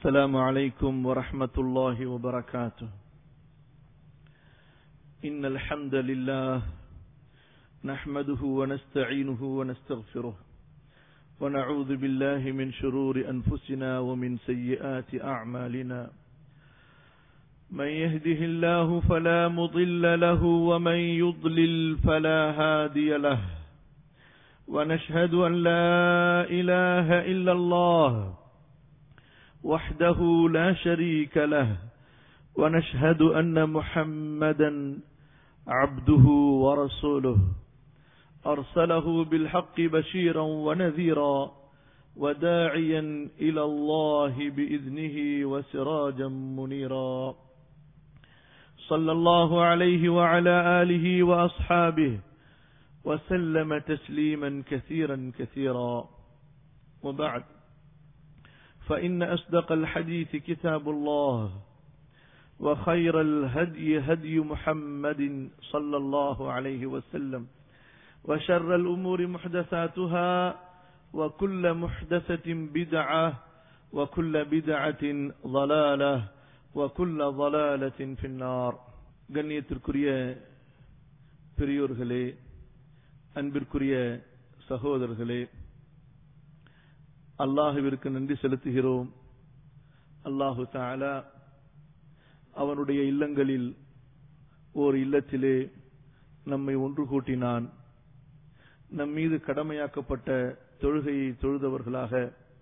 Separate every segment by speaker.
Speaker 1: السلام عليكم ورحمة الله وبركاته إن الحمد لله نحمده ونستعينه ونستغفره ونعوذ بالله من شرور أنفسنا ومن سيئات أعمالنا من يهده الله فلا مضل له ومن يضلل فلا هادي له ونشهد أن لا إله إلا الله وحده لا شريك له ونشهد أن محمدا عبده ورسوله أرسله بالحق بشيرا ونذيرا وداعيا إلى الله بإذنه وسراجا منيرا صلى الله عليه وعلى آله وأصحابه وسلم تسليما كثيرا كثيرا وبعد فإن أصدق الحديث كتاب الله وخير الهدي هدي محمد صلى الله عليه وسلم وشر الأمور محدثاتها وكل محدثة بدعة وكل بدعة ضلالة وكل ضلالة في النار கண்ணியத்திற்குரிய பெரியோர்களே அன்பிற்குரிய சகோதரர்களே அல்லாஹுவிற்கு நன்றி செலுத்துகிறோம் அல்லாஹு தாலா அவனுடைய இல்லங்களில் ஓர் இல்லத்திலே நம்மை ஒன்று கூட்டினான் நம் மீது கடமையாக்கப்பட்ட தொழுகையை தொழுதவர்களாக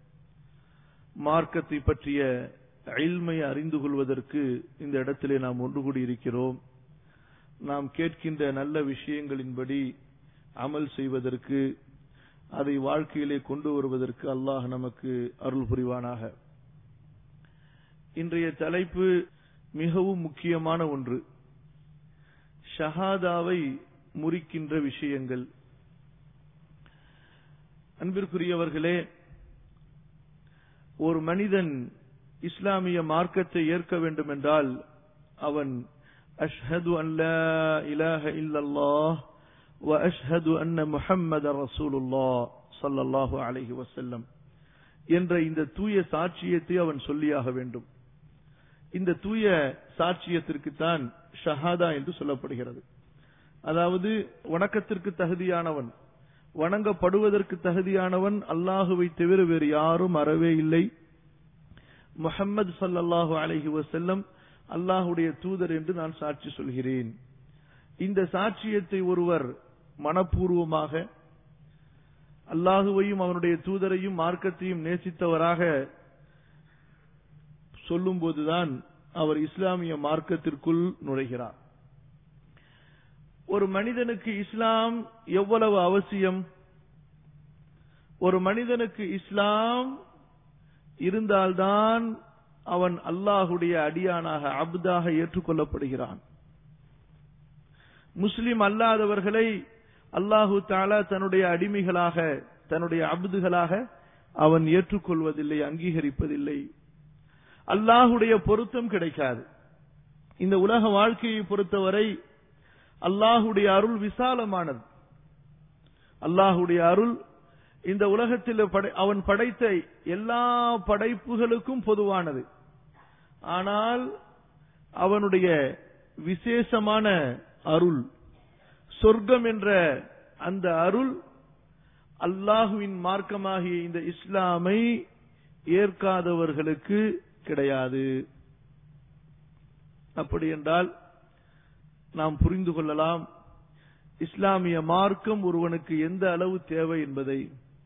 Speaker 1: மார்க்கத்தை பற்றிய அயில்மை அறிந்து கொள்வதற்கு இந்த இடத்திலே நாம் ஒன்று கூடியிருக்கிறோம் நாம் கேட்கின்ற நல்ல விஷயங்களின்படி அமல் செய்வதற்கு அதை வாழ்க்கையிலே கொண்டு வருவதற்கு அல்லாஹ் நமக்கு அருள் புரிவானாக இன்றைய தலைப்பு மிகவும் முக்கியமான ஒன்று ஷஹாதாவை முறிக்கின்ற விஷயங்கள் அன்பிற்குரியவர்களே ஒரு மனிதன் இஸ்லாமிய மார்க்கத்தை ஏற்க வேண்டும் என்றால் அவன் அஷ்ஹது அல்லா இலாஹ இல்லல்லாஹ் وأشهد أن محمد رسول الله صلى الله عليه وسلم என்ற இந்த தூய சாட்சியத்தை அவன் சொல்லியாக வேண்டும் இந்த தூய சாட்சியத்திற்கு தான் ஷஹாதா என்று சொல்லப்படுகிறது அதாவது வணக்கத்திற்கு தகுதியானவன் வணங்கப்படுவதற்கு தகுதியானவன் அல்லாஹுவை தவிர வேறு யாரும் அறவே இல்லை முகம்மது சல்லாஹூ அலஹி வசல்லம் அல்லாஹுடைய தூதர் என்று நான் சாட்சி சொல்கிறேன் இந்த சாட்சியத்தை ஒருவர் மனப்பூர்வமாக அல்லாஹுவையும் அவனுடைய தூதரையும் மார்க்கத்தையும் நேசித்தவராக சொல்லும் போதுதான் அவர் இஸ்லாமிய மார்க்கத்திற்குள் நுழைகிறார் ஒரு மனிதனுக்கு இஸ்லாம் எவ்வளவு அவசியம் ஒரு மனிதனுக்கு இஸ்லாம் இருந்தால்தான் அவன் அல்லாஹுடைய அடியானாக அப்தாக ஏற்றுக்கொள்ளப்படுகிறான் முஸ்லிம் அல்லாதவர்களை அல்லாஹு தாலா தன்னுடைய அடிமைகளாக தன்னுடைய அபுதுகளாக அவன் ஏற்றுக்கொள்வதில்லை அங்கீகரிப்பதில்லை அல்லாஹுடைய பொருத்தம் கிடைக்காது இந்த உலக வாழ்க்கையை பொறுத்தவரை அல்லாஹுடைய அருள் விசாலமானது அல்லாஹுடைய அருள் இந்த உலகத்தில் அவன் படைத்த எல்லா படைப்புகளுக்கும் பொதுவானது ஆனால் அவனுடைய விசேஷமான அருள் சொர்க்கம் என்ற அந்த அருள் அல்லாஹுவின் மார்க்கமாகிய இந்த இஸ்லாமை ஏற்காதவர்களுக்கு கிடையாது அப்படி என்றால் நாம் புரிந்து கொள்ளலாம் இஸ்லாமிய மார்க்கம் ஒருவனுக்கு எந்த அளவு தேவை என்பதை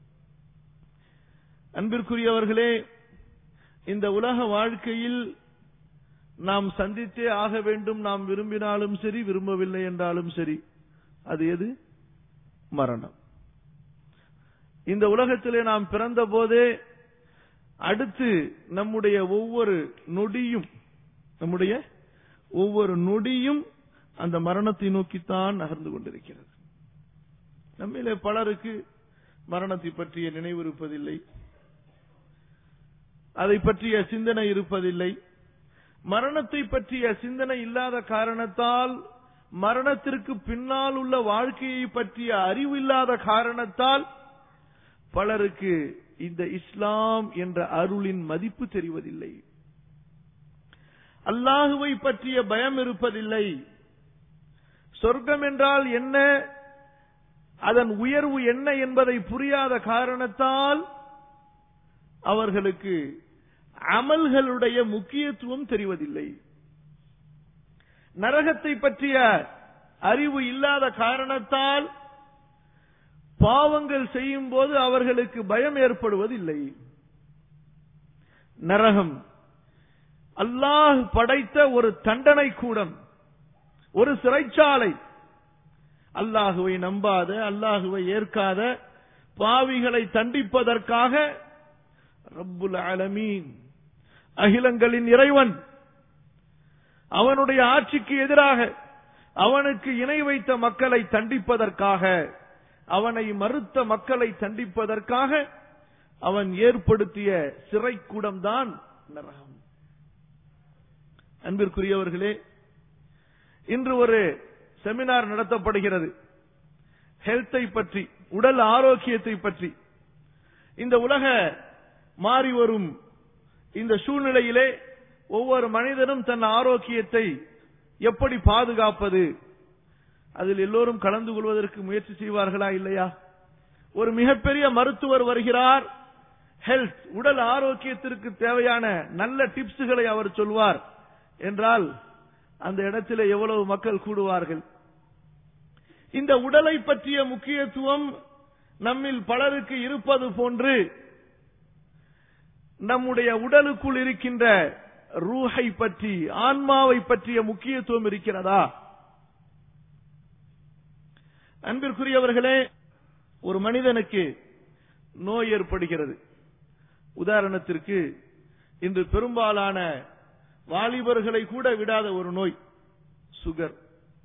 Speaker 1: அன்பிற்குரியவர்களே இந்த உலக வாழ்க்கையில் நாம் சந்தித்தே ஆக வேண்டும் நாம் விரும்பினாலும் சரி விரும்பவில்லை என்றாலும் சரி அது எது மரணம் இந்த உலகத்திலே நாம் பிறந்த போதே அடுத்து நம்முடைய ஒவ்வொரு நொடியும் நம்முடைய ஒவ்வொரு நொடியும் அந்த மரணத்தை நோக்கித்தான் நகர்ந்து கொண்டிருக்கிறது நம்மிலே பலருக்கு மரணத்தை பற்றிய நினைவு இருப்பதில்லை அதை பற்றிய சிந்தனை இருப்பதில்லை மரணத்தை பற்றிய சிந்தனை இல்லாத காரணத்தால் மரணத்திற்கு பின்னால் உள்ள வாழ்க்கையை பற்றிய அறிவு இல்லாத காரணத்தால் பலருக்கு இந்த இஸ்லாம் என்ற அருளின் மதிப்பு தெரிவதில்லை அல்லாஹுவை பற்றிய பயம் இருப்பதில்லை சொர்க்கம் என்றால் என்ன அதன் உயர்வு என்ன என்பதை புரியாத காரணத்தால் அவர்களுக்கு அமல்களுடைய முக்கியத்துவம் தெரிவதில்லை நரகத்தை பற்றிய அறிவு இல்லாத காரணத்தால் பாவங்கள் செய்யும் போது அவர்களுக்கு பயம் ஏற்படுவதில்லை நரகம் அல்லாஹ் படைத்த ஒரு தண்டனை கூடம் ஒரு சிறைச்சாலை அல்லாஹுவை நம்பாத அல்லாஹுவை ஏற்காத பாவிகளை தண்டிப்பதற்காக ரப்புல் ஆலமீன் அகிலங்களின் இறைவன் அவனுடைய ஆட்சிக்கு எதிராக அவனுக்கு இணை வைத்த மக்களை தண்டிப்பதற்காக அவனை மறுத்த மக்களை தண்டிப்பதற்காக அவன் ஏற்படுத்திய சிறைக்கூடம்தான் நரகம் அன்பிற்குரியவர்களே இன்று ஒரு செமினார் நடத்தப்படுகிறது ஹெல்த்தை பற்றி உடல் ஆரோக்கியத்தை பற்றி இந்த உலக மாறி வரும் இந்த சூழ்நிலையிலே ஒவ்வொரு மனிதனும் தன் ஆரோக்கியத்தை எப்படி பாதுகாப்பது அதில் எல்லோரும் கலந்து கொள்வதற்கு முயற்சி செய்வார்களா இல்லையா ஒரு மிகப்பெரிய மருத்துவர் வருகிறார் ஹெல்த் உடல் ஆரோக்கியத்திற்கு தேவையான நல்ல டிப்ஸ்களை அவர் சொல்வார் என்றால் அந்த இடத்திலே எவ்வளவு மக்கள் கூடுவார்கள் இந்த உடலை பற்றிய முக்கியத்துவம் நம்மில் பலருக்கு இருப்பது போன்று நம்முடைய உடலுக்குள் இருக்கின்ற ரூஹை பற்றி ஆன்மாவை பற்றிய முக்கியத்துவம் இருக்கிறதா அன்பிற்குரியவர்களே ஒரு மனிதனுக்கு நோய் ஏற்படுகிறது உதாரணத்திற்கு இன்று பெரும்பாலான வாலிபர்களை கூட விடாத ஒரு நோய் சுகர்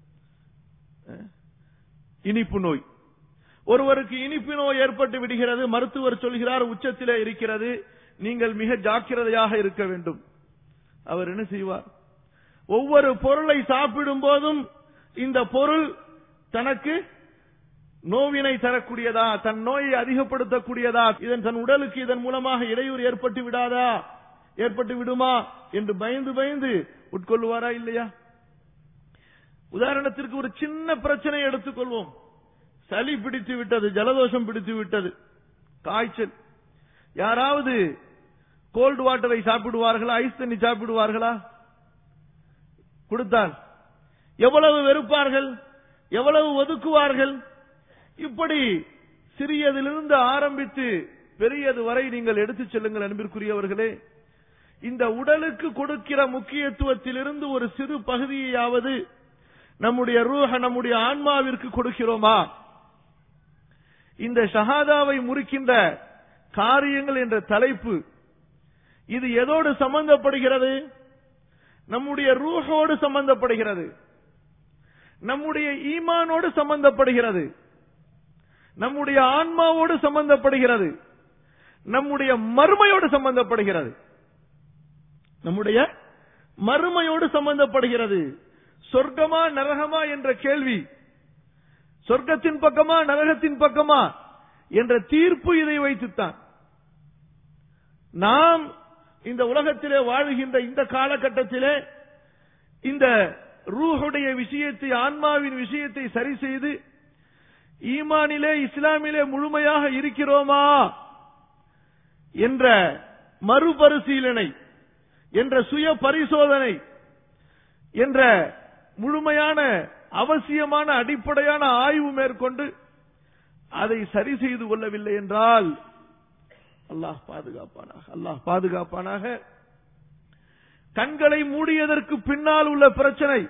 Speaker 1: இனிப்பு நோய் ஒருவருக்கு இனிப்பு நோய் ஏற்பட்டு விடுகிறது மருத்துவர் சொல்கிறார் உச்சத்திலே இருக்கிறது நீங்கள் மிக ஜாக்கிரதையாக இருக்க வேண்டும் அவர் என்ன செய்வார் ஒவ்வொரு பொருளை சாப்பிடும் போதும் இந்த பொருள் தனக்கு நோவினை தரக்கூடியதா தன் நோயை அதிகப்படுத்தக்கூடியதா இதன் தன் உடலுக்கு இதன் மூலமாக இடையூறு ஏற்பட்டு விடாதா ஏற்பட்டு விடுமா என்று பயந்து பயந்து உட்கொள்வாரா இல்லையா உதாரணத்திற்கு ஒரு சின்ன பிரச்சனை எடுத்துக்கொள்வோம் சளி பிடித்து விட்டது ஜலதோஷம் பிடித்து விட்டது காய்ச்சல் யாராவது கோல்டு வாட்டரை சாப்பிடுவார்களா ஐஸ் தண்ணி சாப்பிடுவார்களா கொடுத்தால் எவ்வளவு வெறுப்பார்கள் எவ்வளவு ஒதுக்குவார்கள் இப்படி சிறியதிலிருந்து ஆரம்பித்து பெரியது வரை நீங்கள் எடுத்துச் செல்லுங்கள் அன்பிற்குரியவர்களே இந்த உடலுக்கு கொடுக்கிற முக்கியத்துவத்திலிருந்து ஒரு சிறு பகுதியாவது நம்முடைய ரூஹ நம்முடைய ஆன்மாவிற்கு கொடுக்கிறோமா இந்த ஷஹாதாவை முறிக்கின்ற காரியங்கள் என்ற தலைப்பு இது எதோடு சம்பந்தப்படுகிறது நம்முடைய ரூஹோடு சம்பந்தப்படுகிறது நம்முடைய ஈமானோடு சம்பந்தப்படுகிறது நம்முடைய ஆன்மாவோடு சம்பந்தப்படுகிறது நம்முடைய மறுமையோடு சம்பந்தப்படுகிறது நம்முடைய மறுமையோடு சம்பந்தப்படுகிறது சொர்க்கமா நரகமா என்ற கேள்வி சொர்க்கத்தின் பக்கமா நரகத்தின் பக்கமா என்ற தீர்ப்பு இதை வைத்துத்தான் நாம் இந்த உலகத்திலே வாழுகின்ற இந்த காலகட்டத்திலே இந்த ரூஹுடைய விஷயத்தை ஆன்மாவின் விஷயத்தை சரி செய்து ஈமானிலே இஸ்லாமிலே முழுமையாக இருக்கிறோமா என்ற மறுபரிசீலனை என்ற சுய பரிசோதனை என்ற முழுமையான அவசியமான அடிப்படையான ஆய்வு மேற்கொண்டு அதை சரி செய்து கொள்ளவில்லை என்றால் அல்லாஹ் பாதுகாப்பானாக அல்லாஹ் பாதுகாப்பானாக கண்களை மூடியதற்கு பின்னால் உள்ள பிரச்சனை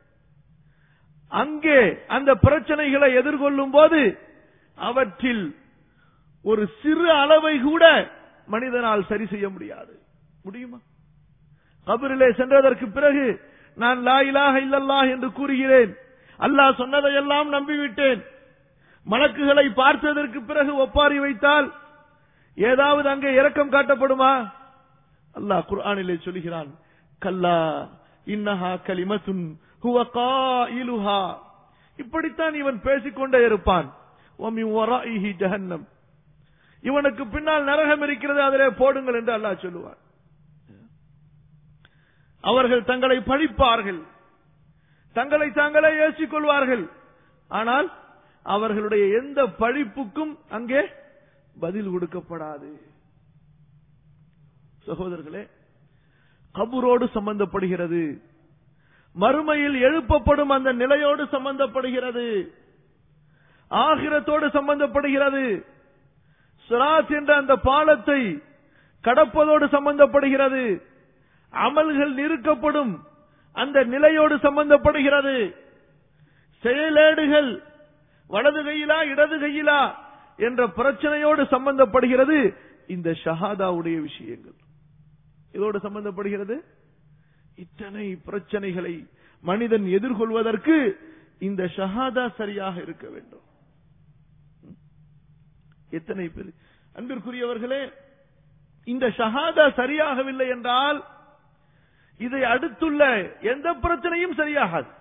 Speaker 1: அங்கே அந்த பிரச்சனைகளை எதிர்கொள்ளும் போது அவற்றில் ஒரு சிறு அளவை கூட மனிதனால் சரி செய்ய முடியாது முடியுமா கபரிலே சென்றதற்கு பிறகு நான் லா இலாஹ இல்லல்லாஹ் என்று கூறுகிறேன் அல்லாஹ் சொன்னதையெல்லாம் நம்பிவிட்டேன் மலக்குகளை பார்த்ததற்கு பிறகு ஒப்பாரி வைத்தால் ஏதாவது அங்கே இரக்கம் காட்டப்படுமா அல்லாஹ் குர்ஆனிலே சொல்கிறான் கல்லா இன்னஹா கலிமத்துன் ஹுவ காயிலுஹா இப்படித்தான் இவன் பேசிக்கொண்டே இருப்பான் வமின் வராஇஹி ஜஹன்னம் இவனுக்கு பின்னால் நரகம் இருக்கிறது அதிலே போடுங்கள் என்று அல்லாஹ் சொல்லுவார் அவர்கள் தங்களை பழிப்பார்கள் தங்களை தாங்களே ஏசிக் கொள்வார்கள் ஆனால் அவர்களுடைய எந்த பழிப்புக்கும் அங்கே பதில் கொடுக்கப்படாது சகோதரர்களே கபூரோடு சம்பந்தப்படுகிறது மறுமையில் எழுப்பப்படும் அந்த நிலையோடு சம்பந்தப்படுகிறது ஆகிரத்தோடு சம்பந்தப்படுகிறது சிராத் என்ற அந்த பாலத்தை கடப்பதோடு சம்பந்தப்படுகிறது அமல்கள் நிறுக்கப்படும் அந்த நிலையோடு சம்பந்தப்படுகிறது செயலேடுகள் வலது கையிலா இடது கையிலா என்ற பிரச்சனையோடு சம்பந்தப்படுகிறது இந்த ஷஹாதாவுடைய விஷயங்கள் இதோடு சம்பந்தப்படுகிறது இத்தனை பிரச்சனைகளை மனிதன் எதிர்கொள்வதற்கு இந்த ஷஹாதா சரியாக இருக்க வேண்டும் எத்தனை பேர் அன்பிற்குரியவர்களே இந்த ஷஹாதா சரியாகவில்லை என்றால் இதை அடுத்துள்ள எந்த பிரச்சனையும் சரியாகாது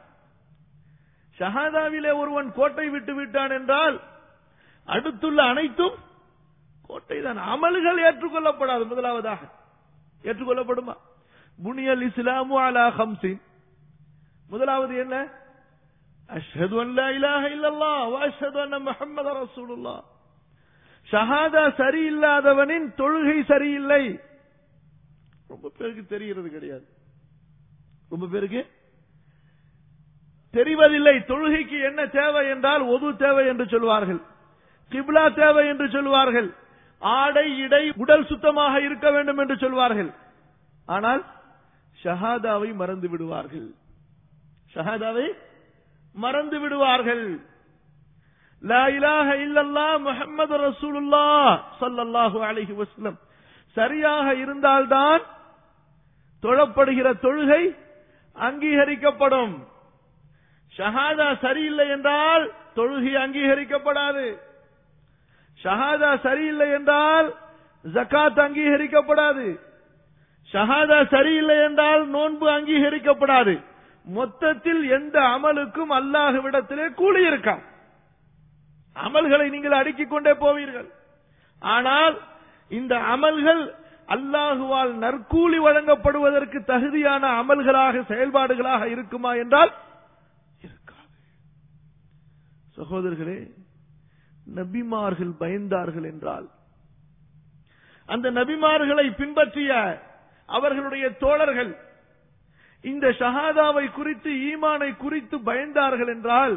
Speaker 1: ஷஹாதாவிலே ஒருவன் கோட்டை விட்டு விட்டான் என்றால் அடுத்துள்ள அனைத்தும் கோட்டை தான் அமல்கள் ஏற்றுக்கொள்ளப்படாது முதலாவதாக ஏற்றுக்கொள்ளப்படுமா புனியல் இஸ்லாமு அலா ஹம்சின் முதலாவது என்ன அஷ்ஹது அன் லா இலாஹ இல்லல்லாஹ் வ அஷ்ஹது அன்ன முஹம்மது ரசூலுல்லாஹ் ஷஹாதா சரியில்லாதவனின் தொழுகை சரியில்லை ரொம்ப பேருக்கு தெரிகிறது கிடையாது ரொம்ப பேருக்கு தெரிவதில்லை தொழுகைக்கு என்ன தேவை என்றால் ஒது தேவை என்று சொல்வார்கள் கிப்லா தேவை என்று சொல்வார்கள் ஆடை இடை உடல் சுத்தமாக இருக்க வேண்டும் என்று சொல்வார்கள் ஆனால் ஷஹாதாவை மறந்து விடுவார்கள் ஷஹாதாவை மறந்து விடுவார்கள் லா இலாஹ இல்லல்லா முஹம்மது ரசூலுல்லா ஸல்லல்லாஹு அலைஹி வஸல்லம் சரியாக இருந்தால்தான் தொழப்படுகிற தொழுகை அங்கீகரிக்கப்படும் ஷஹாதா சரியில்லை என்றால் தொழுகை அங்கீகரிக்கப்படாது ஷஹாதா சரியில்லை என்றால் ஜக்காத் அங்கீகரிக்கப்படாது ஷஹாதா சரியில்லை என்றால் நோன்பு அங்கீகரிக்கப்படாது மொத்தத்தில் எந்த அமலுக்கும் அல்லாஹ்விடத்திலே கூலி இருக்காம் அமல்களை நீங்கள் அடுக்கிக் கொண்டே போவீர்கள் ஆனால் இந்த அமல்கள் அல்லாஹுவால் நற்கூலி வழங்கப்படுவதற்கு தகுதியான அமல்களாக செயல்பாடுகளாக இருக்குமா என்றால் இருக்காது சகோதரர்களே நபிமார்கள் பயந்தார்கள் என்றால் அந்த நபிமார்களை பின்பற்றிய அவர்களுடைய தோழர்கள் இந்த ஷஹாதாவை குறித்து ஈமானை குறித்து பயந்தார்கள் என்றால்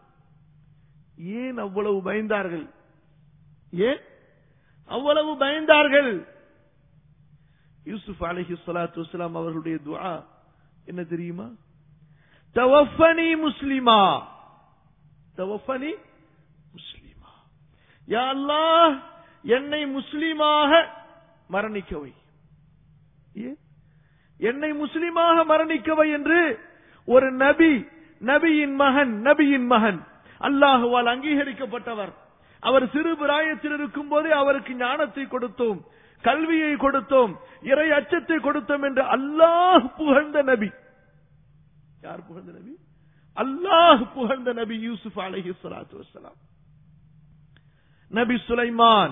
Speaker 1: ஏன் அவ்வளவு பயந்தார்கள் ஏன் அவ்வளவு பயந்தார்கள் யூசுப் அலஹி சலாத்து வலாம் அவர்களுடைய துஆ என்ன தெரியுமா தவஃபனி முஸ்லிமா தவஃபனி முஸ்லிமா யா அல்லாஹ் என்னை முஸ்லிமாக மரணிக்கவை ஏன் என்னை முஸ்லிமாக மரணிக்கவை என்று ஒரு நபி நபியின் மகன் நபியின் மகன் அல்லாஹுவால் அங்கீகரிக்கப்பட்டவர் அவர் சிறு பிராயத்தில் இருக்கும் போதே அவருக்கு ஞானத்தை கொடுத்தோம் கல்வியை கொடுத்தோம் இறை அச்சத்தை கொடுத்தோம் என்று அல்லாஹ் புகழ்ந்த நபி யார் புகழ்ந்த நபி அல்லாஹ் புகழ்ந்த நபி யூசுப் அலஹி சலாத்து வசலாம் நபி சுலைமான்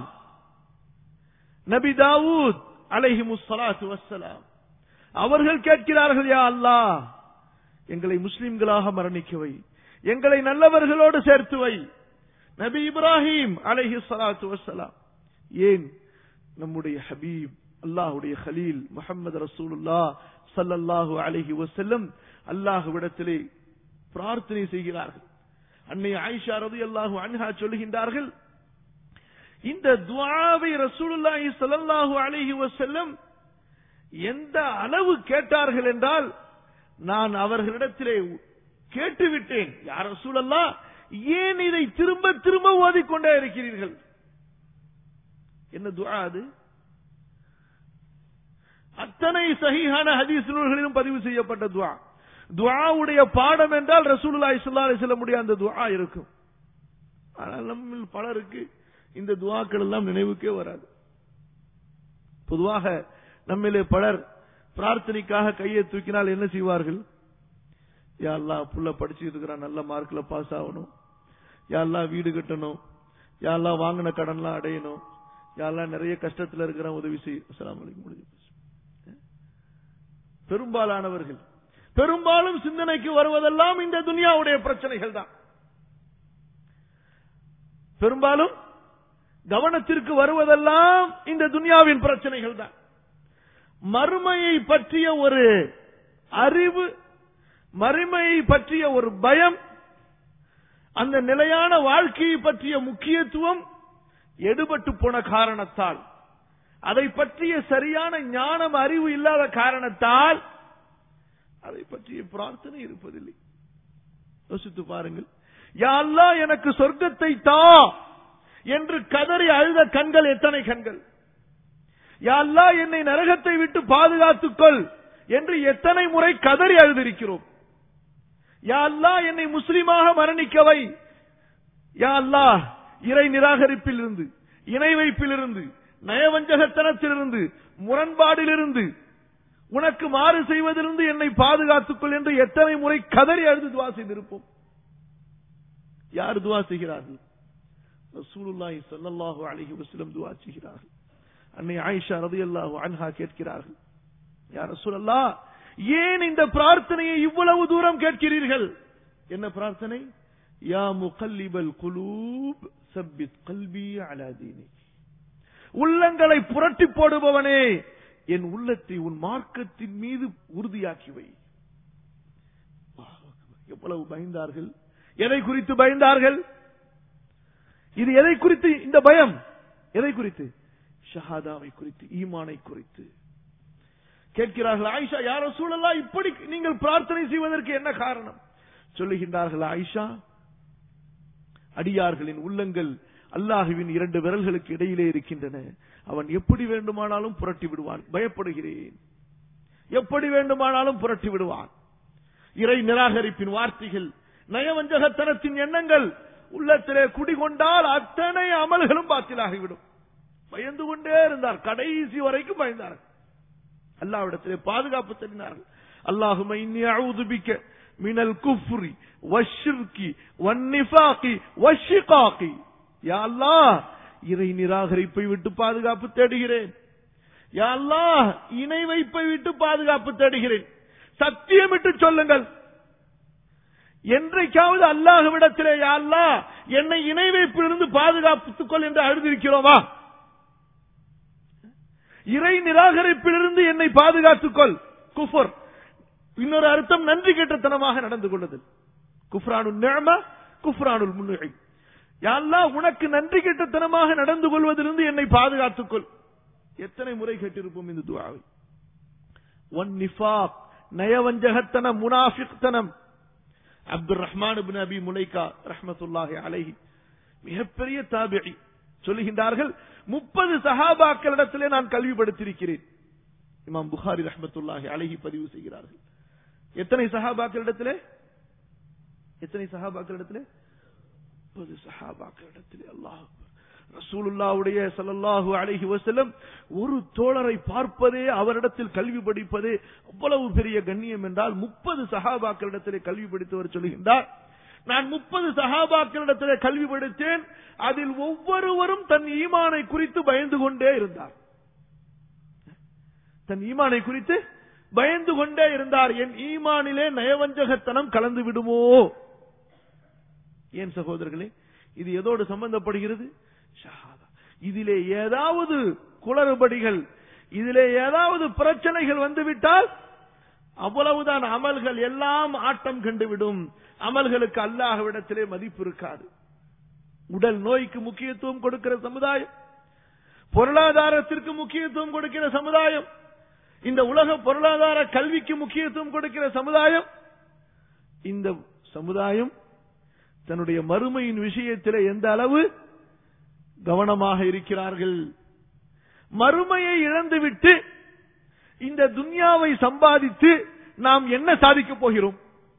Speaker 1: நபி தாவூத் அலஹி முஸ்லாத்து வசலாம் அவர்கள் கேட்கிறார்கள் யா அல்லாஹ் எங்களை முஸ்லிம்களாக மரணிக்கவை எங்களை நல்லவர்களோடு சேர்த்து வை நபி இப்ராஹிம் அலைஹி சலாத்து வசலாம் ஏன் நம்முடைய ஹபீப் அல்லாஹுடைய ஹலீல் முகமது ரசூலுல்லா சல்லல்லாஹு அலைஹி வசல்லம் அல்லாஹுவிடத்திலே பிரார்த்தனை செய்கிறார்கள் அன்னை ஆயிஷா ரதி அல்லாஹு அன்ஹா சொல்லுகின்றார்கள் இந்த துவாவை ரசூலுல்லாஹி ஸல்லல்லாஹு அலைஹி வஸல்லம் எந்த அளவு கேட்டார்கள் என்றால் நான் அவர்களிடத்திலே கேட்டுவிட்டேன் யார் ரசூலல்லா ஏன் இதை திரும்ப திரும்ப ஓதிக்கொண்டே இருக்கிறீர்கள் என்ன துஆ அது அத்தனை சஹீஹான ஹதீஸ் நூல்களிலும் பதிவு செய்யப்பட்ட துஆ துஆவுடைய பாடம் என்றால் ரசூலுல்லாஹி ஸல்லல்லாஹு அலைஹி வஸல்லம் அந்த துஆ இருக்கும் ஆனால் நம்மில் பலருக்கு இந்த துஆக்கள் எல்லாம் நினைவுக்கே வராது பொதுவாக நம்மிலே பலர் பிரார்த்தனைக்காக கையை தூக்கினால் என்ன செய்வார்கள் யாரெல்லாம் புள்ள படிச்சுட்டு இருக்கிறான் நல்ல மார்க்ல பாஸ் ஆகணும் யாரெல்லாம் வீடு கட்டணும் யாரெல்லாம் வாங்கின கடன்லாம் அடையணும் யாரெல்லாம் நிறைய கஷ்டத்துல இருக்கிறான் உதவி செய் அஸ்ஸலாமு அலைக்கும் முடிஞ்சு போச்சு. பெரும்பாலானவர்கள் பெரும்பாலும் சிந்தனைக்கு வருவதெல்லாம் இந்த துனியாவுடைய பிரச்சனைகள் தான் பெரும்பாலும் கவனத்திற்கு வருவதெல்லாம் இந்த துனியாவின் பிரச்சனைகள் தான் மறுமையை பற்றிய ஒரு அறிவு மறுமையை பற்றிய ஒரு பயம் அந்த நிலையான வாழ்க்கையை பற்றிய முக்கியத்துவம் எடுபட்டு போன காரணத்தால் அதை பற்றிய சரியான ஞானம் அறிவு இல்லாத காரணத்தால் அதை பற்றிய பிரார்த்தனை இருப்பதில்லை யோசித்து பாருங்கள் யா அல்லாஹ் எனக்கு சொர்க்கத்தை தா என்று கதறி அழுத கண்கள் எத்தனை கண்கள் யா அல்லாஹ் என்னை நரகத்தை விட்டு பாதுகாத்துக்கொள் என்று எத்தனை முறை கதறி அழுதிருக்கிறோம் யா அல்லாஹ் என்னை முஸ்லிமாக மரணிக்கவை யா அல்லாஹ் இறை நிராகரிப்பிலிருந்து இணை வைப்பிலிருந்து நயவஞ்சகத்தனத்திலிருந்து முரண்பாடிலிருந்து உனக்கு மாறு செய்வதிலிருந்து என்னை பாதுகாத்துக்கொள் என்று எத்தனை முறை கதறி அழுது துவா செய்திருப்போம் யார் துவா செய்கிறார்கள் ரசூலுல்லாஹி ஸல்லல்லாஹு அலைஹி வஸல்லம் துவா செய்கிறார்கள் அன்னை ஆயிஷா ரலியல்லாஹு அன்ஹா கேட்கிறார்கள் யா ரசூலல்லாஹ் ஏன் இந்த பிரார்த்தனையை இவ்வளவு தூரம் கேட்கிறீர்கள் என்ன பிரார்த்தனை யா முகல்லிபல் குலூப் சப்பித் கல்பி அலா தீனி உள்ளங்களை புரட்டி போடுபவனே என் உள்ளத்தை உன் மார்க்கத்தின் மீது உறுதியாக்கி வை எவ்வளவு பயந்தார்கள் எதை குறித்து பயந்தார்கள் இது எதை குறித்து இந்த பயம் எதை குறித்து ஷஹாதாவை குறித்து ஈமானை குறித்து கேட்கிறார்கள் ஆயிஷா யாரோ சூழலா இப்படி நீங்கள் பிரார்த்தனை செய்வதற்கு என்ன காரணம் சொல்லுகின்றார்கள் ஆயிஷா அடியார்களின் உள்ளங்கள் அல்லாஹுவின் இரண்டு விரல்களுக்கு இடையிலே இருக்கின்றன அவன் எப்படி வேண்டுமானாலும் புரட்டி விடுவான் பயப்படுகிறேன் எப்படி வேண்டுமானாலும் புரட்டி விடுவான் இறை நிராகரிப்பின் வார்த்தைகள் நயவஞ்சகத்தனத்தின் எண்ணங்கள் உள்ளத்திலே குடிகொண்டால் அத்தனை அமல்களும் பாத்திலாகிவிடும் பயந்து கொண்டே இருந்தார் கடைசி வரைக்கும் பயந்தார் அல்லாவிடத்திலே பாதுகாப்பு தெரிந்தார்கள் அல்லாஹும இன்னி அவுது பிக்க மினல் குஃப்ரி வஷ்ஷிர்கி வன்னிஃபாகி வஷ்ஷிகாகி யா அல்லாஹ் இறை நிராகரிப்பை விட்டு பாதுகாப்பு தேடுகிறேன் யா அல்லாஹ் இணை வைப்பை விட்டு பாதுகாப்பு தேடுகிறேன் சத்தியமிட்டு சொல்லுங்கள் என்றைக்காவது அல்லாஹ்விடத்திலே யா அல்லாஹ் என்னை இணை வைப்பிலிருந்து பாதுகாப்புத்துக் கொள் என்று அழுதிருக்கிறோமா இறை நிராகரிப்பிலிருந்து என்னை பாதுகாத்துக் கொள் குஃபர் இன்னொரு அர்த்தம் நன்றி கெட்டத்தனமாக நடந்து கொள்ளுதல் குஃப்ரானுல் நிஅம குஃப்ரானுல் முன்னிலை யாழ்லா உனக்கு நன்றி கெட்டத்தனமாக நடந்து கொள்வதிலிருந்து என்னை பாதுகாத்துக் கொள் எத்தனை முறை கேட்டிருப்போம் இந்த துவாவை ஒன் நிஃபாக் நயவஞ்சகத்தனம் முனாஃபிக்தனம் Abdul Rahman bin Abi Mulaika ரஹ்மத்துல்லாஹி அலைஹி மிகப்பெரிய தாபிஇ சொல்லுகின்றார்கள் முப்பது சஹாபாக்களிடத்திலே நான் கல்விப்படுத்தியிருக்கிறேன் இமாம் புகாரி ரஹ்மத்துல்லாஹி அலைஹி பதிவு செய்கிறார்கள் எத்தனை சஹாபாக்களிடத்திலே எத்தனை சஹாபாக்களிடத்திலே முப்பது சஹாபாக்களிடத்திலே அல்லாஹ் ரசூலுல்லாவுடைய ஸல்லல்லாஹு அலைஹி வஸல்லம் ஒரு தோழரை பார்ப்பதே அவரிடத்தில் கல்வி படிப்பதே அவ்வளவு பெரிய கண்ணியம் என்றால் முப்பது சஹாபாக்களிடத்திலே கல்வி படித்தவர் சொல்லுகின்றார் நான் முப்பது சஹாபாக்களிடத்திலே கல்வி படித்தேன் அதில் ஒவ்வொருவரும் தன் ஈமானை குறித்து பயந்து கொண்டே இருந்தார் தன் ஈமானை குறித்து பயந்து கொண்டே இருந்தார் என் ஈமானிலே நயவஞ்சகத்தனம் கலந்து விடுமோ ஏன் சகோதரர்களே இது எதோடு சம்பந்தப்படுகிறது ஷஹாதா இதிலே ஏதாவது குளறுபடிகள் இதிலே ஏதாவது பிரச்சனைகள் வந்துவிட்டால் அவ்வளவுதான் அமல்கள் எல்லாம் ஆட்டம் கண்டுவிடும் அமல்களுக்கு அல்லாஹ்விடத்திலே மதிப்பு இருக்காது உடல் நோய்க்கு முக்கியத்துவம் கொடுக்கிற சமுதாயம் பொருளாதாரத்திற்கு முக்கியத்துவம் கொடுக்கிற சமுதாயம் இந்த உலக பொருளாதார கல்விக்கு முக்கியத்துவம் கொடுக்கிற சமுதாயம் இந்த சமுதாயம் தன்னுடைய மறுமையின் விஷயத்தில் எந்த அளவு கவனமாக இருக்கிறார்கள் மறுமையை இழந்துவிட்டு இந்த துன்யாவை சம்பாதித்து நாம் என்ன சாதிக்கப் போகிறோம்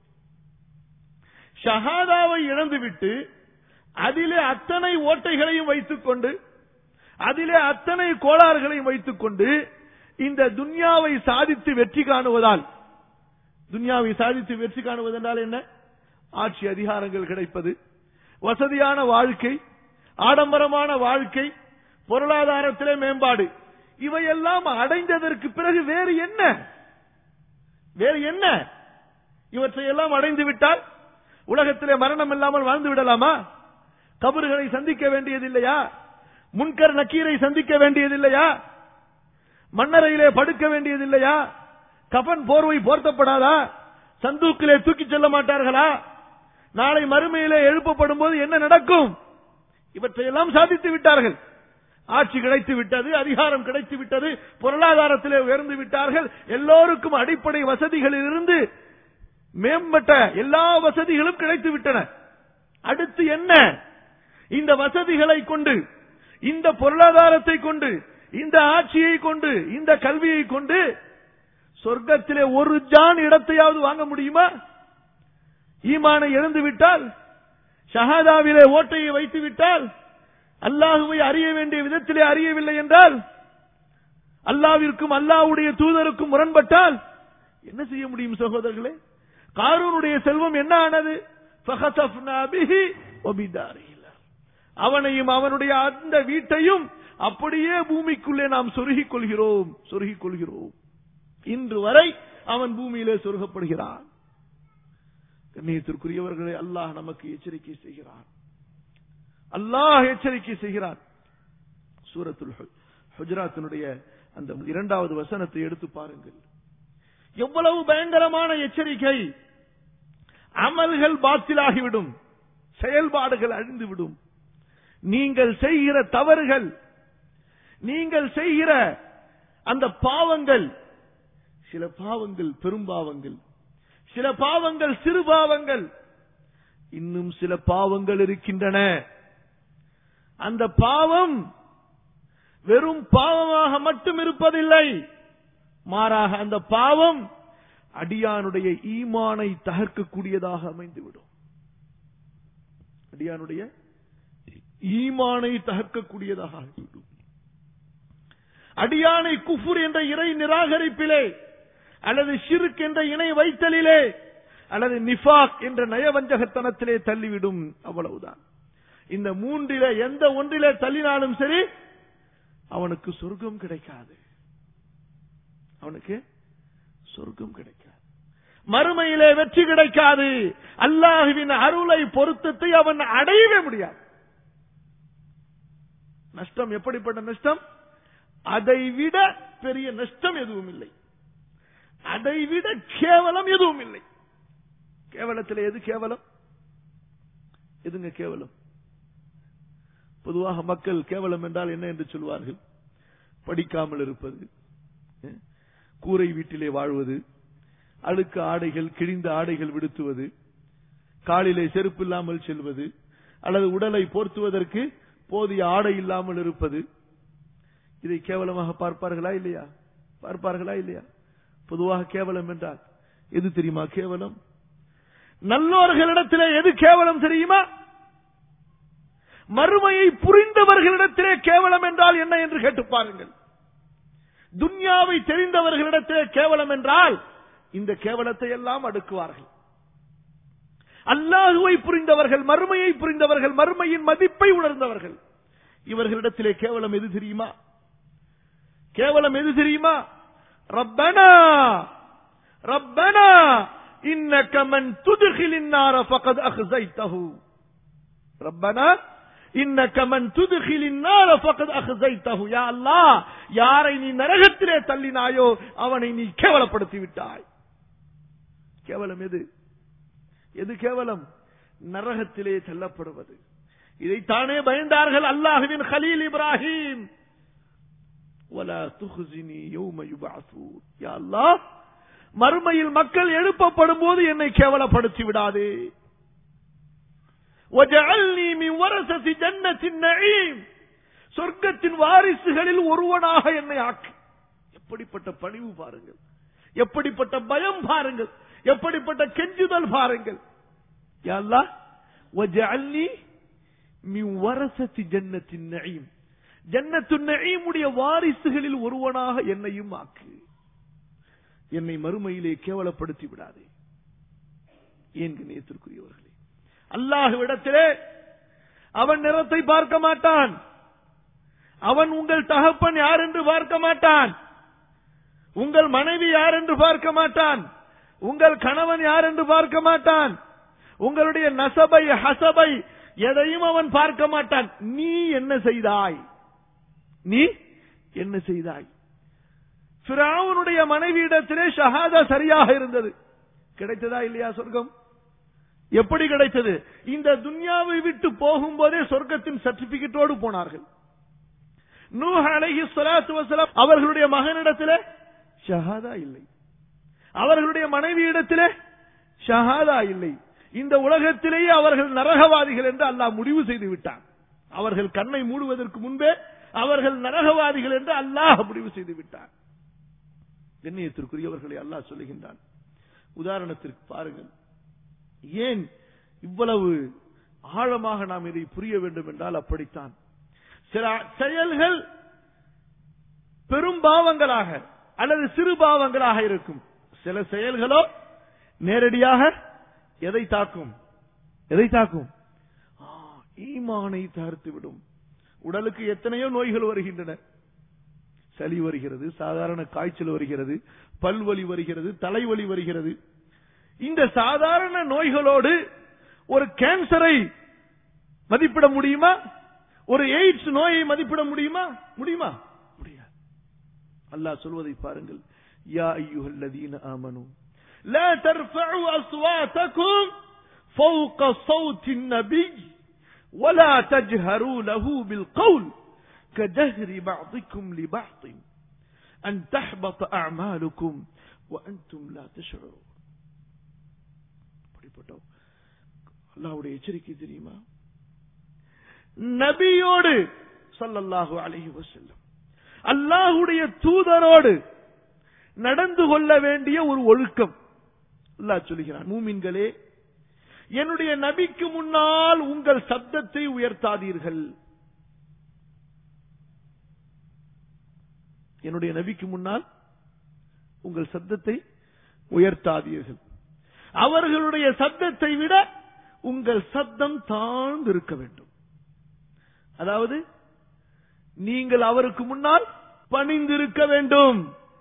Speaker 1: ஷஹாதாவை இழந்துவிட்டு அதிலே அத்தனை ஓட்டைகளையும் வைத்துக் கொண்டு அதிலே அத்தனை கோளாறுகளையும் வைத்துக் கொண்டு இந்த துன்யாவை சாதித்து வெற்றி காணுவதால் துன்யாவை சாதித்து வெற்றி காணுவதென்றால் என்ன ஆட்சி அதிகாரங்கள் கிடைப்பது வசதியான வாழ்க்கை ஆடம்பரமான வாழ்க்கை பொருளாதாரத்திலே மேம்பாடு இவையெல்லாம் அடைந்ததற்கு பிறகு வேறு என்ன வேறு என்ன இவற்றை எல்லாம் அடைந்து விட்டால் உலகத்திலே மரணம் இல்லாமல் வாழ்ந்து விடலாமா கபறுகளை சந்திக்க வேண்டியதில்லையா முன்கர் நக்கீரை சந்திக்க வேண்டியதில்லையா மன்னரையிலே படுக்க வேண்டியதில்லையா கபன் போர்வை போர்த்தப்படாதா சந்தூக்கிலே தூக்கிச் செல்ல மாட்டார்களா நாளை மறுமையிலே எழுப்பப்படும் போது என்ன நடக்கும் இவற்றையெல்லாம் சாதித்து விட்டார்கள் ஆட்சி கிடைத்து விட்டது அதிகாரம் கிடைத்து விட்டது பொருளாதாரத்திலே உயர்ந்து விட்டார்கள் எல்லோருக்கும் அடிப்படை வசதிகளில் இருந்து மேம்பட்ட எல்லா வசதிகளும் கிடைத்து விட்டன அடுத்து என்ன இந்த வசதிகளை கொண்டு இந்த பொருளாதாரத்தை கொண்டு இந்த ஆட்சியை கொண்டு இந்த கல்வியை கொண்டு சொர்க்கத்திலே ஒரு ஜான் இடத்தையாவது வாங்க முடியுமா ஈமானை இழந்து விட்டால் ஷஹாதாவிலே ஓட்டையை வைத்து விட்டால் அல்லாஹுவை அறிய வேண்டிய விதத்திலே அறியவில்லை என்றால் அல்லாவிற்கும் அல்லாஹ்வுடைய தூதருக்கும் முரண்பட்டால் என்ன செய்ய முடியும் சகோதரர்களே காரூனுடைய செல்வம் என்ன ஆனது فَخَسَفْنَا بِهِ وَبِدَارِهِ الْأَرْضِ. அவனையும் அவனுடைய அந்த வீட்டையும் அப்படியே பூமிக்குள்ளே நாம் சொருகிக் கொள்கிறோம் சொருகிக் கொள்கிறோம் இன்று வரை அவன் பூமியிலே சொருகப்படுகிறான் கண்ணியத்திற்குரியவர்களை அல்லாஹ் நமக்கு எச்சரிக்கை செய்கிறான் அல்லாஹ் எச்சரிக்கை செய்கிறான் சூரத்துல் ஹு- ஹுஜராத்தினுடைய அந்த இரண்டாவது வசனத்தை எடுத்து பாருங்கள் எவ்வளவு பயங்கரமான எச்சரிக்கை அமல்கள் பாத்திலாகிவிடும் செயல்பாடுகள் அழிந்துவிடும் நீங்கள் செய்கிற தவறுகள் நீங்கள் செய்கிற அந்த பாவங்கள் சில பாவங்கள் பெரும் பாவங்கள் சில பாவங்கள் சிறு பாவங்கள் இன்னும் சில பாவங்கள் இருக்கின்றன அந்த பாவம் வெறும் பாவமாக மட்டும் இருப்பதில்லை மாறாக அந்த பாவம் அடியானுடைய ஈமானை தகர்க்கக்கூடியதாக அமைந்துவிடும் அடியானுடைய ஈமானை தகர்க்கக்கூடியதாக ஆகிவிடும் அடியானை குஃபுர் என்ற இறை நிராகரிப்பிலே அல்லது ஷிர்க் என்ற இணை வைத்தலிலே அல்லது நிஃபாக் என்ற நயவஞ்சகத்தனத்திலே தள்ளிவிடும் அவ்வளவுதான் இந்த மூன்றிலே எந்த ஒன்றிலே தள்ளினாலும் சரி அவனுக்கு சொர்க்கம் கிடைக்காது அவனுக்கு சொர்க்கம் கிடைக்காது மறுமையிலே வெற்றி கிடைக்காது அல்லாஹுவின் அருளை பொருத்தத்தை அவன் அடையவே முடியாது நஷ்டம் எப்படிப்பட்ட நஷ்டம் அதை விட பெரிய நஷ்டம் எதுவும் இல்லை அதை விட கேவலம் எதுவும் இல்லை கேவலத்தில் எது கேவலம் எதுங்க கேவலம் பொதுவாக மக்கள் கேவலம் என்றால் என்ன என்று சொல்வார்கள் படிக்காமல் இருப்பது அஹ், கூரை வீட்டிலே வாழ்வது அழுக்கு ஆடைகள் கிழிந்த ஆடைகள் விடுத்துவது காலிலே செருப்பு இல்லாமல் செல்வது அல்லது உடலை போர்த்துவதற்கு போதிய ஆடை இல்லாமல் இருப்பது இதை கேவலமாக பார்ப்பார்களா இல்லையா பார்ப்பார்களா இல்லையா பொதுவாக கேவலம் என்றால் எது தெரியுமா கேவலம் நல்லோர்களிடத்திலே எது கேவலம் தெரியுமா மறுமையை புரிந்தவர்களிடத்திலே கேவலம் என்றால் என்ன என்று கேட்டு பாருங்கள் துன்யாவை தெரிந்தவர்களிடத்திலே கேவலம் என்றால் இந்த கேவலத்தை எல்லாம் அடுக்குவார்கள் அல்லாஹுவை புரிந்தவர்கள் மறுமையை புரிந்தவர்கள் மறுமையின் மதிப்பை உணர்ந்தவர்கள் இவர்களிடத்திலே கேவலம் எது தெரியுமா கேவலம் எது தெரியுமா ரப்பனா ரப்பனா இன்னக மன் துதுகிலின் நார ஃபகத் அஹ்ஸைத்தஹு ரப்பனா இன்னக மன் துதுகிலின் நார ஃபகத் அஹ்ஸைத்தஹு யா அல்லாஹ் யாரை நீ நரகத்திலே தள்ளினாயோ அவனை நீ கேவலப்படுத்தி விட்டாய் கேவலம் எது எது கேவலம் நரகத்திலே தள்ளப்படுவது இதைத்தானே பயந்தார்கள் அல்லாஹுவின் கலீல் இப்ராஹிம் ولا تخزني يوم يبعثون يا الله மறுமையில் மக்கள் எழுப்பப்படும் போது என்னை கேவலப்படுத்தி விடாதே وجعلني من ورثة جنة النعيم சொர்க்கத்தின் வாரிசுகளில் ஒருவனாக என்னை ஆக்கு எப்படிப்பட்ட பணிவு பாருங்கள் எப்படிப்பட்ட பயம் பாருங்கள் எப்படிப்பட்ட கெஞ்சுதல் பாருங்கள் யா அல்லாஹ் وجعلني من ورثة جنة النعيم ஜன்னத்து நஈமுடைய வாரிசுகளில் ஒருவனாக என்னையும் ஆக்கு என்னை மறுமையிலே கேவலப்படுத்தி விடாதே ஏன் கண்ணியத்திற்குரியவர்களே அல்லாஹுவிடத்திலே அவன் நிறத்தை பார்க்க மாட்டான் அவன் உங்கள் தகப்பன் யார் என்று பார்க்க மாட்டான் உங்கள் மனைவி யார் என்று பார்க்க மாட்டான் உங்கள் கணவன் யார் என்று பார்க்க மாட்டான் உங்களுடைய நசபை ஹசபை எதையும் அவன் பார்க்க மாட்டான் நீ என்ன செய்தாய் நீ என்ன செய்தாய் பிராவுனுடைய மனைவியிடத்திலே ஷஹாதா சரியாக இருந்தது கிடைத்ததா இல்லையா சொர்க்கம் எப்படி கிடைத்தது இந்த துன்யாவை விட்டு போகும்போதே சொர்க்கத்தின் சர்டிபிகேட்டோடு போனார்கள் நூஹ் அலைஹி ஸலாத்து வஸலாம் அவர்களுடைய மகனிடத்திலே ஷஹாதா இல்லை அவர்களுடைய மனைவியிடத்திலே ஷஹாதா இல்லை இந்த உலகத்திலேயே அவர்கள் நரகவாதிகள் என்று அல்லாஹ் முடிவு செய்து விட்டான் அவர்கள் கண்ணை மூடுவதற்கு முன்பே அவர்கள் நரகவாதிகள் என்று அல்லாஹ் முடிவு செய்து விட்டான் கண்ணியத்திற்குரியவர்களை அல்லாஹ் சொல்லுகின்றான் உதாரணத்திற்கு பாருங்கள் ஏன் இவ்வளவு ஆழமாக நாம் இதை புரிய வேண்டும் என்றால் அப்படித்தான் சில செயல்கள் பெரும் பாவங்களாக அல்லது சிறு பாவங்களாக இருக்கும் சில செயல்களோ நேரடியாக எதை தாக்கும் எதை தாக்கும் ஆ, ஈமானை தகர்த்து விடும் உடலுக்கு எத்தனையோ நோய்கள் வருகின்றன சளி வருகிறது சாதாரண காய்ச்சல் வருகிறது பல்வலி வருகிறது தலைவலி வருகிறது இந்த சாதாரண நோய்களோடு ஒரு கேன்சரை மதிப்பிட முடியுமா ஒரு எய்ட்ஸ் நோயை மதிப்பிட முடியுமா முடியுமா முடியாது அல்லாஹ் சொல்வதை பாருங்கள் யா ஐயுஹல்லதீன ஆமனு لا ترفعوا أصواتكم فوق صوت النبي ولا تجهروا له بالقول كجهر بعضكم لبعض أن تحبط أعمالكم وأنتم لا تشعرون அப்படிப்பட்ட அல்லாஹ்வுடைய எச்சரிக்கை தெரியுமா நபியோடு ஸல்லல்லாஹு அலைஹி வஸல்லம் அல்லாஹ்வுடைய தூதரோடு நடந்து கொள்ள வேண்டிய ஒரு ஒழுக்கம் அல்லாஹ் சொல்கிறான் மூமின்களே என்னுடைய நபிக்கு முன்னால் உங்கள் சப்தத்தை உயர்த்தாதீர்கள் என்னுடைய நபிக்கு முன்னால் உங்கள் சப்தத்தை உயர்த்தாதீர்கள் அவர்களுடைய சப்தத்தை விட உங்கள் சப்தம் தாழ்ந்து இருக்க வேண்டும் அதாவது நீங்கள் அவருக்கு முன்னால் பணிந்திருக்க வேண்டும்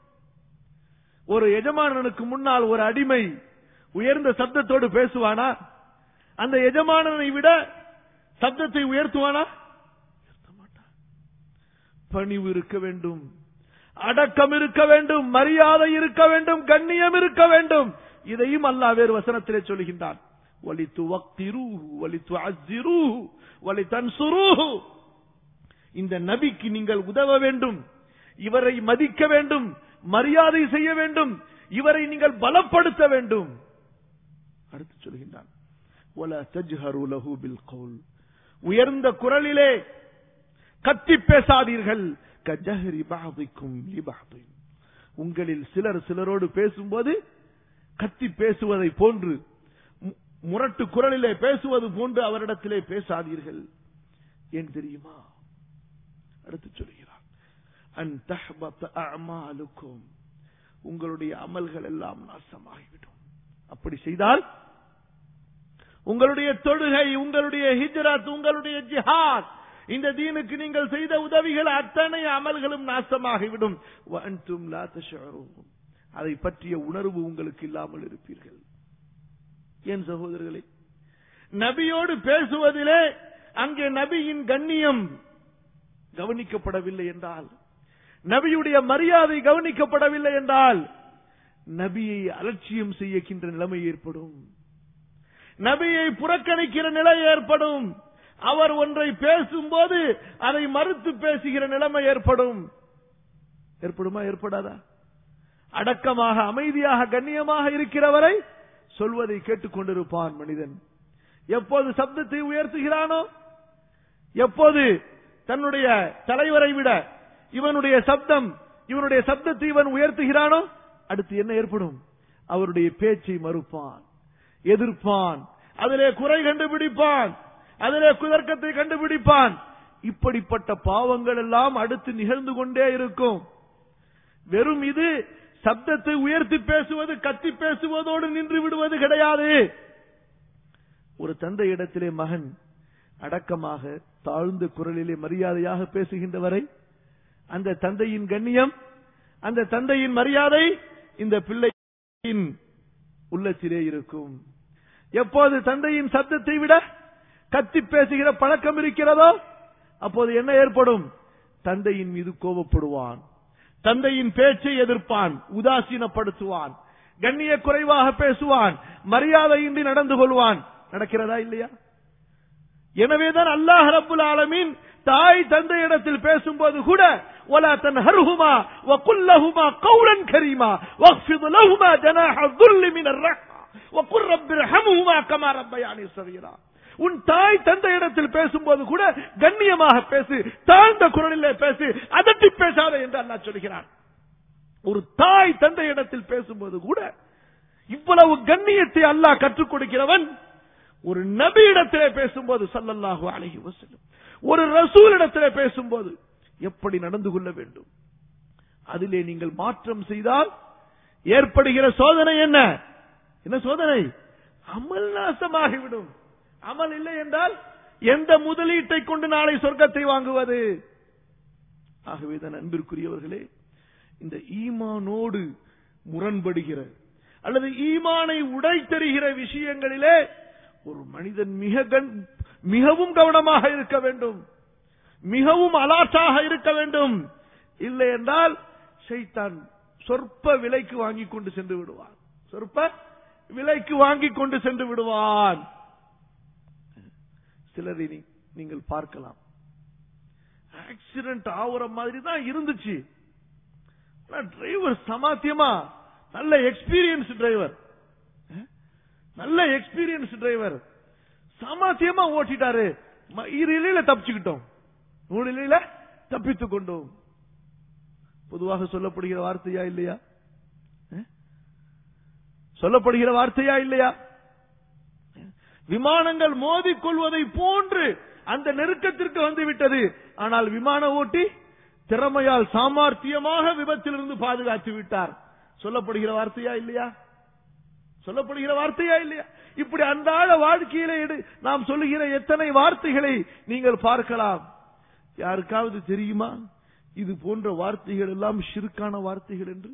Speaker 1: ஒரு எஜமானனுக்கு முன்னால் ஒரு அடிமை உயர்ந்த சப்தத்தோடு பேசுவானா அந்த எஜமானனை விட சப்தத்தை உயர்த்துவானா உயர்த்த மாட்டான். பணிவு இருக்க வேண்டும் அடக்கம் இருக்க வேண்டும் மரியாதை இருக்க வேண்டும் கண்ணியம் இருக்க வேண்டும் இதையும் அல்லாஹ் வேறு வசனத்திலே சொல்கின்றான் வலித்து வக்திரூஹு வலித்து அஸ்ஸிரூஹு வலி தன்சுரூஹு இந்த நபிக்கு நீங்கள் உதவ வேண்டும் இவரை மதிக்க வேண்டும் மரியாதை செய்ய வேண்டும் இவரை நீங்கள் பலப்படுத்த வேண்டும் அடுத்து சொல்கின்றான் وَلَا تَجْهَرُوا لَهُ بِالْقَوْلِ உயர்ந்த குரலிலே கத்தி பேசாதீர்கள் கஜஹரி பாதிக்கும் உங்களில் சிலர் சிலரோடு பேசும்போது கத்தி பேசுவதை போன்று மு- முரட்டு குரலிலே பேசுவது போன்று அவரிடத்திலே பேசாதீர்கள் ஏன் தெரியுமா அடுத்து சொல்கிறான் அன் தஹ்பத் அஅமாலுக்கும் உங்களுடைய அமல்கள் எல்லாம் நாசமாகிவிடும் அப்படி செய்தால் உங்களுடைய தொழுகை உங்களுடைய ஹிஜ்ரத் உங்களுடைய ஜிஹாத் இந்த தீனுக்கு நீங்கள் செய்த உதவிகள் அத்தனை அமல்களும் நாசமாகிவிடும் وأنتم لا تشعرون. அதை பற்றிய உணர்வு உங்களுக்கு இல்லாமல் இருப்பீர்கள் ஏன் சகோதரர்களே நபியோடு பேசுவதிலே அங்கே நபியின் கண்ணியம் கவனிக்கப்படவில்லை என்றால் நபியுடைய மரியாதை கவனிக்கப்படவில்லை என்றால் நபியை அலட்சியம் செய்கின்ற நிலைமை ஏற்படும் நபியை புறக்கணிக்கிற நிலை ஏற்படும் அவர் ஒன்றை பேசும்போது அதை மறுத்து பேசுகிற நிலைமை ஏற்படும் ஏற்படுமா ஏற்படாதா அடக்கமாக அமைதியாக கண்ணியமாக இருக்கிறவரை சொல்வதை கேட்டுக்கொண்டிருப்பான் மனிதன் எப்போது சப்தத்தை உயர்த்துகிறானோ எப்போது தன்னுடைய தலைவரை விட இவனுடைய சப்தம் இவனுடைய சப்தத்தை இவன் உயர்த்துகிறானோ அடுத்து என்ன ஏற்படும் அவருடைய பேச்சை மறுப்பான் எதிர்ப்பான் அதிலே குறை கண்டுபிடிப்பான் அதிலே குதர்க்கத்தை கண்டுபிடிப்பான் இப்படிப்பட்ட பாவங்கள் எல்லாம் அடுத்து நிகழ்ந்து கொண்டே இருக்கும் வெறும் இது சப்தத்தை உயர்த்தி பேசுவது கத்தி பேசுவதோடு நின்று விடுவது கிடையாது ஒரு தந்தை இடத்திலே மகன் அடக்கமாக தாழ்ந்த குரலிலே மரியாதையாக பேசுகின்றவரை அந்த தந்தையின் கண்ணியம் அந்த தந்தையின் மரியாதை இந்த பிள்ளையின் உள்ளத்திலே இருக்கும் எப்போது தந்தையின் சத்தத்தை விட கத்தி பேசுகிற பழக்கம் இருக்கிறதோ அப்போது என்ன ஏற்படும் தந்தையின் மீது கோபப்படுவான் தந்தையின் பேச்சை எதிர்ப்பான் உதாசீனப்படுத்துவான் கண்ணிய குறைவாக பேசுவான் மரியாதையின்றி நடந்து கொள்வான் நடக்கிறதா இல்லையா எனவேதான் அல்லாஹ் ரப்புல் ஆலமீன் தாய் தந்தை இடத்தில் பேசும்போது கூட ولا تنهرهما وقل لهما قولا كريما واخفض لهما جناح الذل من الرحمة وقل رب ارحمهما كما ربياني صغيرا உன் தாய் தந்தை இடத்தில் பேசும்போது கூட கண்ணியமாக பேசு தாழ்ந்த குரலிலே பேசு அதட்டி பேசாத என்று அல்லாஹ் சொல்கிறான் ஒரு தாய் தந்தை இடத்தில் பேசும்போது கூட இவ்வளவு கண்ணியத்தை அல்லாஹ் கற்றுக் கொடுக்கிறவன் ஒரு நபி இடத்திலே பேசும்போது சல்லல்லாஹு அலைஹி வஸல்லம் ஒரு ரசூல் இடத்திலே பேசும்போது எப்படி நடந்து கொள்ள வேண்டும் அதிலே நீங்கள் மாற்றம் செய்தால் ஏற்படுகிற சோதனை என்ன என்ன சோதனை அமல் நாசமாகிவிடும் அமல் இல்லை என்றால் எந்த முதலீட்டை கொண்டு நாளை சொர்க்கத்தை வாங்குவது ஆகவேதான் அன்பிற்குரியவர்களே இந்த ஈமானோடு முரண்படுகிற அல்லது ஈமானை உடைத்தெறிகிற விஷயங்களிலே ஒரு மனிதன் மிக கண் மிகவும் கவனமாக இருக்க வேண்டும் மிகவும் அலாட்டாக இருக்க வேண்டும் இல்லை என்றால் ஷைத்தான் சொற்ப விலைக்கு வாங்கி கொண்டு சென்று விடுவான் சொற்ப விலைக்கு வாங்கி கொண்டு சென்று விடுவான் சிலரை நீ- நீங்கள் பார்க்கலாம் ஆக்சிடென்ட் ஆகுற மாதிரி தான் இருந்துச்சு டிரைவர் சமாத்தியமா நல்ல எக்ஸ்பீரியன்ஸ் டிரைவர் நல்ல எக்ஸ்பீரியன்ஸ் டிரைவர் சாமர்த்தியமா ஓட்டிட்டாரு ம- இரு இலையில தப்பிச்சுக்கிட்டோம் நூறு இலையில தப்பித்துக் கொண்டோம் பொதுவாக சொல்லப்படுகிற வார்த்தையா இல்லையா அஹ்? சொல்லப்படுகிற வார்த்தையா இல்லையா விமானங்கள் மோதிக்கொள்வதை போன்று அந்த நெருக்கத்திற்கு வந்து விட்டது ஆனால் விமான ஓட்டி திறமையால் சாமர்த்தியமாக விபத்திலிருந்து பாதுகாத்து விட்டார் சொல்லப்படுகிற வார்த்தையா இல்லையா சொல்லப்படுகிற வார்த்தையா இல்லையா இப்படி அன்றாட வாழ்க்கையில எடு- நாம் சொல்லுகிற எத்தனை வார்த்தைகளை நீங்கள் பார்க்கலாம் யாருக்காவது தெரியுமா இது போன்ற வார்த்தைகள் எல்லாம் ஷிருக்கான வார்த்தைகள் என்று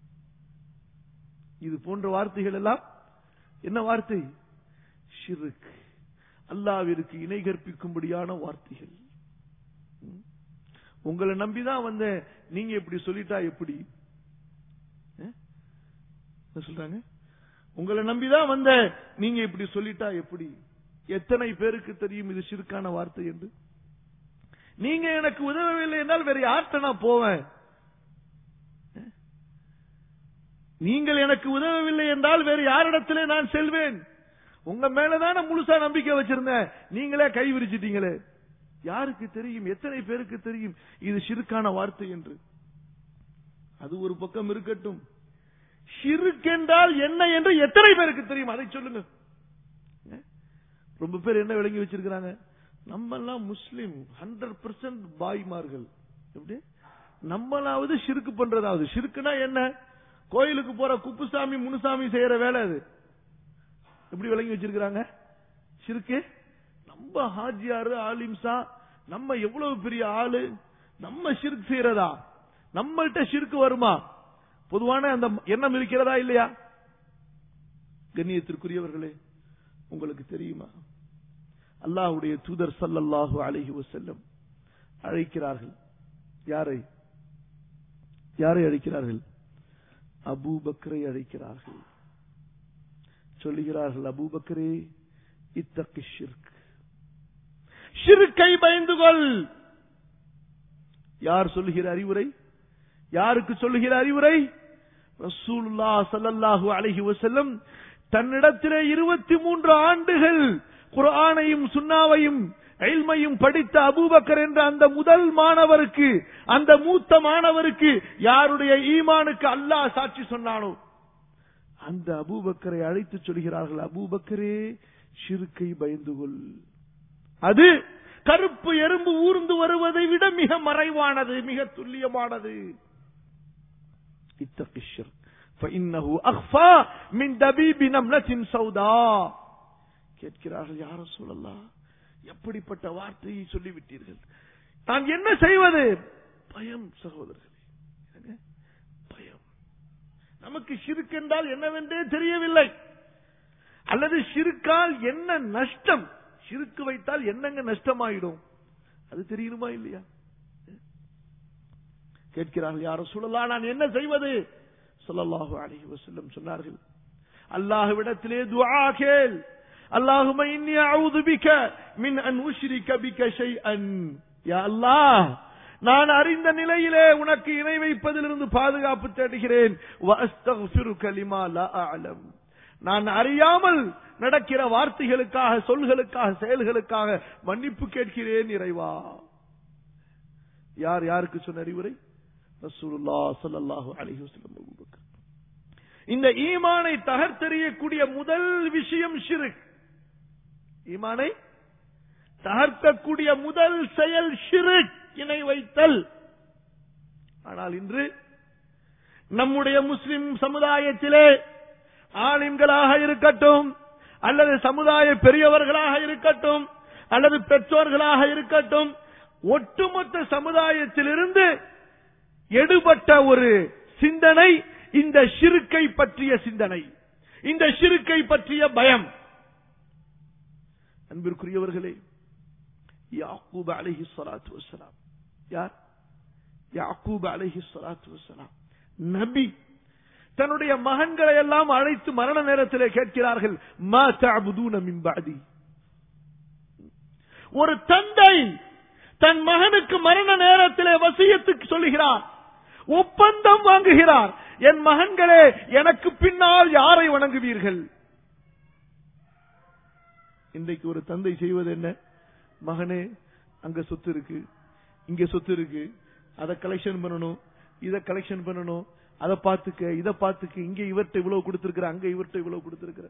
Speaker 1: இது போன்ற வார்த்தைகள் எல்லாம் என்ன வார்த்தை ஷிருக் அல்லாவிற்கு இணை கற்பிக்கும்படியான வார்த்தைகள் ம். உங்களை நம்பிதான் வந்தேன் நீங்க இப்படி சொல்லிட்டா எப்படி அஹ்? என்ன சொல்றாங்க உங்களை நம்பிதான் வந்தேன் நீங்க இப்படி சொல்லிட்டா எப்படி எத்தனை பேருக்கு தெரியும் இது சிறுக்கான வார்த்தை என்று நீங்க எனக்கு உதவவில்லை என்றால் வேற யார்கிட்ட நான் போவேன் அஹ்? நீங்கள் எனக்கு உதவவில்லை என்றால் வேறு யாரிடத்திலே நான் செல்வேன் உங்க மேலதான முழுசா நம்பிக்கை வச்சிருந்தேன் நீங்களே கை விரிச்சிட்டீங்களே யாருக்கு தெரியும் எத்தனை பேருக்கு தெரியும் இது சிறுக்கான வார்த்தை என்று அது ஒரு பக்கம் இருக்கட்டும் ஷிருக் என்றால் என்ன என்று எத்தனை பேருக்கு தெரியும் அதை சொல்லுங்க அஹ்? ரொம்ப பேர் என்ன விளங்கி வச்சிருக்கிறாங்க நம்ம எல்லாம் முஸ்லிம் ஹண்ட்ரட் பர்சன்ட் பாய்மார்கள் எப்படி நம்மளாவது ஷிருக்கு பண்றதாவது ஷிருக்குனா என்ன கோயிலுக்கு போற குப்புசாமி முனுசாமி செய்யற வேலை அது எப்படி விளங்கி வச்சிருக்கிறாங்க ஷிருக்கு நம்ம ஹாஜியாரு ஆலிம்சா நம்ம எவ்வளவு பெரிய ஆளு நம்ம ஷிர்க் செய்யறதா நம்மள்ட்ட ஷிர்க் வருமா பொதுவான அந்த எண்ணம் இருக்கிறதா இல்லையா கண்ணியத்திற்குரியவர்களே உங்களுக்கு தெரியுமா அல்லாஹ்வுடைய தூதர் ஸல்லல்லாஹு அலைஹி வஸல்லம் அழைக்கிறார்கள் யாரை யாரை அழைக்கிறார்கள் அபூபக்கரை அழைக்கிறார்கள் சொல்லுகிறார்கள் அபூபக்கரே இத்தகி ஷிர்க் ஷிர்க்கை பயந்து கொள் யார் சொல்லுகிற அறிவுரை யாருக்கு சொல்லுகிற அறிவுரை ரசூலுல்லா ஸல்லல்லாஹு அலைஹி வஸல்லம் தன்னிடத்திலே இருபத்தி மூன்று ஆண்டுகள் குர்ஆனையும் சுன்னாவையும் இல்மையும் படித்த அபூபக்கர் என்ற அந்த முதல் மாணவருக்கு அந்த மூத்த மாணவருக்கு யாருடைய ஈமானுக்கு அல்லாஹ் சாட்சி சொன்னானோ அந்த அபூபக்கரை அழைத்து சொல்கிறார்கள் அபூபக்கரே ஷிருக்கை பயந்து கொள் அது கருப்பு எறும்பு ஊர்ந்து வருவதை விட மிக மறைவானது மிக துல்லியமானது اتق الشرك فإنه أخفى من دبيب نملة سوداء கேட்கிறார்கள் யார சொல்லலாம் எப்படிப்பட்ட வார்த்தையை சொல்லிவிட்டீர்கள் நான் என்ன செய்வது பயம் சகோதரர்களே என்னங்க? பயம் நமக்கு ஷிர்க் என்றால் என்னவென்றே தெரியவில்லை அல்லது ஷிருக்கால் என்ன நஷ்டம் ஷிருக்கு வைத்தால் என்னங்க நஷ்டமாயிடும் அது தெரியுமா இல்லையா கேட்கிறார்கள் யார சொல்லலாம் நான் என்ன செய்வது ஸல்லல்லாஹு அலைஹி வஸல்லம் சொன்னார்கள் அல்லாஹ்விடத்திலே துஆ கேள் அல்லாஹும்ம இன்னி அஊது பிக மின் அன் உஷ்ரிக பிக ஷைஅன் யா அல்லாஹ் நான் அறிந்த நிலையிலே உனக்கு இணை வைப்பதிலிருந்து பாதுகாப்பு தேடுகிறேன் வஅஸ்தக்ஃபிருக லிமா லா அஅலம் நான் அறியாமல் நடக்கிற வார்த்தைகளுக்காக சொல்களுக்காக செயல்களுக்காக மன்னிப்பு கேட்கிறேன் இறைவா யார் யாருக்கு சொன்ன அறிவுரை ரசூலுல்லாஹ் ஸல்லல்லாஹு அலைஹி வஸல்லம் அபூபக்கர் இந்த ஈமானை தகர்த்தெறியக்கூடிய முதல் விஷயம் ஷிர்க் ஈமானை தகர்க்கக்கூடிய முதல் செயல் ஷிர்க் இணை வைத்தல் ஆனால் இன்று நம்முடைய முஸ்லிம் சமுதாயத்திலே ஆலிம்களாக இருக்கட்டும் அல்லது சமுதாய பெரியவர்களாக இருக்கட்டும் அல்லது பெற்றோர்களாக இருக்கட்டும் ஒட்டுமொத்த சமுதாயத்திலிருந்து எடுபட்ட ஒரு சிந்தனை இந்த ஷிருக்கை பற்றிய சிந்தனை இந்த ஷிருக்கை பற்றிய பயம் அன்பிற்குரியவர்களே யாக்கூப் அலைஹி ஸலாத்து வஸலாம் யார் யாக்கூப் அலைஹி ஸலாத்து வஸலாம் நபி தன்னுடைய மகன்களை எல்லாம் அழைத்து மரண நேரத்திலே கேட்கிறார்கள் மா தஅபுதூன மின் பஅதி ஒரு தந்தை தன் மகனுக்கு மரண நேரத்திலே வசியத்துக்கு சொல்லுகிறார் ஒப்பந்தம் வாங்குகிறார் என் மகன்களே எனக்கு பின்னால் யாரை வணங்குவீர்கள் இன்றைக்கு ஒரு தந்தை செய்வது என்ன மகனே அங்க சொத்து இருக்கு இங்க சொத்து இருக்கு அதை கலெக்ஷன் பண்ணணும் இதை கலெக்ஷன் பண்ணணும் அதை பார்த்துக்க இதை பார்த்துக்க இங்க இவர்கிட்ட இவ்வளவு கொடுத்திருக்கிற அங்க இவர்கிட்ட இவ்வளவு கொடுத்திருக்கிற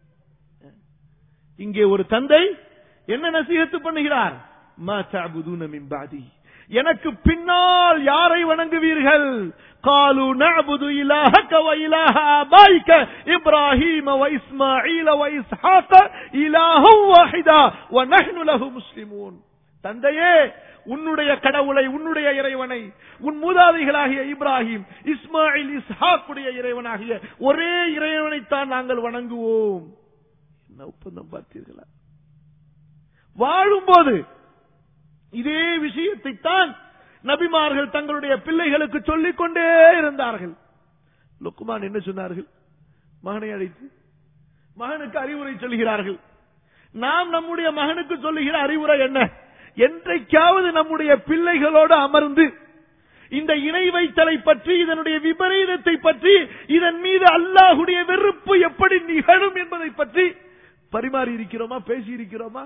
Speaker 1: இங்கே ஒரு தந்தை என்ன நசீகத்து பண்ணுகிறார் மா தஅபுதூன மின் பாதி எனக்கு பின்னால் யாரை வணங்குவீர்கள் قالوا نعبد إلهك وإله آبائك إبراهيم وإسماعيل وإسحاق إله واحدا ونحن له مسلمون தந்தையே உன்னுடைய கடவுளை உன்னுடைய இறைவனை உன் மூதாதைகளாகிய இப்ராஹிம் இஸ்மாயில் இஸ்ஹாக்குடைய இறைவனாகிய ஒரே இறைவனைத்தான் நாங்கள் வணங்குவோம் என்ன ஒப்பந்தம் பார்த்தீர்களா வாழும்போது இதே விஷயத்தை தான் நபிமார்கள் தங்களுடைய பிள்ளைகளுக்கு சொல்லிக் கொண்டே இருந்தார்கள் லுக்குமான் என்ன சொன்னார்கள் மகனை அழைத்து மகனுக்கு அறிவுரை சொல்கிறார்கள் நாம் நம்முடைய மகனுக்கு சொல்லுகிற அறிவுரை என்ன என்றைக்காவது நம்முடைய பிள்ளைகளோடு அமர்ந்து இந்த இணை வைத்தலை பற்றி இதனுடைய விபரீதத்தை பற்றி இதன் மீது அல்லாஹுடைய வெறுப்பு எப்படி நிகழும் என்பதை பற்றி பரிமாறி இருக்கிறோமா பேசி இருக்கிறோமா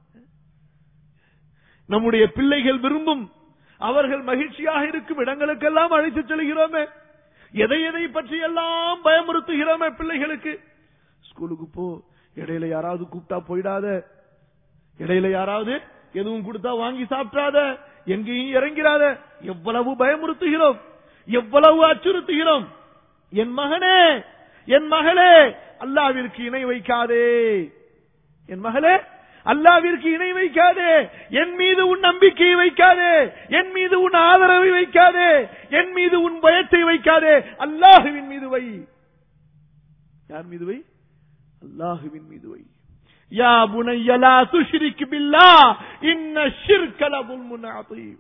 Speaker 1: நம்முடைய பிள்ளைகள் விரும்பும் அவர்கள் மகிழ்ச்சியாக இருக்கும் இடங்களுக்கெல்லாம் அழைத்து செல்கிறோமே எதை எதை பற்றி எல்லாம் பயமுறுத்துகிறோமே பிள்ளைகளுக்கு ஸ்கூலுக்கு போ இடையில யாராவது கூப்பிட்டா போயிடாத இடையில யாராவது எதுவும் கொடுத்தா வாங்கி சாப்பிடாத எங்கேயும் இறங்கிறாத எவ்வளவு பயமுறுத்துகிறோம் எவ்வளவு அச்சுறுத்துகிறோம் என் மகனே என் மகளே அல்லாவிற்கு இணை வைக்காதே என் மகளே அல்லாவிற்கு இணை வைக்காதே என் மீது உன் நம்பிக்கையை வைக்காதே என் மீது உன் ஆதரவை வைக்காதே என் மீது உன் பயத்தை வைக்காதே அல்லாஹுவின் மீது வை யார் மீது வை அல்லாஹுவின் மீது வை யா புனைய லா துஷ்ரிக் பில்லாஹ் இன்ன ஷிர்க லظுல்முன் அதீம்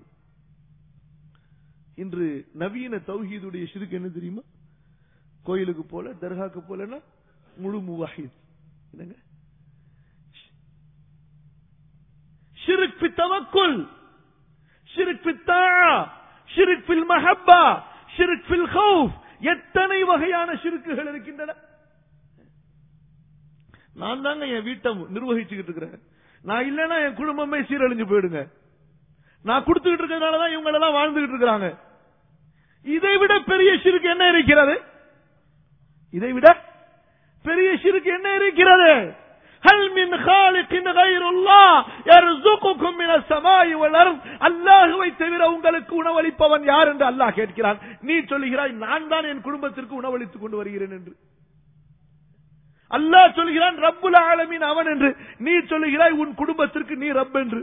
Speaker 1: இன்று நவீன தௌஹீதுடைய ஷிர்க் என்ன தெரியுமா கோயிலுக்கு போல தர்காக்கு போலன்னா முழு முவாஹித் என்னங்க ஷிர்க் பி தவக்குல் ஷிர்க் பி தாஆ ஷிர்க் பில் மஹப்பா ஷிர்க் பில் ஹவுஃப் எத்தனை வகையான ஷிர்க்குகள் இருக்கின்றன நான் தாங்க என் வீட்டை நிர்வகிச்சுக்கிட்டு இருக்கிறேன் நான் இல்லைன்னா என் குடும்பமே சீரழிஞ்சு போயிடுங்க நான் கொடுத்துக்கிட்டு இருக்கிறதுனாலதான் இவங்க எல்லாம் வாழ்ந்துகிட்டு இருக்கிறாங்க இதை விட பெரிய ஷிருக்கு என்ன இருக்கிறது இதை விட பெரிய ஷிருக்கு என்ன இருக்கிறது هل من خالق غير الله يرزقكم من السماء والارض அல்லாஹ்வை தவிர உங்களுக்கு உணவளிப்பவன் யார் என்று அல்லாஹ் கேட்கிறான் நீ சொல்லுகிறாய் நான் தான் என் குடும்பத்திற்கு உணவளித்துக் கொண்டு வருகிறேன் என்று அல்லாஹ் சொல்கிறான் ரப்புல் ஆலமீன் அவன் என்று நீ சொல்லுகிறாய் உன் குடும்பத்திற்கு நீ ரப் என்று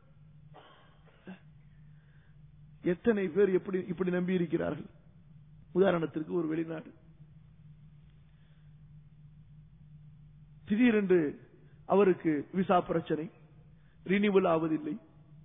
Speaker 1: எத்தனை பேர் எப்படி இப்படி நம்பி இருக்கிறார்கள் உதாரணத்திற்கு ஒரு வெளிநாடு திடீரென்று அவருக்கு விசா பிரச்சனை ரினிவல் ஆவதில்லை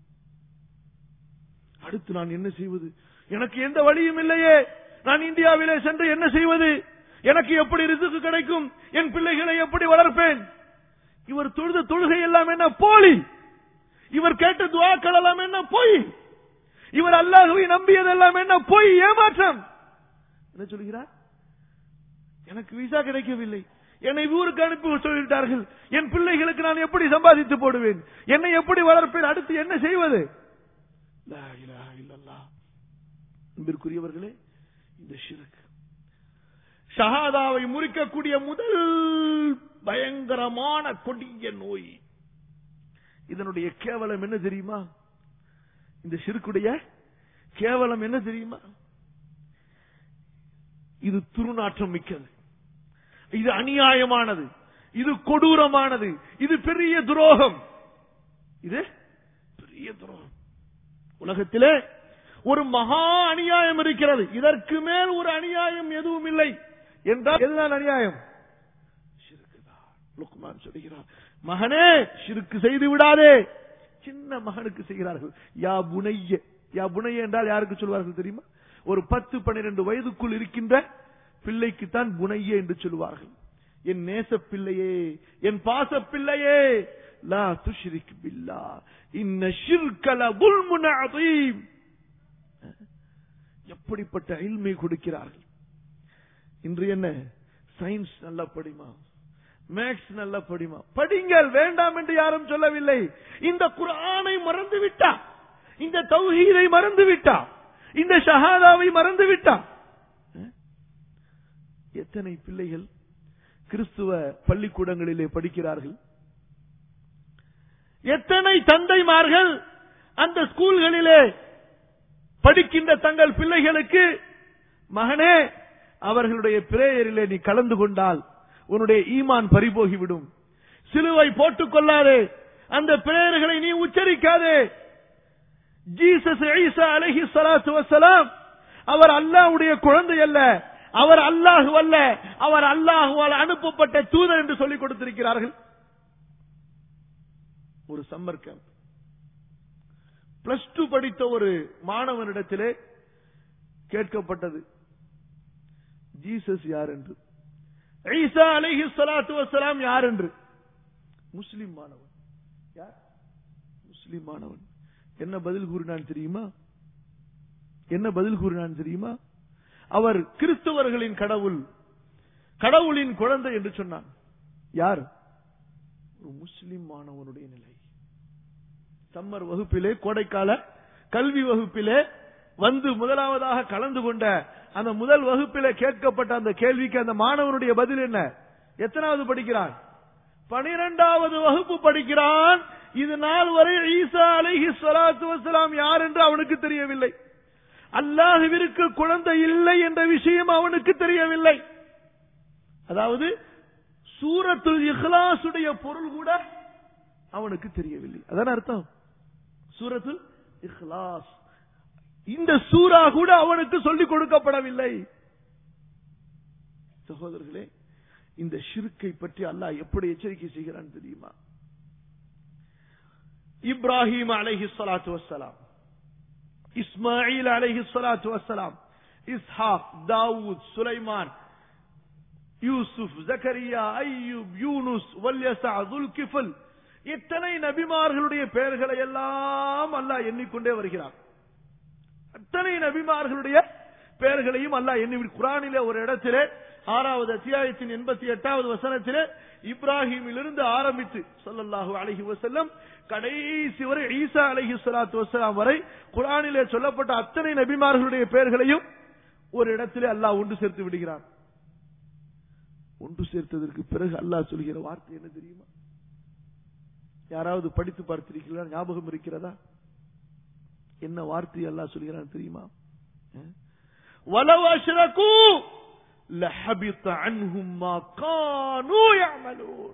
Speaker 1: அடுத்து நான் என்ன செய்வது எனக்கு எந்த வழியும் இல்லையே நான் இந்தியாவிலே சென்று என்ன செய்வது எனக்கு எப்படி ரிசுக்கு கிடைக்கும் என் பிள்ளைகளை எப்படி வளர்ப்பேன் இவர் தொழுத தொழுகை எல்லாம் என்ன போலி இவர் கேட்ட துவாக்கள் எல்லாம் என்ன பொய் இவர் அல்லாஹுவை நம்பியதெல்லாம் என்ன பொய் ஏமாற்றம் என்ன சொல்கிறார் எனக்கு விசா கிடைக்கவில்லை என்னை ஊருக்கு அனுப்பி சொல்லிவிட்டார்கள் என் பிள்ளைகளுக்கு நான் எப்படி சம்பாதித்து போடுவேன் என்னை எப்படி வளர்ப்பேன் அடுத்து என்ன செய்வது லா இலாஹ இல்லல்லாஹ். அன்பிற்குரியவர்களே இந்த ஷிர்க் ஷஹாதாவை முறிக்கக்கூடிய முதல் பயங்கரமான கொடிய நோய் இதனுடைய கேவலம் என்ன தெரியுமா இந்த ஷிர்க்குடைய கேவலம் என்ன தெரியுமா இது துருநாற்றம் மிக்கது இது அநியாயமானது இது கொடூரமானது இது பெரிய துரோகம் இது பெரிய துரோகம் உலகத்திலே ஒரு மகா அநியாயம் இருக்கிறது இதற்கு மேல் ஒரு அநியாயம் எதுவும் இல்லை என்றால் எதுதான் அநியாயம் ஷிர்க்குதான். லுக்மான் சொல்கிறார் மகனே ஷிருக்கு செய்து விடாதே சின்ன மகனுக்கு செய்கிறார்கள் யா புனைய யா புனைய என்றால் யாருக்கு சொல்வார்கள் தெரியுமா ஒரு பத்து பன்னிரண்டு வயதுக்குள் இருக்கின்ற பிள்ளைக்குத்தான் புனைய என்று சொல்வார்கள் என் நேச பிள்ளையே என் பாச பிள்ளையே லா துஷ்ரிக் பில்லா இன்ன ஷிர்கல புல்முன் அதீம் எப்படிப்பட்ட இல்மை கொடுக்கிறார்கள் இன்று என்ன சயின்ஸ் நல்லா படிமா மேக்ஸ் நல்லா படிமா படிங்கள் வேண்டாம் என்று யாரும் சொல்லவில்லை இந்த குர்ஆனை மறந்து விட்டா இந்த தௌஹீதை மறந்து விட்டா இந்த ஷஹாதாவை மறந்து விட்டா எத்தனை பிள்ளைகள் கிறிஸ்துவ பள்ளிக்கூடங்களிலே படிக்கிறார்கள் எத்தனை தந்தைமார்கள் அந்த ஸ்கூல்களிலே படிக்கின்ற தங்கள் பிள்ளைகளுக்கு மகனே அவர்களுடைய பிரேயரிலே நீ கலந்து கொண்டால் உன்னுடைய ஈமான் பறிபோகிவிடும் சிலுவை போட்டுக் கொள்ளாதே அந்த பிரேயர்களை நீ உச்சரிக்காதே ஜீசஸ் ஈசா அலைஹி ஸலாத்து வஸலாம் அவர் அல்லாஹ்வுடைய குழந்தை அல்ல அவர் அல்லாஹு அல்ல அவர் அல்லாஹுவால் அனுப்பப்பட்ட தூதர் என்று சொல்லிக் கொடுத்திருக்கிறார்கள் ஒரு சம்மர் கேம்ப் பிளஸ் டூ படித்த ஒரு மாணவனிடத்திலே கேட்கப்பட்டது ஜீசஸ் யார் என்று ஈசா அலைஹி ஸலாத்து வஸலாம் யார் என்று முஸ்லிம் மாணவன் யார் முஸ்லிம் மாணவன் என்ன பதில் கூறினான் தெரியுமா என்ன பதில் கூறினான் தெரியுமா அவர் கிறிஸ்தவர்களின் கடவுள் கடவுளின் குழந்தை என்று சொன்னான் யார் ஒரு முஸ்லிம் மாணவனுடைய நிலை சம்மர் வகுப்பிலே கோடைக்கால கல்வி வகுப்பிலே வந்து முதலாவதாக கலந்து கொண்ட அந்த முதல் வகுப்பிலே கேட்கப்பட்ட அந்த கேள்விக்கு அந்த மாணவனுடைய பதில் என்ன எத்தனாவது படிக்கிறான் பனிரெண்டாவது வகுப்பு படிக்கிறான் இது நாள் வரை ஈசா அலைஹி ஸலாத்து வஸலாம் யார் என்று அவனுக்கு தெரியவில்லை அல்லாஹுவிற்கு குழந்தை இல்லை என்ற விஷயம் அவனுக்கு தெரியவில்லை அதாவது சூரத்துல் இஹ்லாசுடைய பொருள் கூட அவனுக்கு தெரியவில்லை அதான அர்த்தம் சூரத்துல் இஹ்லாஸ் இந்த சூரா கூட அவனுக்கு சொல்லிக் கொடுக்கப்படவில்லை சகோதரர்களே இந்த ஷிர்கை பற்றி அல்லாஹ் எப்படி எச்சரிக்கை செய்கிறான் தெரியுமா இப்ராஹிம் அலைஹி ஸலாத்து வஸ்ஸலாம் இஸ்மாயில் அலைஹி ஸலாத்து வஸ்ஸலாம் இஸ்ஹாக் தாவூத் சுலைமான் யூசுப் ஜக்கரியா ஐயூப் யூனுஸ் வல்யசா துல்கிஃபல் இத்தனை நபிமார்களுடைய பெயர்களை எல்லாம் அல்லாஹ் எண்ணிக்கொண்டே வருகிறார் அத்தனை நபிமார்களுடைய பெயர்களையும் அல்லாஹ் எண்ணி குரானிலே ஒரு இடத்திலே ஆறாவது அத்தியாயத்தின் எண்பத்தி எட்டாவது வசனத்திலே இப்ராஹிமிலிருந்து ஆரம்பித்து ஸல்லல்லாஹு அலைஹி வஸல்லம் கடைசி வரை ஈசா அலைஹி ஸலாத்து வஸலாம் வரை குரானிலே சொல்லப்பட்ட அத்தனை நபிமார்களுடைய பெயர்களையும் ஒரு இடத்திலே அல்லாஹ் ஒன்று சேர்த்து விடுகிறான் ஒன்று சேர்த்ததற்கு பிறகு அல்லாஹ் சொல்கிற வார்த்தை என்ன தெரியுமா யாராவது படித்து பார்த்திருக்கிறீர்களா ஞாபகம் இருக்கிறதா என்ன வார்த்தை அல்லாஹ் சொல்கிறான் தெரியுமா வலவ அஷ்ரகு لحبط عنهم ما كانوا يعملون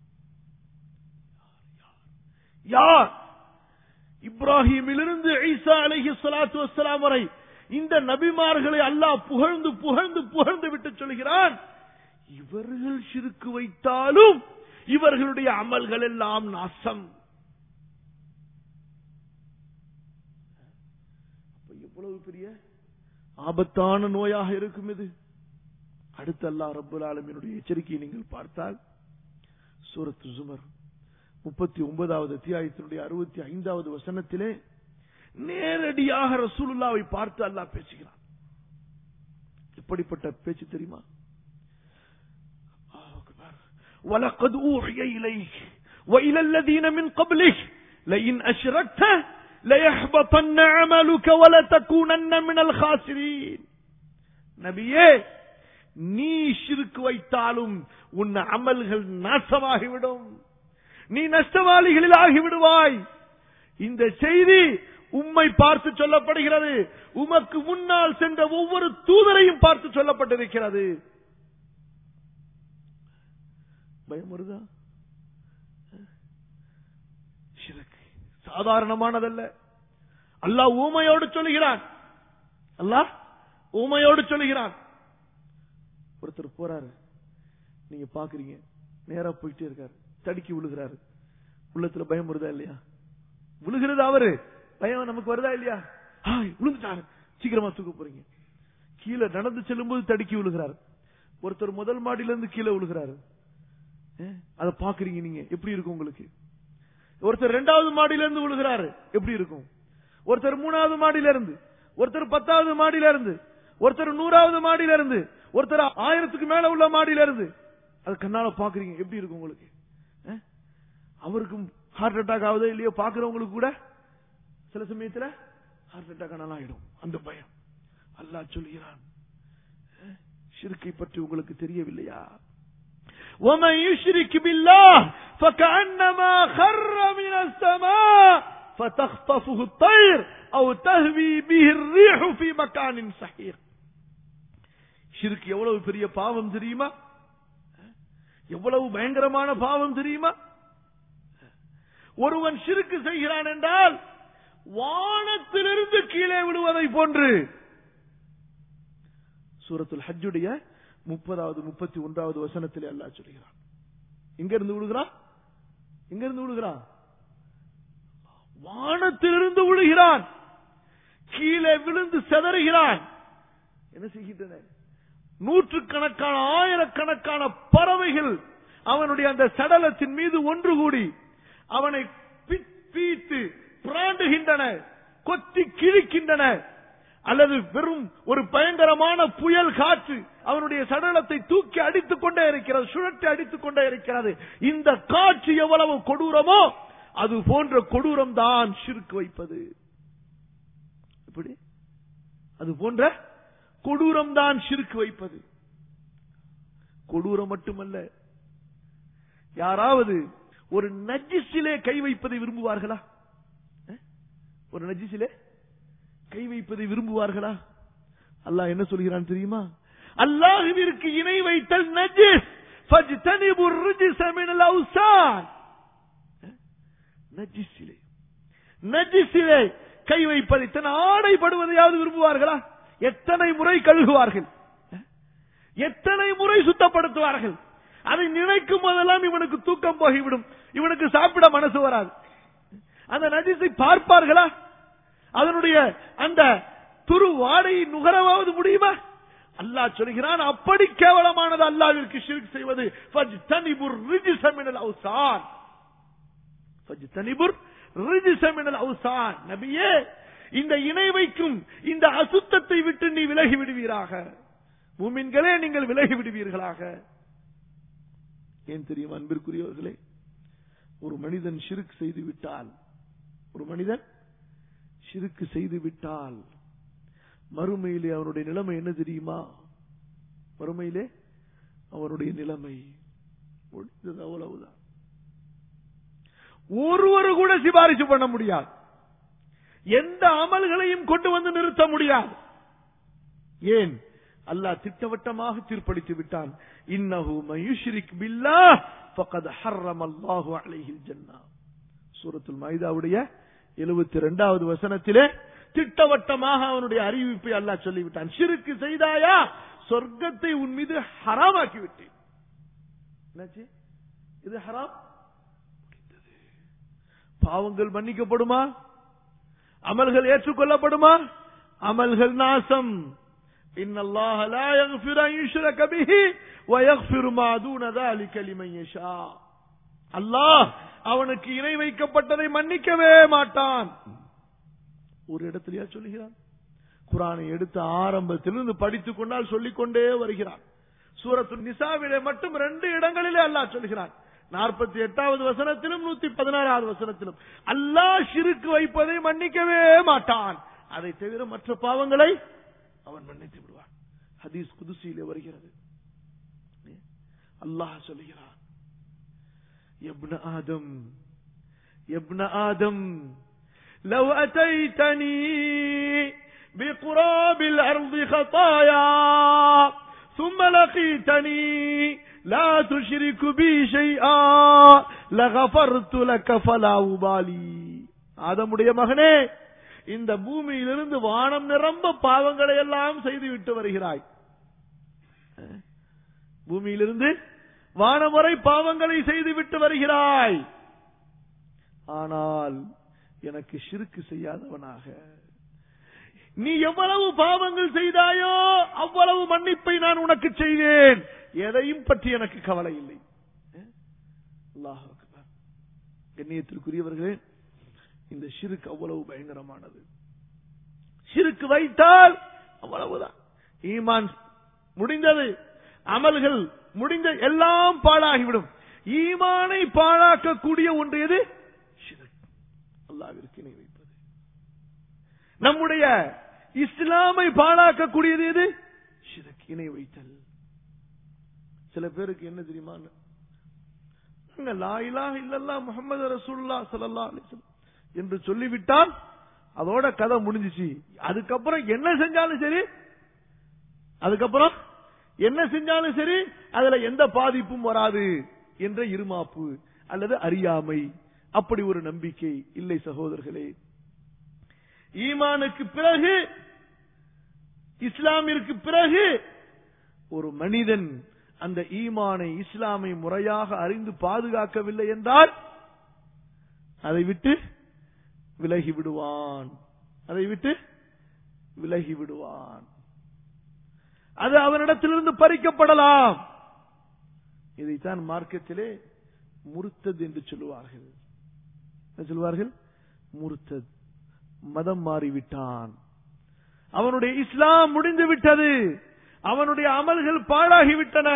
Speaker 1: யார் இப்ராஹிமிலிருந்து ஈசா அலைஹி ஸலாத்து வஸ்ஸலாம் வரை இந்த நபிமார்களை அல்லாஹ் புகழ்ந்து புகழ்ந்து புகழ்ந்து விட்டு சொல்கிறான் இவர்கள் சிறுக்கு வைத்தாலும் இவர்களுடைய அமல்கள் எல்லாம் நாசம் அப்ப எவ்வளவு பெரிய ஆபத்தான நோயாக இருக்கும் இது அடுத்து அல்லாஹ் ரப்புல் ஆலமீனுடைய எச்சரிக்கையை நீங்கள் பார்த்தால் சூரத்து ஜுமர் முப்பத்தி ஒன்பதாவது அத்தியாயத்தினுடைய அறுபத்தி ஐந்தாவது வசனத்திலே நேரடியாக ரசூலுல்லாவை பார்த்து அல்லாஹ் பேசுகிறான் எப்படிப்பட்ட பேச்சு தெரியுமா அல்லாஹ் அக்பர். وَلَقَدْ أُوحِيَ إِلَيْكَ وَإِلَى الَّذِينَ مِنْ قَبْلِكَ لَئِنْ أَشْرَكْتَ لَيَحْبَطَنَّ عَمَلُكَ وَلَتَكُونَنَّ مِنَ الْخَاسِرِينَ நபியே நீ ஷிர்க் வைத்தாலும் உன் அமல்கள் நாசமாகிவிடும் நீ நஷ்டவாளிகளில் ஆகிவிடுவாய் இந்த செய்தி உம்மை பார்த்து சொல்லப்படுகிறது உமக்கு முன்னால் சென்ற ஒவ்வொரு தூதரையும் பார்த்து சொல்லப்பட்டிருக்கிறது பயம் வருதா ஷிர்க் சாதாரணமானதல்ல அல்லாஹ் ஊமையோடு சொல்லுகிறான் அல்லாஹ் ஊமையோடு சொல்லுகிறான் ஒருத்தர் போறாரு நீங்க பாக்குறீங்க நேரா போயிட்டே இருக்காரு தடுக்கி விழுகிறாரு உள்ளத்துல பயம் வருதா இல்லையா விழுகிறது அவரு பயம் நமக்கு வருதா இல்லையா ஹாய் விழுந்துட்டாரு சீக்கிரமா தூக்க போறீங்க கீழே நடந்து செல்லும்போது தடுக்கி விழுகிறாரு ஒருத்தர் முதல் மாடியில இருந்து கீழே விழுகிறாரு அதை பாக்குறீங்க நீங்க எப்படி இருக்கும் உங்களுக்கு ஒருத்தர் இரண்டாவது மாடியில இருந்து விழுகிறாரு எப்படி இருக்கும் ஒருத்தர் மூணாவது மாடியில இருந்து ஒருத்தர் பத்தாவது மாடியில இருந்து ஒருத்தர் நூறாவது மாடியில இருந்து ஒருத்தர் ஆயிரத்துக்கு மேல உள்ள மாடியில இருந்து அது கண்ணால பாக்குறீங்க எப்படி இருக்கும் உங்களுக்கு அஹ்? அவருக்கும் ஹார்ட் அட்டாக் ஆகுதோ இல்லையோ பாக்குறவங்களுக்கு கூட சில சமயத்துல ஹார்ட் அட்டாக் ஆனாலும் ஆயிடும் அந்த பயம் அல்லாஹ் சொல்கிறான் அஹ்? ஷிர்கை பற்றி உங்களுக்கு தெரியவில்லையா ومن يشرك بالله فكأنما خر من السماء فتخطفه الطير أو تهوي به الريح في مكان سحيق ஷிர்க் எவ்வளவு பெரிய பாவம் தெரியுமா எவ்வளவு பயங்கரமான பாவம் தெரியுமா ஒருவன் ஷிருக்கு செய்கிறான் என்றால் வானத்திலிருந்து கீழே விடுவதை போன்று சூரத்துல் ஹஜ்ஜுடைய முப்பதாவது முப்பத்தி ஒன்றாவது வசனத்திலே அல்லாஹ் சொல்கிறான் எங்க இருந்து விழுகிறான் எங்க இருந்து விழுகிறான் வானத்திலிருந்து விழுகிறான் கீழே விழுந்து செதறுகிறான் என்ன செய்கின்றன நூற்றுக்கணக்கான ஆயிரக்கணக்கான பறவைகள் அவனுடைய அந்த சடலத்தின் மீது ஒன்று கூடி அவனை பி- பீத்து பிராண்டுகின்றன கொத்தி கிழிக்கின்றன அல்லது வெறும் ஒரு பயங்கரமான புயல் காற்று அவனுடைய சடலத்தை தூக்கி அடித்துக் கொண்டே இருக்கிறது சுழற்றி அடித்துக் கொண்டே இருக்கிறது இந்த காட்சி எவ்வளவு கொடூரமோ அது போன்ற கொடூரம் தான் ஷிர்க் வைப்பது எப்படி அது போன்ற கொடூரம் தான் ஷிர்க் வைப்பது கொடூரம் மட்டுமல்ல யாராவது ஒரு நஜிஸிலே கை வைப்பதை விரும்புவார்களா அஹ்? ஒரு நஜிஸிலே கை வைப்பதை விரும்புவார்களா அல்லாஹ் என்ன சொல்கிறான் தெரியுமா அல்லாஹுவிற்கு இணை வைத்தல் நஜிஸ் فاجتنبوا الرجس من الاوثان நஜிஸிலே நஜிஸிலே கை வைப்பதை தன் ஆடைப்படுவதையாவது விரும்புவார்களா எத்தனை முறை கழுகுவார்கள் எத்தனை முறை சுத்தப்படுத்துவார்கள் அதை நினைக்கும் போதெல்லாம் இவனுக்கு தூக்கம் போகிவிடும் இவனுக்கு சாப்பிட மனசு வராது அந்த நஜிஸை பார்ப்பார்களா அதனுடைய அந்த துரு வாடையை நுகரவாவது முடியுமா அல்லாஹ் சொல்கிறான் அப்படி கேவலமானது அல்லாவிற்கு ஷிர்க் செய்வது ஃபஜ்தனிபுர் ரிஜ்ஸ மினல் அவ்சான் ஃபஜ்தனிபுர் ரிஜ்ஸ மினல் அவ்சான் நபியே இந்த இணை வைக்கும் இந்த அசுத்தத்தை விட்டு நீ விலகி விடுவீராக மூமின்களே நீங்கள் விலகி விடுவீர்களாக ஏன் தெரியும் அன்பிற்குரியவர்களே ஒரு மனிதன் ஷிர்க் செய்து விட்டால் ஒரு மனிதன் ஷிருக்கு செய்து விட்டால் மறுமையிலே அவனுடைய நிலைமை என்ன தெரியுமா மறுமையிலே அவனுடைய நிலைமை முடிந்தது அவ்வளவுதான் ஒருவர் கூட சிபாரிசு பண்ண முடியாது எந்த அமல்களையும் கொண்டு வந்து நிறுத்த முடியாது ஏன் அல்லாஹ் திட்டவட்டமாக தீர்ப்பளித்து விட்டான் இன்னஹு மயுஷ்ரிக் பில்லாஹ் ஃபகத் ஹர்ரமல்லாஹு அலைஹில் ஜன்னah சூரத்துல் மைதாவுடைய 72வது வசனத்திலே திட்டவட்டமாக அவனுடைய அறிவிப்பை அல்லாஹ் சொல்லிவிட்டான் ஷிருக்கு செய்தாயா சொர்க்கத்தை உன் மீது ஹராமாக்கி விட்டேன் என்னாச்சு இது ஹராம் பாவங்கள் மன்னிக்கப்படுமா அமல்கள் ஏற்றுக்கொள்ளப்படுமா அமல்கள் நாசம் இன்னல்லாஹ லா யக்ஃபிரு அன் யுஷ்ரக பிஹி வ யக்ஃபிரு மா தூன ذلك لمن يشاء அல்லாஹ் அவனுக்கு இணை வைக்கப்பட்டதை மன்னிக்கவே மாட்டான் ஒரு இடத்திலேயா சொல்லுகிறான் குரானை எடுத்த ஆரம்பத்திலிருந்து படித்துக் கொண்டால் சொல்லிக் கொண்டே வருகிறான் சூரத்து நிசாவிலே மட்டும் ரெண்டு இடங்களிலே அல்லாஹ் சொல்கிறான் நாற்பத்தி எட்டாவது வசனத்திலும் நூத்தி பதினாறாவது வசனத்திலும் அல்லாஹ் ஷிருக்கு வைப்பதை மன்னிக்கவே மாட்டான் அதை தவிர மற்ற பாவங்களை அவன் மன்னித்து விடுவான் ஹதீஸ் குதுசியிலே வருகிறது அல்லாஹ் சொல்லுகிறான் ابن آدم يا ابن آدم لو أتيتني بقراب الأرض خطايا ثم لقيتني لا تشرك بي شيئا لغفرت لك فلا أبالي ஆதமுடைய மகனே இந்த பூமியிலிருந்து வானம் நிரம்ப பாவங்களை எல்லாம் செய்து விட்டு வருகிறாய் பூமியிலிருந்து வானம் வரை பாவங்களை செய்து விட்டு வருகிறாய் ஆனால் எனக்கு ஷிருக்கு செய்யாதவனாக நீ எவ்வளவு பாவங்கள் செய்தாயோ அவ்வளவு மன்னிப்பை நான் உனக்கு செய்வேன் எதையும் பற்றி எனக்கு கவலை இல்லை அல்லாஹ் அக்பர். கண்ணியத்திற்குரியவர்களே இந்த ஷிருக்கு அவ்வளவு பயங்கரமானது ஷிருக்கு வைத்தால் அவ்வளவுதான் ஈமான் முடிந்தது அமல்கள் முடிந்த எல்லாம் பாழாகிவிடும் ஈமானை பாழாக்கக்கூடிய ஒன்று எது ஷிர்க். அல்லாஹ்விற்கு இணை வைப்பது நம்முடைய இஸ்லாமை பாழாக்கக்கூடியது எது ஷிர்க், இணை வைத்தல் சில பேருக்கு என்ன தெரியுமா நாங்க லா இலாஹ இல்லல்லாஹ் முஹம்மது ரசூலுல்லாஹ் ஸல்லல்லாஹு அலைஹி வஸல்லம் என்று சொல்லிவிட்டால் அதோட கதை முடிஞ்சிச்சு அதுக்கப்புறம் என்ன செஞ்சாலும் சரி அதுக்கப்புறம் என்ன செஞ்சாலும் சரி அதுல எந்த பாதிப்பும் வராது என்ற இருமாப்பு அல்லது அறியாமை அப்படி ஒரு நம்பிக்கை இல்லை சகோதரர்களே ஈமானுக்கு பிறகு இஸ்லாமிற்கு பிறகு ஒரு மனிதன் அந்த ஈமானை இஸ்லாமை முறையாக அறிந்து பாதுகாக்கவில்லை என்றால் அதை விட்டு விலகி விடுவான் அதை விட்டு விலகி விடுவான் அது அவனிடத்திலிருந்து பறிக்கப்படலாம் இதைத்தான் மார்க்கத்திலே முருத்தத் என்று சொல்லுவார்கள் என்ன சொல்வார்கள் முருத்தத் மதம் மாறிவிட்டான் அவனுடைய இஸ்லாம் முடிந்து விட்டது அவனுடைய அமல்கள் பாழாகிவிட்டன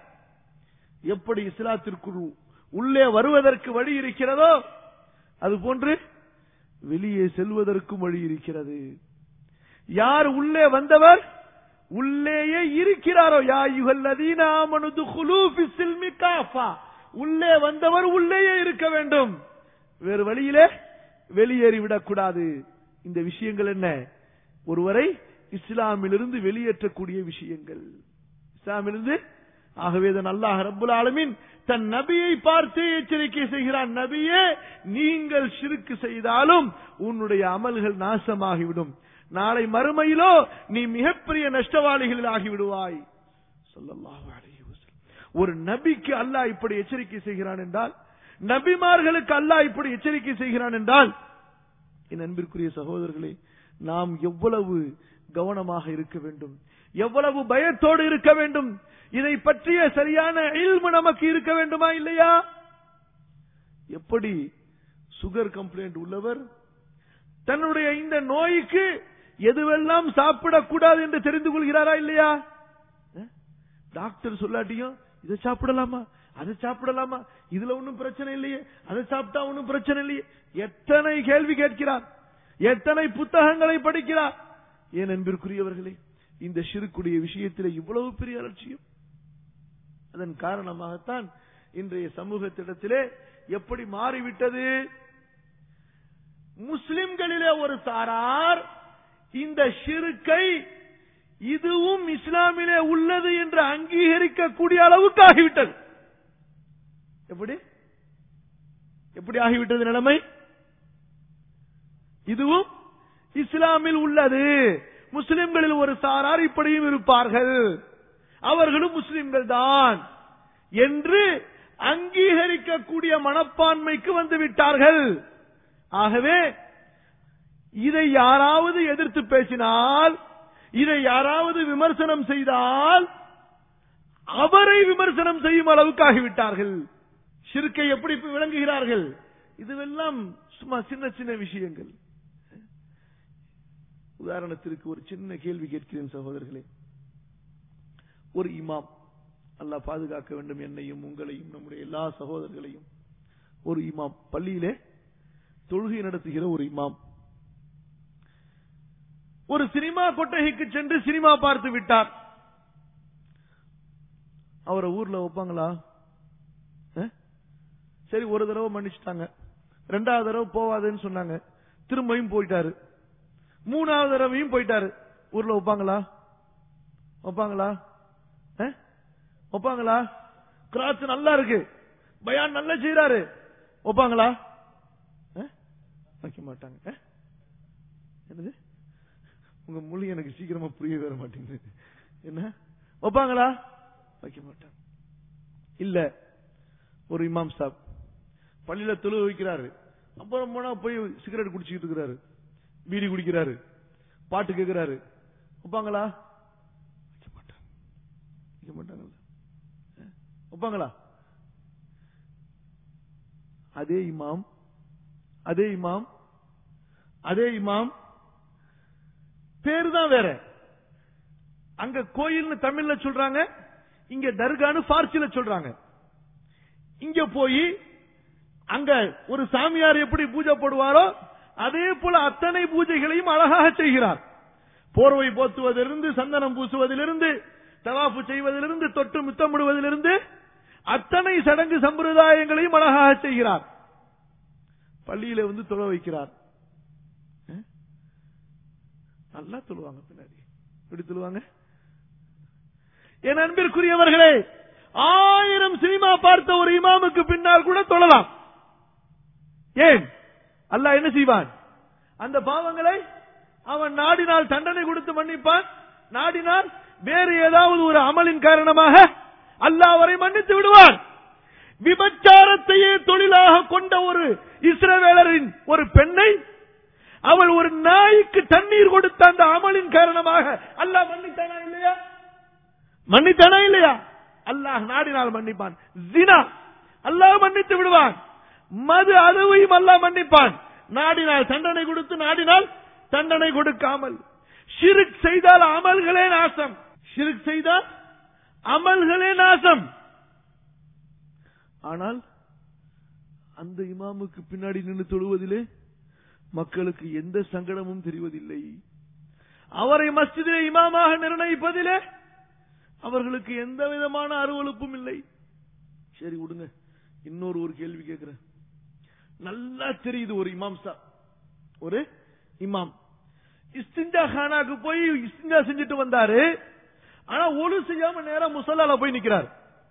Speaker 1: எப்படி இஸ்லாத்திற்குள் உள்ளே வருவதற்கு வழி இருக்கிறதோ அது போன்று வெளியே செல்வதற்கும் வழி இருக்கிறது யார் உள்ளே வந்தவர் உள்ளேயே இருக்கிறாரோ யா யுகல்லதீன ஆமனு துகுலூ ஃபிஸ் சில்மி காஃபா உள்ளே வந்தவர் உள்ளேயே இருக்க வேண்டும் வேறு வழியிலே வெளியேறி விடக்கூடாது இந்த விஷயங்கள் என்ன ஒருவரை இஸ்லாமிலிருந்து வெளியேற்றக்கூடிய விஷயங்கள் இஸ்லாமிலிருந்து ஆகவே தான் அல்லாஹ் ரப்புல் ஆலமீன் தன் நபியை பார்த்து எச்சரிக்கை செய்கிறான் நபியே நீங்கள் ஷிருக்கு செய்தாலும் உன்னுடைய அமல்கள் நாசமாகிவிடும் நாளை மறுமையிலோ நீ மிகப்பெரிய நஷ்டவாளிகளில் ஆகிவிடுவாய் ஸல்லல்லாஹு அலைஹி வஸல்லம். ஒரு நபிக்கு அல்லாஹ் இப்படி எச்சரிக்கை செய்கிறான் என்றால் நபிமார்களுக்கு அல்லாஹ் இப்படி எச்சரிக்கை செய்கிறான் என்றால் என் அன்பிற்குரிய சகோதரர்களே நாம் எவ்வளவு கவனமாக இருக்க வேண்டும் எவ்வளவு பயத்தோடு இருக்க வேண்டும் இதை பற்றிய சரியான இல்மு நமக்கு இருக்க வேண்டுமா இல்லையா எப்படி சுகர் கம்ப்ளைண்ட் உள்ளவர் தன்னுடைய இந்த நோய்க்கு எதுவெல்லாம் சாப்பிடக்கூடாது என்று தெரிந்து கொள்கிறாரா இல்லையா அஹ்? டாக்டர் சொல்லாட்டியும் இதை சாப்பிடலாமா அதை சாப்பிடலாமா இதுல ஒண்ணும் பிரச்சனை இல்லையே அதை சாப்பிட்டா ஒண்ணும் பிரச்சனை இல்லையே எத்தனை கேள்வி கேட்கிறார் எத்தனை புத்தகங்களை படிக்கிறார் ஏன் அன்பிற்குரியவர்களே இந்த சிறுக்குடைய விஷயத்தில் இவ்வளவு பெரிய அலட்சியம் அதன் காரணமாகத்தான் இன்றைய சமூகத்திடத்திலே எப்படி மாறிவிட்டது முஸ்லிம்களிலே ஒரு சாரார் இந்த ஷிருக்கை இதுவும் இஸ்லாமிலே உள்ளது என்று அங்கீகரிக்கக்கூடிய அளவுக்கு ஆகிவிட்டது எப்படி எப்படி ஆகிவிட்டது நிலைமை இதுவும் இஸ்லாமில் உள்ளது முஸ்லிம்களில் ஒரு சாரார் இப்படியும் இருப்பார்கள் அவர்களும் முஸ்லிம்கள் தான் என்று அங்கீகரிக்கக்கூடிய மனப்பான்மைக்கு வந்து விட்டார்கள் ஆகவே இதை யாராவது எதிர்த்து பேசினால் இதை யாராவது விமர்சனம் செய்தால் அவரை விமர்சனம் செய்யும் அளவுக்கு ஆகிவிட்டார்கள் ஷிர்கை எப்படி விளங்குகிறார்கள் இதுவெல்லாம் சும்மா சின்ன சின்ன விஷயங்கள் உதாரணத்திற்கு ஒரு சின்ன கேள்வி கேட்கிறேன் சகோதரர்களே ஒரு இமாம் அல்லாஹ் பாதுகாக்க வேண்டும் என்னையும் உங்களையும் நம்முடைய எல்லா சகோதரர்களையும் ஒரு இமாம் பள்ளியிலே தொழுகை நடத்துகிற ஒரு இமாம் ஒரு சினிமா கொட்டகைக்கு சென்று சினிமா பார்த்து விட்டார் அவரை ஊர்ல வைப்பாங்களா அஹ்? சரி ஒரு தடவை மன்னிச்சுட்டாங்க ரெண்டாவது தடவை போவாதுன்னு சொன்னாங்க திரும்பியும் போயிட்டாரு மூணாவது தடவையும் போயிட்டாரு ஊர்ல வைப்பாங்களா வைப்பாங்களா அஹ்? வைப்பாங்களா கிராஸ் நல்லா இருக்கு பயான் நல்லா செய்யறாரு வைப்பாங்களா அஹ்? வைக்க மாட்டாங்க அஹ்? என்னது உங்க மொழி எனக்கு சீக்கிரமா புரிய வர மாட்டேங்குது என்ன வைப்பாங்களா வைக்க மாட்டாங்க இல்ல ஒரு இமாம் சாப் பள்ளியில தொழு வைக்கிறாரு அப்புறம் போனா போய் சிகரெட் குடிச்சிட்டு இருக்கிறாரு பீடி குடிக்கிறாரு பாட்டு கேட்கிறாரு வைப்பாங்களா வைக்க மாட்டாங்க வைக்க மாட்டாங்கல்ல அஹ்? வைப்பாங்களா அதே இமாம் அதே இமாம் அதே இமாம் பேரு தான் வேற அங்க கோயில்னு தமிழ்ல சொல்றாங்க இங்க தர்கான்னு பார்சில சொல்றாங்க இங்க போய் அங்க ஒரு சாமியார் எப்படி பூஜை போடுவாரோ அதே போல அத்தனை பூஜைகளையும் அழகாக செய்கிறார் போர்வை போத்துவதிலிருந்து சந்தனம் பூசுவதிலிருந்து தவாப்பு செய்வதிலிருந்து தொட்டு முத்தமிடுவதிலிருந்து அத்தனை சடங்கு சம்பிரதாயங்களையும் அழகாக செய்கிறார் பள்ளியில வந்து தொழ வைக்கிறார் அஹ்? நல்லா தொழுவாங்க பின்னாடி எப்படி தொழுவாங்க என் அன்பிற்குரியவர்களே ஆயிரம் சினிமா பார்த்த ஒரு இமாமுக்கு பின்னால் கூட தொழலாம் ஏன் அல்லாஹ் என்ன செய்வான் அந்த பாவங்களை அவன் நாடினால் தண்டனை கொடுத்து மன்னிப்பான் நாடினால் வேறு ஏதாவது ஒரு அமலின் காரணமாக அல்லாஹ் அவரை மன்னித்து விடுவான் விபச்சாரத்தையே தொழிலாக கொண்ட ஒரு இஸ்ரவேலரின் ஒரு பெண்ணை அவள் ஒரு நாய்க்கு தண்ணீர் கொடுத்த அந்த அமலின் காரணமாக அல்லாஹ் மன்னித்தானா இல்லையா மன்னித்தானா இல்லையா அல்லாஹ் நாடினால் மன்னிப்பான் ஜினா அல்லாஹ் மன்னித்து விடுவான் மது அதுவையும் அல்லாஹ் மன்னிப்பான் நாடினால் தண்டனை கொடுத்து நாடினால் தண்டனை கொடுக்காமல் ஷிருக் செய்தால் அமல்களே நாசம் ஷிருக் செய்தால் அமல்களே நாசம் ஆனால் அந்த இமாமுக்கு பின்னாடி நின்று தொழுவதிலே மக்களுக்கு எந்த சங்கடமும் தெரிவதில்லை அவரை மஸ்ஜிதிலே இமாமாக நிர்ணயிப்பதிலே அவர்களுக்கு எந்த விதமான அருவலுப்பும் இல்லை சரி விடுங்க இன்னொரு ஒரு கேள்வி கேட்கிறேன் நல்லா தெரியுது ஒரு இமாம் சா ஒரு இமாம் இஸ்திஞ்சா கானாக்கு போய் இஸ்திஞ்சா செஞ்சுட்டு வந்தாரு ஆனா ஒழு செய்யாம நேரா முசல்லால போய் நிக்கிறார்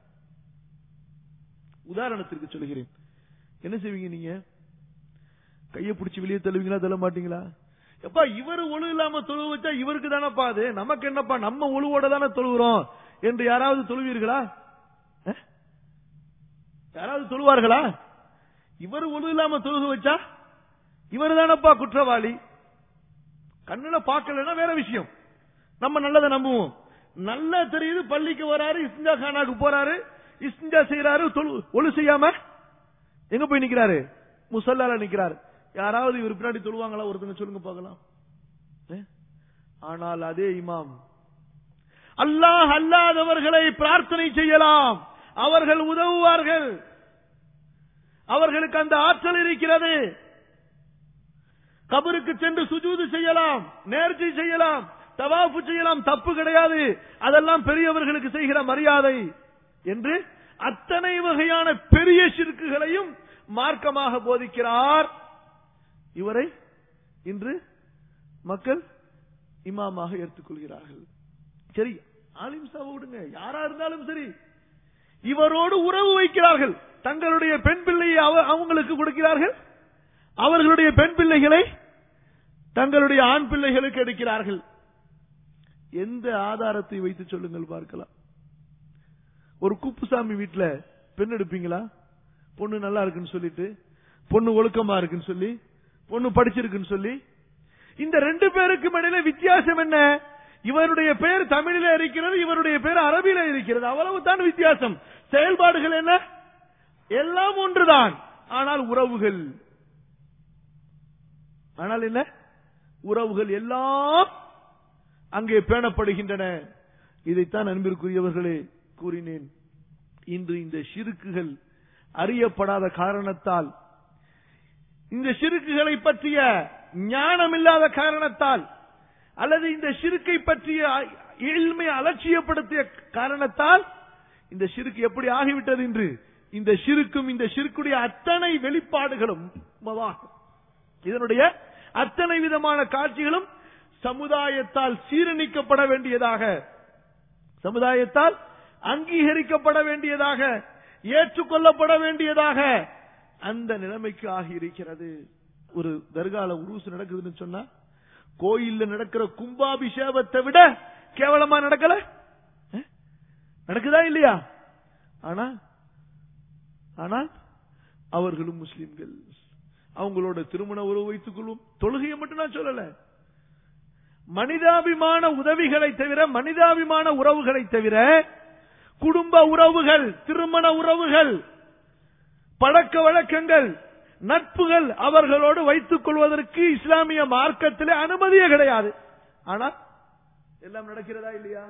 Speaker 1: உதாரணத்திற்கு சொல்கிறேன் என்ன செய்வீங்க நீங்க கைய பிடிச்சி வெளியே தள்ளுவீங்களா தள்ள மாட்டீங்களா எப்பா இவர் ஒழு இல்லாம தொழு வச்சா இவருக்கு தானப்பா அது நமக்கு என்னப்பா நம்ம ஒழுவோட தானே தொழுகிறோம் என்று யாராவது தொழுவீர்களா அஹ்? யாராவது தொழுவார்களா இவர் ஒழு இல்லாம தொழுக வச்சா இவர் தானப்பா குற்றவாளி கண்ணுல பார்க்கலன்னா வேற விஷயம் நம்ம நல்லதை நம்புவோம் நல்லா தெரியுது பள்ளிக்கு வராரு இஸ்திஞ்சா கானாக்கு போறாரு இஸ்திஞ்சா செய்யறாரு தொழு- ஒழு செய்யாம எங்க போய் நிக்கிறாரு முசல்லால நிக்கிறாரு யாராவது இவர் பின்னாடி தொழுவாங்களா ஒருத்தங்க சொல்லுங்க பார்க்கலாம் ஏ? ஆனால் அதே இமாம் அல்லாஹ் அல்லாதவர்களை பிரார்த்தனை செய்யலாம் அவர்கள் உதவுவார்கள் அவர்களுக்கு அந்த ஆற்றல் இருக்கிறது கபருக்கு சென்று சுஜூது செய்யலாம் நேர்ச்சி செய்யலாம் தவாஃபு செய்யலாம் தப்பு கிடையாது அதெல்லாம் பெரியவர்களுக்கு செய்கிற மரியாதை என்று அத்தனை வகையான பெரிய சிறுக்குகளையும் மார்க்கமாக போதிக்கிறார் இவரை இன்று மக்கள் இமாமாக ஏற்றுக்கொள்கிறார்கள் சரி ஆலிம் சாவை விடுங்க யாரா இருந்தாலும் சரி இவரோடு உறவு வைக்கிறார்கள் தங்களுடைய பெண் பிள்ளையை அவ- அவங்களுக்கு கொடுக்கிறார்கள் அவர்களுடைய பெண் பிள்ளைகளை தங்களுடைய ஆண் பிள்ளைகளுக்கு எடுக்கிறார்கள் எந்த ஆதாரத்தை வைத்து சொல்லுங்கள் பார்க்கலாம் ஒரு குப்புசாமி வீட்டுல பெண் எடுப்பீங்களா பொண்ணு நல்லா இருக்குன்னு சொல்லிட்டு பொண்ணு ஒழுக்கமா இருக்குன்னு சொல்லி பொண்ணு படிச்சிருக்குன்னு சொல்லி இந்த ரெண்டு பேருக்கும் இடையில வித்தியாசம் என்ன இவருடைய பேர் தமிழில இருக்கிறது இவருடைய பேர் அரபியில இருக்கிறது அவ்வளவுதான் வித்தியாசம் செயல்பாடுகள் என்ன எல்லாம் ஒன்றுதான் ஆனால் உறவுகள் ஆனால் என்ன உறவுகள் எல்லாம் அங்கே பேணப்படுகின்றன இதைத்தான் அன்பிற்குரியவர்களே கூறினேன் இன்று இந்த சிறுக்குகள் அறியப்படாத காரணத்தால் இந்த சிறுக்குகளை பற்றிய ஞானம் இல்லாத காரணத்தால் அல்லது இந்த சிறுக்கை பற்றிய இல்மை அலட்சியப்படுத்திய காரணத்தால் இந்த சிறுக்கு எப்படி ஆகிவிட்டது என்று இந்த சிறுக்கும் இந்த சிறுக்குடைய அத்தனை வெளிப்பாடுகளும் மவாகும். இதனுடைய அத்தனை விதமான காட்சிகளும் சமுதாயத்தால் சீரணிக்கப்பட வேண்டியதாக சமுதாயத்தால் அங்கீகரிக்கப்பட வேண்டியதாக ஏற்றுக்கொள்ளப்பட வேண்டியதாக அந்த நிலைமைக்கு ஆகியிருக்கிறது ஒரு தர்கால உருசு நடக்குதுன்னு சொன்னா கோயில்ல நடக்கிற கும்பாபிஷேகத்தை விட கேவலமா நடக்கல அஹ்? நடக்குதா இல்லையா ஆனா ஆனால் அவர்களும் முஸ்லிம்கள் அவங்களோட திருமண உறவு வைத்துக் கொள்ளும் தொழுகையை மட்டும் நான் சொல்லல மனிதாபிமான உதவிகளை தவிர மனிதாபிமான உறவுகளை தவிர குடும்ப உறவுகள் திருமண உறவுகள் பழக்க வழக்கங்கள் நட்புகள் அவர்களோடு வைத்துக் கொள்வதற்கு இஸ்லாமிய மார்க்கத்திலே அனுமதியே கிடையாது ஆனா எல்லாம் நடக்கிறதா இல்லையா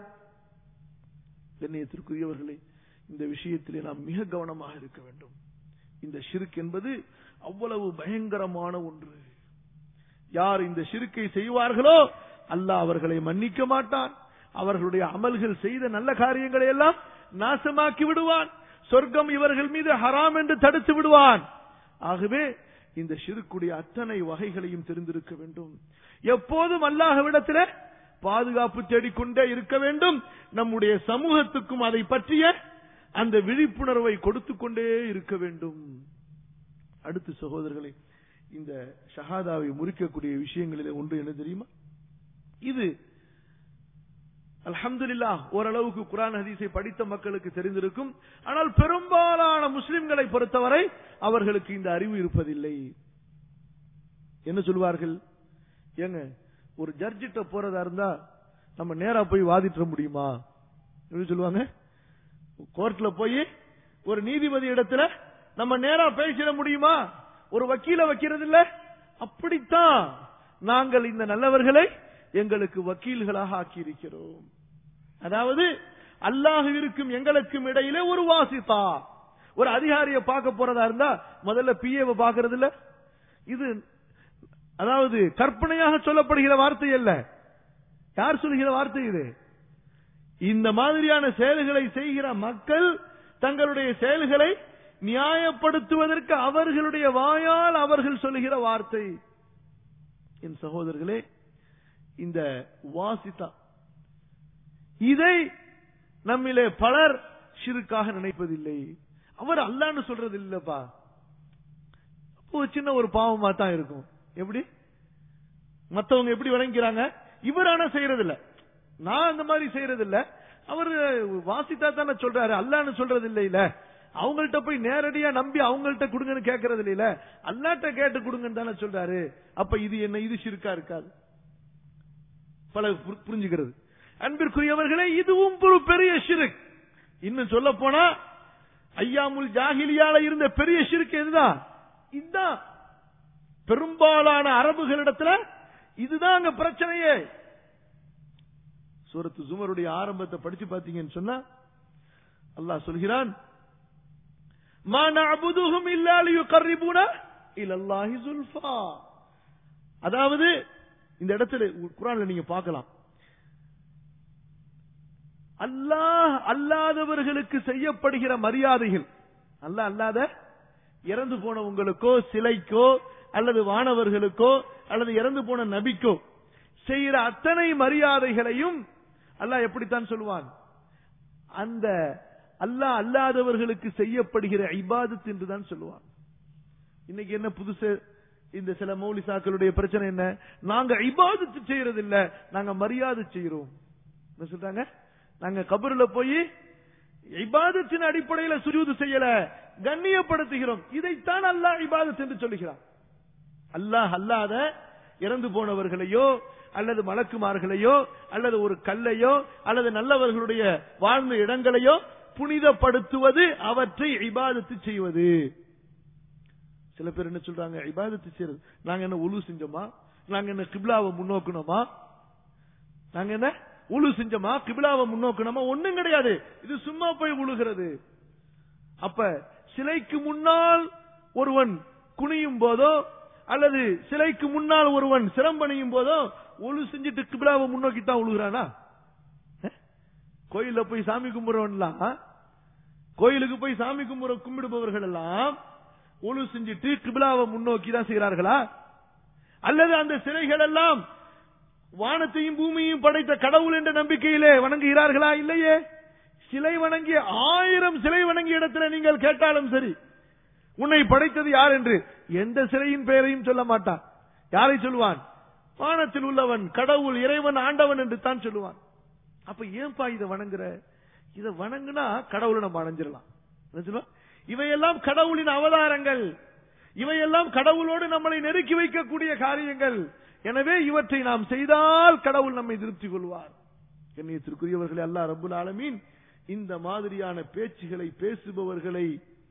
Speaker 1: கண்ணியத்திற்குரியவர்களே இந்த விஷயத்திலே நாம் மிக கவனமாக இருக்க வேண்டும் இந்த ஷிர்க் என்பது அவ்வளவு பயங்கரமான ஒன்று யார் இந்த ஷிருக்கை செய்வார்களோ அல்லாஹ் அவர்களை மன்னிக்க மாட்டான் அவர்களுடைய அமல்கள் செய்த நல்ல காரியங்களை எல்லாம் நாசமாக்கி விடுவான் சொர்க்கம் இவர்கள் மீது ஹராம் என்று தடுத்து விடுவான் ஆகவே இந்த ஷிருக்குடைய அத்தனை வகைகளையும் தெரிந்திருக்க வேண்டும் எப்போதும் அல்லாஹ்விடத்திலே பாதுகாப்பு தேடிக்கொண்டே இருக்க வேண்டும் நம்முடைய சமூகத்துக்கும் அதை பற்றிய அந்த விழிப்புணர்வை கொடுத்துக் கொண்டே இருக்க வேண்டும் அடுத்து சகோதரர்களே இந்த ஷஹாதாவை முறிக்கக்கூடிய விஷயங்களிலே ஒன்று என்ன தெரியுமா இது அல்ஹம்துலில்லாஹ் ஓரளவுக்கு குரான் ஹதீஸை படித்த மக்களுக்கு தெரிந்திருக்கும் ஆனால் பெரும்பாலான முஸ்லிம்களை பொறுத்தவரை அவர்களுக்கு இந்த அறிவு இருப்பதில்லை என்ன சொல்வார்கள் ஏங்க ஒரு ஜட்ஜிட்ட போறதா இருந்தா நம்ம நேரா போய் வாதிட்ட முடியுமா எப்படி சொல்லுவாங்க கோர்ட்ல போய் ஒரு நீதிபதி இடத்துல நம்ம நேரா பேசிட முடியுமா ஒரு வக்கீல வைக்கிறது இல்ல அப்படித்தான் நாங்கள் இந்த நல்லவர்களை எங்களுக்கு வக்கீல்களாக ஆக்கியிருக்கிறோம் அதாவது அல்லாஹுவிற்கும் எங்களுக்கும் இடையிலே ஒரு வாசித்தா ஒரு அதிகாரியை பார்க்க போறதா இருந்தா முதல்ல பிஏவை பார்க்கறது இல்ல இது அதாவது கற்பனையாக சொல்லப்படுகிற வார்த்தை அல்ல யார் சொல்லுகிற வார்த்தை இது இந்த மாதிரியான செயல்களை செய்கிற மக்கள் தங்களுடைய செயல்களை நியாயப்படுத்துவதற்கு அவர்களுடைய வாயால் அவர்கள் சொல்லுகிற வார்த்தை என் சகோதரர்களே இந்த வாசித்தா இதை நம்மிலே பலர் சிறுக்காக நினைப்பதில்லை அவர் அல்லான்னு சொல்றது இல்லப்பா அப்போ சின்ன ஒரு பாவமா தான் இருக்கும் எப்படி மத்தவங்க எப்படி விளங்கிறாங்க இவர் ஆனா செய்யறது இல்ல நான் அந்த மாதிரி செய்யறது இல்ல அவர் வாசித்தா தானே சொல்றாரு அல்லான்னு சொல்றது இல்ல இல்ல அவங்கள்ட்ட போய் நேரடியா நம்பி அவங்கள்ட்ட கொடுங்கன்னு கேட்கறது இல்ல அல்லாட்ட கேட்டு கொடுங்கன்னு தானே சொல்றாரு அப்ப இது என்ன இது சிறுக்கா இருக்காது பல புரி- புரிஞ்சுக்கிறது அன்பிற்குரியவர்களே இதுவும் ஒரு பெரிய ஷிருக் இன்னும் சொல்ல போனா ஐயாமுல் ஜாகிலியால இருந்த பெரிய ஷிருக் எதுதான் இதுதான் பெரும்பாலான அரபுகளிடத்துல இதுதான் அங்க பிரச்சனையே சூரத்து சுமருடைய ஆரம்பத்தை படிச்சு பாத்தீங்கன்னு சொன்னா அல்லாஹ் சொல்கிறான் மா நஅபுதுஹும் இல்லா லியுகர்ரிபூனா இலல்லாஹி ஸுல்ஃபா அதாவது இந்த இடத்துல குர்ஆன்ல நீங்க பார்க்கலாம் அல்லாஹ் அல்லாதவர்களுக்கு செய்யப்படுகிற மரியாதைகள் அல்லாஹ் அல்லாத இறந்து போனவங்களுக்கோ சிலைக்கோ அல்லது வானவர்களுக்கோ அல்லது இறந்து போன நபிக்கோ செய்கிற அத்தனை மரியாதைகளையும் அல்லாஹ் எப்படித்தான் சொல்லுவான் அந்த அல்லாஹ் அல்லாதவர்களுக்கு செய்யப்படுகிற இபாதத் என்று தான் சொல்லுவான் இன்னைக்கு என்ன புதுசு இந்த சில மௌலிசாக்களுடைய பிரச்சனை என்ன நாங்க இபாதத்து செய்யறது இல்ல நாங்க மரியாதை செய்யறோம் என்ன சொல்றாங்க நாங்க கபருல போய் இபாதத்தின் அடிப்படையில சுஜூது செய்யல கண்ணியப்படுத்துகிறோம் இதைத்தான் அல்லாஹ் இபாதத் என்று சொல்லுகிறான் அல்லாஹ் அல்லாத இறந்து போனவர்களையோ அல்லது மலக்குமார்களையோ அல்லது ஒரு கல்லையோ அல்லது நல்லவர்களுடைய வாழ்ந்த இடங்களையோ புனிதப்படுத்துவது அவற்றை இபாதத்து செய்வது சில பேர் என்ன சொல்றாங்க இபாதத்து செய்யறது நாங்க என்ன உழு செஞ்சோமா நாங்க என்ன கிப்லாவை முன்னோக்கணுமா நாங்க என்ன உழு செஞ்சோமா கிபிலாவை முன்னோக்கணுமா ஒண்ணும் கிடையாது இது சும்மா போய் உழுகிறது அப்ப சிலைக்கு முன்னால் ஒருவன் குனியும் போதோ அல்லது சிலைக்கு முன்னால் ஒருவன் சிரம்பணியும் போதோ ஒழு செஞ்சுட்டு கிபிலாவை முன்னோக்கி தான் உழுகிறானா கோயில்ல போய் சாமி கும்பிடுறவன்லாம் கோயிலுக்கு போய் சாமி கும்பிட கும்பிடுபவர்கள் எல்லாம் ஒழு செஞ்சுட்டு கிபிலாவை முன்னோக்கி தான் செய்கிறார்களா அல்லது அந்த சிலைகள் எல்லாம் வானத்தையும் பூமியையும் படைத்த கடவுள் என்ற நம்பிக்கையிலே வணங்குகிறார்களா இல்லையே சிலை வணங்கிய ஆயிரம் சிலை வணங்கிய இடத்துல நீங்கள் கேட்டாலும் சரி உன்னை படைத்தது யார் என்று எந்த சிலையின் பெயரையும் சொல்ல மாட்டான் யாரை சொல்லுவான் வானத்தில் உள்ளவன் கடவுள் இறைவன் ஆண்டவன் என்று தான் சொல்லுவான் அப்ப ஏன்பா இதை வணங்குற இதை வணங்குனா கடவுளை நம்ம அடைஞ்சிடலாம் என்ன சொல்லுவான்? இவையெல்லாம் கடவுளின் அவதாரங்கள் இவையெல்லாம் கடவுளோடு நம்மளை நெருக்கி வைக்கக்கூடிய காரியங்கள் எனவே இவற்றை நாம் செய்தால் கடவுள் நம்மை திருப்தி கொள்வார் கண்ணியத்திற்குரியவர்களே அல்லாஹ் ரப்புல் ஆலமீன் இந்த மாதிரியான பேச்சுகளை பேசுபவர்களை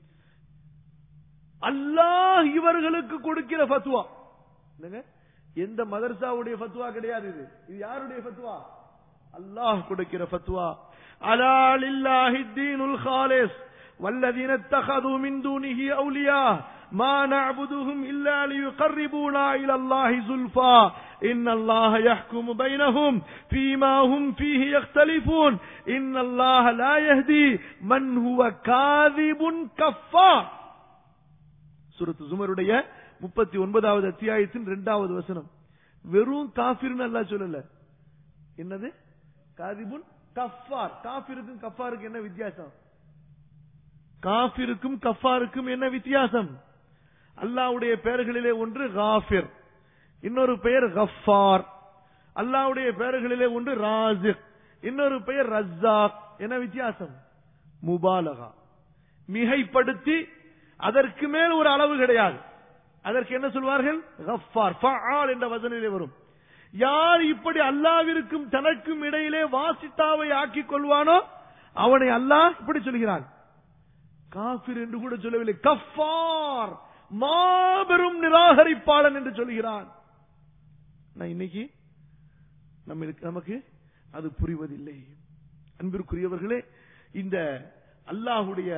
Speaker 1: அல்லாஹ் இவர்களுக்கு கொடுக்கிற ஃபத்வா என்னங்க எந்த மதர்சாவுடைய ஃபத்வா கிடையாது இது இது யாருடைய ஃபத்வா அல்லாஹ் கொடுக்கிற ஃபத்வா அலா லில்லாஹி தீனுல் காலிஸ் والذين اتخذوا من دونه أولياء ما نعبدهم إلا ليقربونا إلى الله زلفى إن الله يحكم بينهم فيما هم فيه يختلفون إن الله لا يهدي من هو كاذب كفار சூரத்து ஜுமருடைய முப்பத்தி ஒன்பதாவது அத்தியாயத்தின் இரண்டாவது வசனம் வெறும் காபிர்னு அல்லா சொல்லல என்னது காதிபுன் கஃபார் காபிருக்கும் கஃபாருக்கு என்ன வித்தியாசம் காபிருக்கும் கஃபாருக்கும் என்ன வித்தியாசம் அல்லாவுடைய பெயர்களிலே ஒன்று காஃபிர் இன்னொரு பெயர் கஃபார் அல்லாவுடைய பெயர்களிலே ஒன்று ராசிக் இன்னொரு பெயர் ரஸ்ஸாக் என்ன வித்தியாசம் முபாலகா மிகைப்படுத்தி அதற்கு மேல் ஒரு அளவு கிடையாது அதற்கு என்ன சொல்வார்கள் கஃபார் ஃபஆல் என்ற வசனிலே வரும் யார் இப்படி அல்லாவிற்கும் தனக்கும் இடையிலே வாசித்தாவை ஆக்கிக் கொள்வானோ அவனை அல்லாஹ் இப்படி சொல்கிறான் காபிர் என்று கூட சொல்லவில்லை கஃபார் மாபெரும் நிராகரிப்பாளன் என்று சொல்கிறான் நான் இன்னைக்கு நம்மளுக்கு நமக்கு அது புரிவதில்லை அன்பிற்குரியவர்களே இந்த அல்லாஹுடைய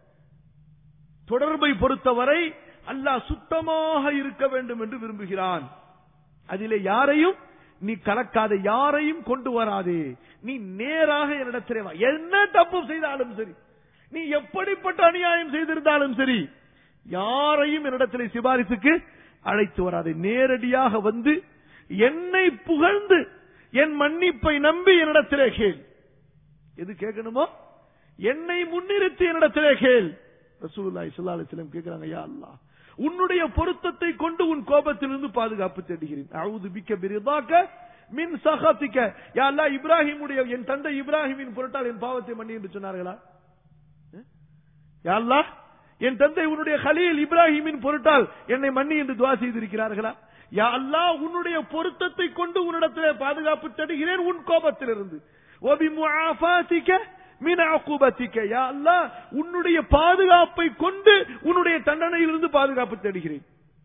Speaker 1: தொடர்பை பொறுத்தவரை அல்லாஹ் சுத்தமாக இருக்க வேண்டும் என்று விரும்புகிறான் அதிலே யாரையும் நீ கலக்காத யாரையும் கொண்டு வராதே நீ நேராக என்னிடத்திலே வா என்ன தப்பு செய்தாலும் சரி நீ எப்படிப்பட்ட அநியாயம் செய்திருந்தாலும் சரி யாரையும் என்னிடத்திலே சிபாரிசுக்கு அழைத்து வராதே நேரடியாக வந்து என்னை புகழ்ந்து என் மன்னிப்பை நம்பி என்னிடத்திலே கேள் எது கேட்கணுமோ என்னை முன்னிறுத்தி என்னிடத்திலே கேள் ரசூலுல்லாஹி ஸல்லல்லாஹு அலைஹி வஸல்லம் கேக்குறாங்க யா அல்லாஹ் உன்னுடைய பொருத்தத்தை கொண்டு உன் கோபத்திலிருந்து பாதுகாப்பு தேடுகிறேன் அவுது பிக்க பிரிதாக்க மின் சகத்திக்க யா அல்லாஹ் இப்ராஹிமுடைய என் தந்தை இப்ராஹிமின் பொருட்டால் என் பாவத்தை மன்னி என்று சொன்னார்களா யா அல்லாஹ் என் தந்தை உன்னுடைய கலீல் இப்ராஹிமின் பொருட்டால் என்னை மன்னி என்று துவா செய்திருக்கிறார்களா யா அல்லாஹ் உன்னுடைய பொருத்தத்தை கொண்டு உன்னிடத்திலே பாதுகாப்பு தேடுகிறேன் உன் கோபத்திலிருந்து ஒபி முஆஃபாத்திக்க மின் அகுபத்திக்க யா அல்லாஹ் உன்னுடைய பாதுகாப்பை கொண்டு உன்னுடைய தண்டனையிலிருந்து பாதுகாப்பு தேடுகிறேன்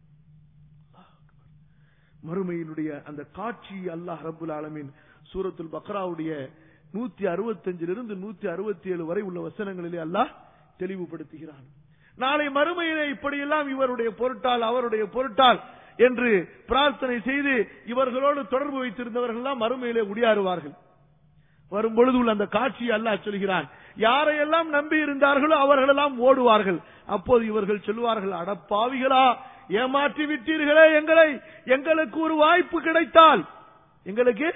Speaker 1: மறுமையினுடைய அந்த காட்சி அல்லாஹ் ரபுல் ஆலமின் சூரத்துல் பக்ராவுடைய நூத்தி அறுபத்தஞ்சிலிருந்து நூத்தி அறுபத்தி ஏழு வரை உள்ள வசனங்களிலே அல்லாஹ் தெளிவுபடுத்துகிறான் நாளை மறுமையிலே இப்படியெல்லாம் இவருடைய பொருட்டால் அவருடைய பொருட்டால் என்று பிரார்த்தனை செய்து இவர்களோடு தொடர்பு வைத்திருந்தவர்கள் எல்லாம் மறுமையிலே உடையாறுவார்கள் வரும் பொழுது உள்ள அந்த காட்சியை அல்லாஹ் சொல்கிறான் யாரையெல்லாம் நம்பி இருந்தார்களோ அவர்களெல்லாம் ஓடுவார்கள் அப்போது இவர்கள் சொல்லுவார்கள் அடப்பாவிகளா ஏமாற்றி விட்டீர்களே எங்களை எங்களுக்கு ஒரு வாய்ப்பு கிடைத்தால் எங்களுக்கு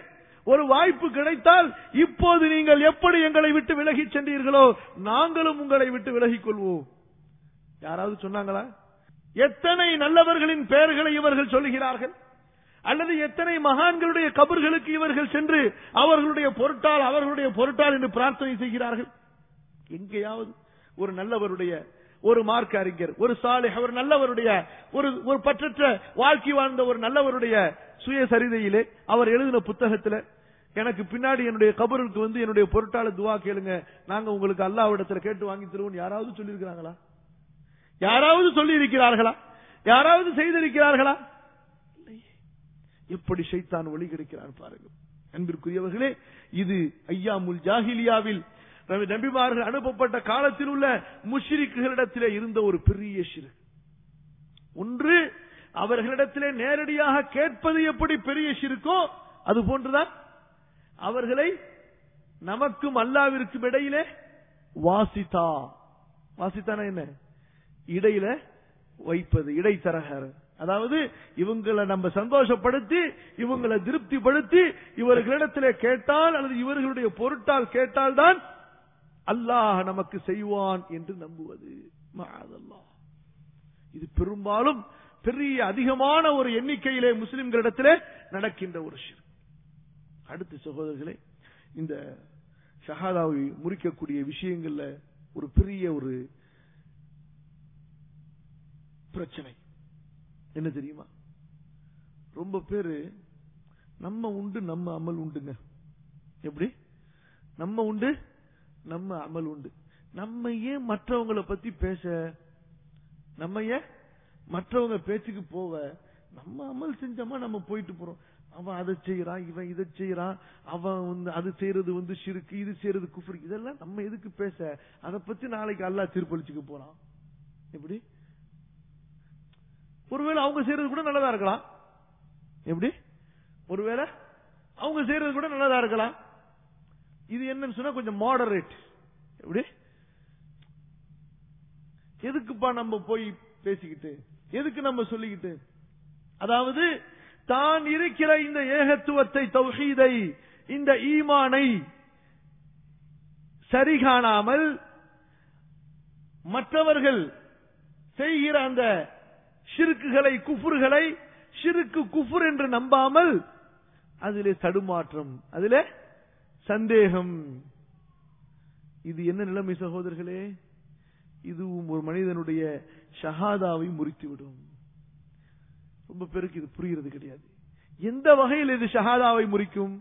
Speaker 1: ஒரு வாய்ப்பு கிடைத்தால் இப்போது நீங்கள் எப்படி எங்களை விட்டு விலகிச் சென்றீர்களோ நாங்களும் உங்களை விட்டு விலகிக் கொள்வோம் யாராவது சொன்னாங்களா எத்தனை நல்லவர்களின் பெயர்களை இவர்கள் சொல்லுகிறார்கள் அல்லது எத்தனை மகான்களுடைய கபர்களுக்கு இவர்கள் சென்று அவர்களுடைய பொருட்டால் அவர்களுடைய பொருட்டால் என்று பிரார்த்தனை செய்கிறார்கள் எங்கேயாவது ஒரு நல்லவருடைய ஒரு மார்க் அறிஞர் ஒரு சாலை ஒரு நல்லவருடைய ஒரு ஒரு பற்றற்ற வாழ்க்கை வாழ்ந்த ஒரு நல்லவருடைய சுயசரிதையிலே அவர் எழுதின புத்தகத்துல எனக்கு பின்னாடி என்னுடைய கபருக்கு வந்து என்னுடைய பொருட்டாள துவா கேளுங்க நாங்க உங்களுக்கு அல்லாவிடத்துல கேட்டு வாங்கி தருவோம் யாராவது சொல்லியிருக்கிறாங்களா யாராவது சொல்லி இருக்கிறார்களா யாராவது செய்திருக்கிறார்களா இல்லையே. எப்படி ஷைத்தான் ஒளி கிடைக்கிறான் பாருங்க அன்பிற்குரியவர்களே இது ஐயாமுல் ஜாஹிலியாவில் நபி- நபிமார்கள் அனுப்பப்பட்ட காலத்தில் உள்ள முஷ்ரிக்குகளிடத்திலே இருந்த ஒரு பெரிய சிறு ஒன்று அவர்களிடத்திலே நேரடியாக கேட்பது எப்படி பெரிய சிறுக்கோ அது போன்றுதான் அவர்களை நமக்கும் அல்லாவிற்கும் இடையிலே வாசித்தா வாசித்தானா என்ன இடையில வைப்பது இடைத்தரகர் அதாவது இவங்களை நம்ம சந்தோஷப்படுத்தி இவங்களை திருப்திப்படுத்தி இவர்களிடத்திலே கேட்டால் அல்லது இவர்களுடைய பொருட்டால் கேட்டால்தான் அல்லாஹ் நமக்கு செய்வான் என்று நம்புவது மஅதல்லாஹ். இது பெரும்பாலும் பெரிய அதிகமான ஒரு எண்ணிக்கையிலே முஸ்லிம்களிடத்திலே நடக்கின்ற ஒரு ஷிர்க் அடுத்து சகோதரர்களே இந்த ஷஹாதாவை முறிக்கக்கூடிய விஷயங்கள்ல ஒரு பெரிய ஒரு பிரச்சனை என்ன தெரியுமா ரொம்ப பேரு நம்ம உண்டு நம்ம அமல் உண்டுங்க எப்படி நம்ம உண்டு நம்ம அமல் உண்டு நம்ம ஏன் மற்றவங்கள பத்தி பேச நம்ம ஏன் மற்றவங்க பேச்சுக்கு போவ நம்ம அமல் செஞ்சோமா நம்ம போயிட்டு போறோம் அவன் அதை செய்யறான் இவன் இதை செய்யறான் அவன் வந்து அது செய்யறது வந்து சிறுக்கு இது செய்யறது குஃபர் இதெல்லாம் நம்ம எதுக்கு பேச அதை பத்தி நாளைக்கு அல்லாஹ் தீர்ப்பளிச்சுக்க போறான் எப்படி ஒருவேளை அவங்க செய்யறது கூட நல்லதா இருக்கலாம் எப்படி ஒருவேளை அவங்க செய்யறது கூட நல்லதா இருக்கலாம் இது என்னன்னு சொன்னா கொஞ்சம் மாடரேட் எப்படி எதுக்குப்பா நம்ம போய் பேசிக்கிட்டு எதுக்கு நம்ம சொல்லிக்கிட்டு அதாவது தான் இருக்கிற இந்த ஏகத்துவத்தை தௌஹீதை இந்த ஈமானை சரி காணாமல் மற்றவர்கள் செய்கிற அந்த ஷிருக்குகளை குஃபுர்களை ஷிருக்கு குஃபுர் என்று நம்பாமல் அதிலே தடுமாற்றம் அதிலே சந்தேகம் இது என்ன நிலைமை சகோதரர்களே இதுவும் ஒரு மனிதனுடைய ஷஹாதாவை முறித்துவிடும் ரொம்ப பேருக்கு இது புரிகிறது கிடையாது எந்த வகையில் இது ஷஹாதாவை முறிக்கும்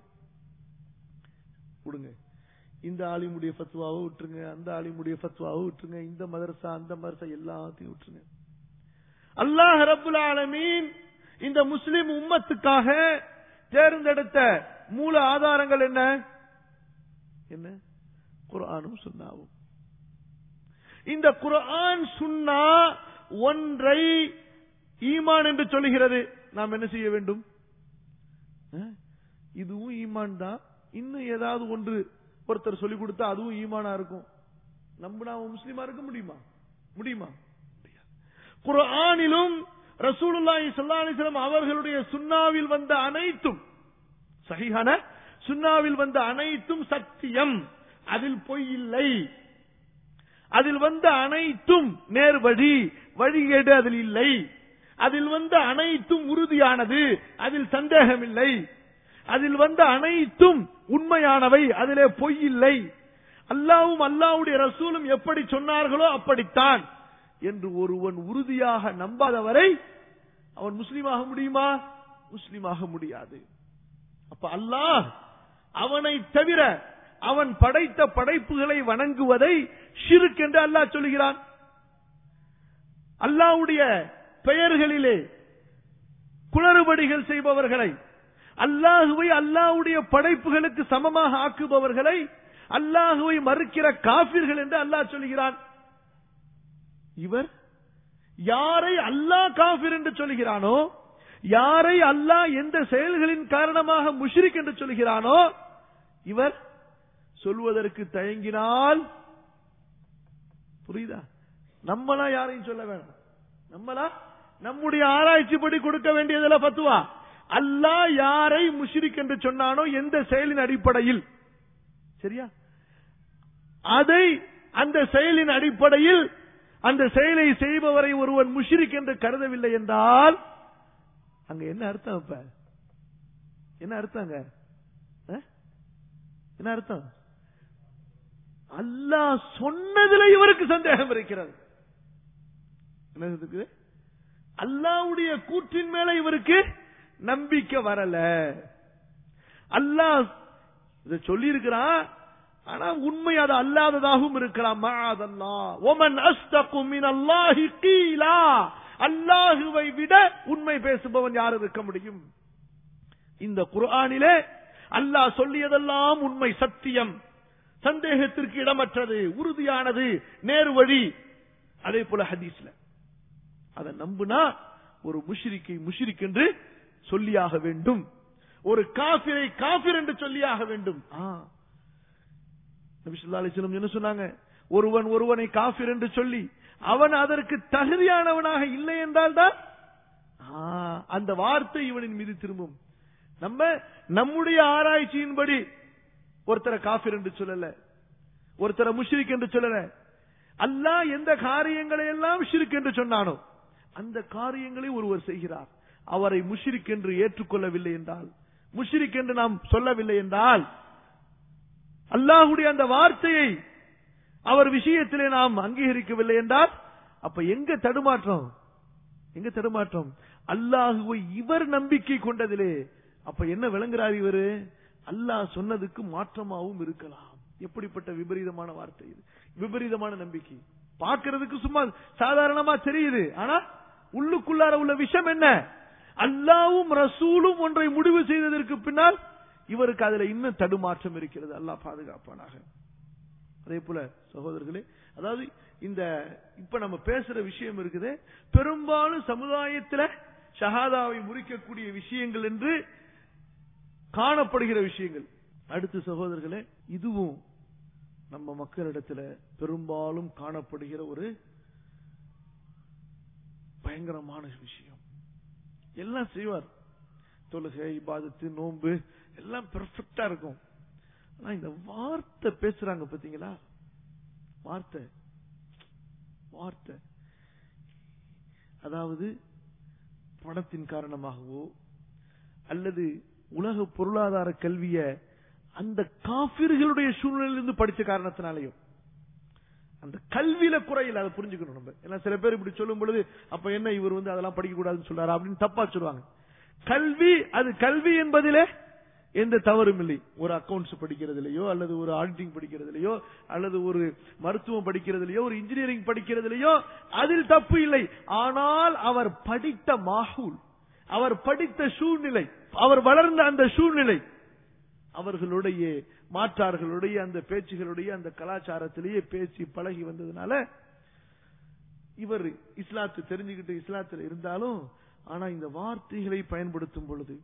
Speaker 1: விடுங்க இந்த ஆலிமுடைய ஃபத்வாவை விட்டுருங்க அந்த ஆலிமுடைய ஃபத்வாவை விட்டுருங்க இந்த மதரசா அந்த மதரசா எல்லாத்தையும் விட்டுருங்க அல்லாஹ் ரப்புல் ஆலமீன் இந்த முஸ்லிம் உம்மத்துக்காக தேர்ந்தெடுத்த மூல ஆதாரங்கள் என்ன என்ன குர்ஆனும் சுன்னாவும் இந்த குர்ஆன் சுன்னா ஒன்றை ஈமான் என்று சொல்லுகிறது நாம் என்ன செய்ய வேண்டும் அஹ், இதுவும் ஈமான் தான் இன்னும் ஏதாவது ஒன்று ஒருத்தர் சொல்லிக் கொடுத்தா அதுவும் ஈமானா இருக்கும் நம்பினா அவன் முஸ்லீமா இருக்க முடியுமா முடியுமா முடியாது. குர்ஆனிலும் ரசூலுல்லாஹி ஸல்லல்லாஹு அலைஹி வஸல்லம் அவர்களுடைய சுன்னாவில் வந்த அனைத்தும் சஹீஹான சுன்னாவில் வந்த அனைத்தும் சத்தியம் அதில் பொய் இல்லை அதில் வந்த அனைத்தும் நேர்வழி வழிகேடு அதில் இல்லை அதில் வந்த அனைத்தும் உறுதியானது அதில் சந்தேகமில்லை அதில் வந்த அனைத்தும் உண்மையானவை அதிலே பொய் இல்லை அல்லாவும் அல்லாவுடைய ரசூலும் எப்படி சொன்னார்களோ அப்படித்தான் என்று ஒருவன் உறுதியாக நம்பாதவரை அவன் முஸ்லீமாக முடியுமா முஸ்லீமாக முடியாது அப்ப அல்லாஹ் அவனை தவிர அவன் படைத்த படைப்புகளை வணங்குவதை ஷிருக் என்று அல்லாஹ் சொல்லுகிறான் அல்லாஹ்வுடைய பெயர்களிலே குளறுபடிகள் செய்பவர்களை அல்லாஹுவை அல்லாஹ்வுடைய படைப்புகளுக்கு சமமாக ஆக்குபவர்களை அல்லாஹுவை மறுக்கிற காபிர்கள் என்று அல்லாஹ் சொல்லுகிறான் இவர் யாரை அல்லாஹ் காபிர் என்று சொல்கிறானோ யாரை அல்லாஹ் எந்த செயல்களின் காரணமாக முஷ்ரிக் என்று சொல்கிறானோ இவர் சொல்வதற்கு தயங்கினால் புரியுதா நம்மளா யாரையும் சொல்ல வேண்டாம் நம்மளா நம்முடைய ஆராய்ச்சிப்படி கொடுக்க வேண்டியதுல பத்துவா அல்லாஹ் யாரை முஷ்ரிக் என்று சொன்னானோ எந்த செயலின் அடிப்படையில் சரியா அதை அந்த செயலின் அடிப்படையில் அந்த செயலை செய்பவரை ஒருவன் முஷ்ரிக் என்று கருதவில்லை என்றால் அங்க என்ன அர்த்தம் இப்ப என்ன அர்த்தங்க அஹ்? என்ன அர்த்தம் அல்லாஹ் சொன்னதுல இவருக்கு சந்தேகம் இருக்கிறது என்ன இருக்குது அல்லாவுடைய கூற்றின் மேல இவருக்கு நம்பிக்கை வரல அல்லாஹ் இதை சொல்லி இருக்கிறான் ஆனா உண்மை அது அல்லாததாகவும் இருக்கலாம் மாதல்லா ஒமன் அஸ்தகு மின் அல்லாஹி கீலா அல்லாஹுவை விட உண்மை பேசுபவன் யார் இருக்க முடியும் இந்த குர்ஆனிலே அல்லாஹ் சொல்லியதெல்லாம் உண்மை சத்தியம் சந்தேகத்திற்கு இடமற்றது உறுதியானது நேர்வழி அதே போல ஹதீஸ்ல அதை நம்புனா ஒரு முஷ்ரிக்கை முஷ்ரிக் என்று சொல்லியாக வேண்டும் ஒரு காபிரை காபிர் என்று சொல்லியாக வேண்டும் ஆ. நபி ஸல்லல்லாஹு அலைஹி வஸல்லம் என்ன சொன்னாங்க ஒருவன் ஒருவனை காபிர் என்று சொல்லி அவன் அதற்கு தகுதியானவனாக இல்லை என்றால் தான் ஆ, அந்த வார்த்தை இவனின் மீது திரும்பும் நம்ம நம்முடைய ஆராய்ச்சியின்படி ஒருத்தரை காபிர் என்று சொல்லல ஒருத்தரை முஷ்ரிக் என்று சொல்லல அல்லாஹ் எந்த காரியங்களை எல்லாம் ஷிர்க் என்று சொன்னானோ அந்த காரியங்களை ஒருவர் செய்கிறார் அவரை முஷ்ரிக் என்று ஏற்றுக்கொள்ளவில்லை என்றால் முஷ்ரிக் என்று நாம் சொல்லவில்லை என்றால் அல்லாஹுடைய அந்த வார்த்தையை அவர் விஷயத்திலே நாம் அங்கீகரிக்கவில்லை என்றால் அப்ப எங்க தடுமாற்றம் எங்க தடுமாற்றம் அல்லாஹுவை இவர் நம்பிக்கை கொண்டதிலே அப்ப என்ன விளங்குறார் இவரு அல்லாஹ் சொன்னதுக்கு மாற்றமாவும் இருக்கலாம் எப்படிப்பட்ட விபரீதமான வார்த்தை இது விபரீதமான நம்பிக்கை பார்க்கிறதுக்கு சும்மா சாதாரணமா தெரியுது ஆனா உள்ளுக்குள்ளார உள்ள விஷயம் என்ன அல்லாவும் ரசூலும் ஒன்றை முடிவு செய்ததற்கு பின்னால் இவருக்கு அதுல இன்னும் தடுமாற்றம் இருக்கிறது அல்லாஹ் பாதுகாப்பானாக அதே போல சகோதரர்களே அதாவது இந்த இப்ப நம்ம பேசுற விஷயம் இருக்குது பெரும்பாலும் சமுதாயத்துல ஷஹாதாவை முறிக்கக்கூடிய விஷயங்கள் என்று காணப்படுகிற விஷயங்கள் அடுத்து சகோதரர்களே இதுவும் நம்ம மக்களிடத்துல பெரும்பாலும் காணப்படுகிற ஒரு பயங்கரமான விஷயம் எல்லாம் செய்வார் தொழுகை இபாதத்து நோன்பு எல்லாம் பெர்ஃபெக்டா இருக்கும் ஆனா இந்த வார்த்தை பேசுறாங்க பாத்தீங்களா வார்த்தை வார்த்தை அதாவது பணத்தின் காரணமாகவோ அல்லது உலக பொருளாதார கல்விய அந்த காபிர்களுடைய சூழ்நிலையிலிருந்து படிச்ச காரணத்தினாலையும் அந்த கல்வியில குறையில் அதை புரிஞ்சுக்கணும் நம்ம ஏன்னா சில பேர் இப்படி சொல்லும் பொழுது அப்ப என்ன இவர் வந்து அதெல்லாம் படிக்க கூடாதுன்னு சொல்றாரு அப்படின்னு தப்பா சொல்லுவாங்க கல்வி அது கல்வி என்பதிலே எந்த தவறும் இல்லை ஒரு அக்கவுண்ட்ஸ் படிக்கிறதுலயோ அல்லது ஒரு ஆடிட்டிங் படிக்கிறதுலயோ அல்லது ஒரு மருத்துவம் படிக்கிறதுலயோ ஒரு இன்ஜினியரிங் படிக்கிறதுலயோ அதில் தப்பு இல்லை ஆனால் அவர் படித்த மாஹூல் அவர் படித்த சூழ்நிலை அவர் வளர்ந்த அந்த சூழ்நிலை அவர்களுடைய மாற்றார்களுடைய அந்த பேச்சுகளுடைய அந்த கலாச்சாரத்திலேயே பேசி பழகி வந்ததுனால இவர் இஸ்லாத்தை தெரிஞ்சுக்கிட்டு இஸ்லாத்தில் இருந்தாலும் ஆனா இந்த வார்த்தைகளை பயன்படுத்தும் பொழுது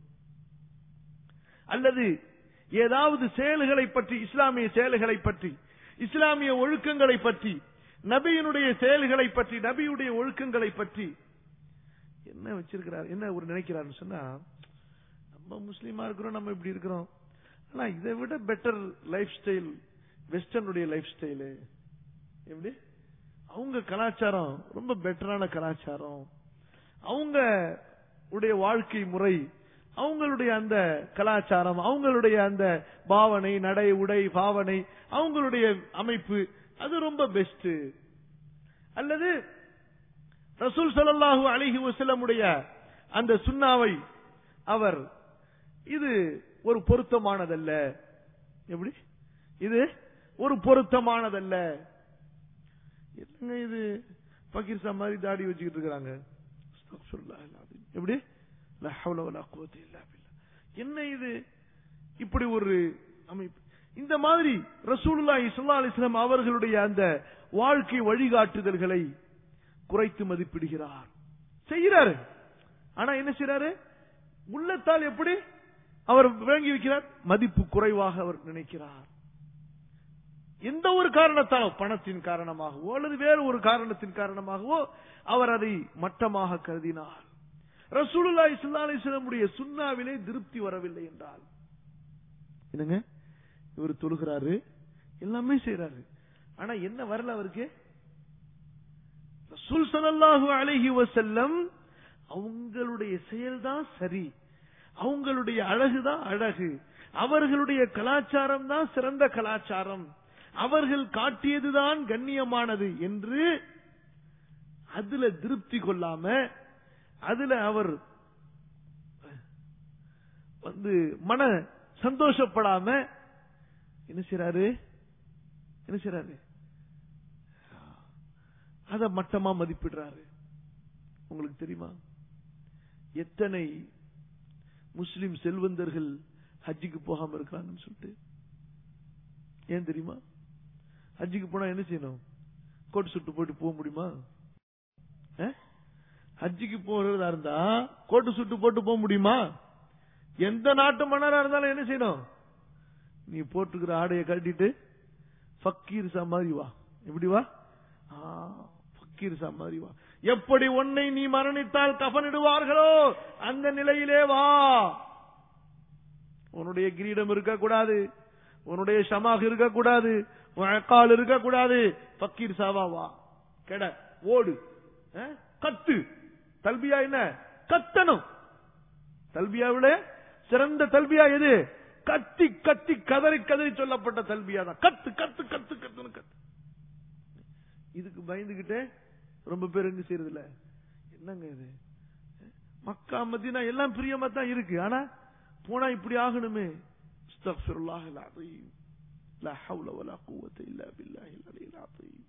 Speaker 1: அல்லது ஏதாவது செயல்களை பற்றி இஸ்லாமிய செயல்களை பற்றி இஸ்லாமிய ஒழுக்கங்களை பற்றி நபியினுடைய செயல்களை பற்றி நபியுடைய ஒழுக்கங்களை பற்றி என்ன வச்சிருக்கிறார் என்ன ஒரு நினைக்கிறாருன்னு சொன்னா நம்ம முஸ்லீமா இருக்கிறோம் நம்ம இப்படி இருக்கிறோம் ஆனா இதை விட பெட்டர் லைஃப் ஸ்டைல் வெஸ்டர்னுடைய லைஃப் ஸ்டைலு எப்படி அவங்க கலாச்சாரம் ரொம்ப பெட்டரான கலாச்சாரம் அவங்க உடைய வாழ்க்கை முறை அவங்களுடைய அந்த கலாச்சாரம் அவங்களுடைய அந்த பாவனை நடை உடை பாவனை அவங்களுடைய அமைப்பு அது ரொம்ப பெஸ்ட் அல்லது ரசூல் ஸல்லல்லாஹு அலைஹி வஸல்லமுடைய அந்த சுன்னாவை அவர் இது ஒரு பொருத்தமானதல்ல எப்படி இது ஒரு பொருத்தமானதல்ல என்னங்க இது பக்கீர்சா மாதிரி தாடி வச்சுக்கிட்டு இருக்கிறாங்க அஸ்தக்ஃபிருல்லாஹ் அல்-அஸீம். எப்படி லா ஹவ்ல வலா குவத்த இல்லா பில்லா. என்ன இது இப்படி ஒரு அமைப்பு இந்த மாதிரி ரசூலுல்லாஹி ஸல்லல்லாஹு அலைஹி வஸல்லம் அவர்களுடைய அந்த வாழ்க்கை வழிகாட்டுதல்களை குறைத்து மதிப்பிடுகிறார் செய்கிறாரு ஆனா என்ன செய்யறாரு உள்ளத்தால் எப்படி அவர் விளங்கி வைக்கிறார் மதிப்பு குறைவாக அவர் நினைக்கிறார் எந்த ஒரு காரணத்தாலோ பணத்தின் காரணமாகவோ அல்லது வேறு ஒரு காரணத்தின் காரணமாகவோ அவர் அதை மட்டமாக கருதினார் ரசூலுல்லாஹி ஸல்லல்லாஹு அலைஹி வஸல்லமுடைய சுன்னாவிலே திருப்தி வரவில்லை என்றால் என்னங்க இவர் தொழுகிறாரு எல்லாமே செய்றாரு ஆனா என்ன வரல அவருக்கு ரசூல் ஸல்லல்லாஹு அலைஹி வஸல்லம் அவங்களுடைய செயல்தான் சரி அவங்களுடைய அழகுதான் அழகு அவர்களுடைய கலாச்சாரம் தான் சிறந்த கலாச்சாரம் அவர்கள் காட்டியதுதான் கண்ணியமானது என்று அதுல திருப்தி கொள்ளாம அதுல அவர் வந்து மன சந்தோஷப்படாம என்ன செய்றாரு என்ன செய்றாரு அத மட்டமா மதிப்பிடுறாரு உங்களுக்கு தெரியுமா எத்தனை முஸ்லிம் செல்வந்தர்கள் ஹஜ்ஜுக்கு போகாம இருக்கிறாங்கன்னு சொல்லிட்டு ஏன் தெரியுமா ஹஜ்ஜுக்கு போனா என்ன செய்யணும் கோட்டு சுட்டு போட்டு போக முடியுமா அஹ்? ஹஜ்ஜுக்கு போறதா இருந்தா கோட்டு சுட்டு போட்டு போக முடியுமா எந்த நாட்டு மன்னரா இருந்தாலும் என்ன செய்யணும் நீ போட்டுக்கிற ஆடையை கட்டிட்டு ஃபக்கீர் சா மாதிரி வா எப்படி வா ஆ, ஃபக்கீர் சா மாதிரி வா எப்படி உன்னை நீ மரணித்தால் கஃனிடுவார்களோ அந்த நிலையிலே வா உன்னுடைய கிரீடம் இருக்கக்கூடாது உன்னுடைய ஷமாக இருக்கக்கூடாது உன் கால் இருக்கக்கூடாது ஃபக்கீர் சாவா வா கெட ஓடு அஹ், கத்து தல்பியா என்ன கத்தணும் தல்பியாவில சிறந்த தல்பியா எது கத்தி கத்தி கதறி கதறி சொல்லப்பட்ட தல்பியா தான் கத்து கத்து கத்து கத்துன்னு கத்து இதுக்கு பயந்துகிட்டே ரொம்ப பேர் எங்க செய்யறது இல்ல என்னங்க இது மக்கா மத்தினா எல்லாம் பிரியமா தான் இருக்கு ஆனா போனா இப்படி ஆகணுமே அஸ்தக்ஃபிருல்லாஹ் அல்-அஸீம் லா ஹவ்ல வலா குவத்த இல்லா பில்லாஹில் அலியில் அஸீம்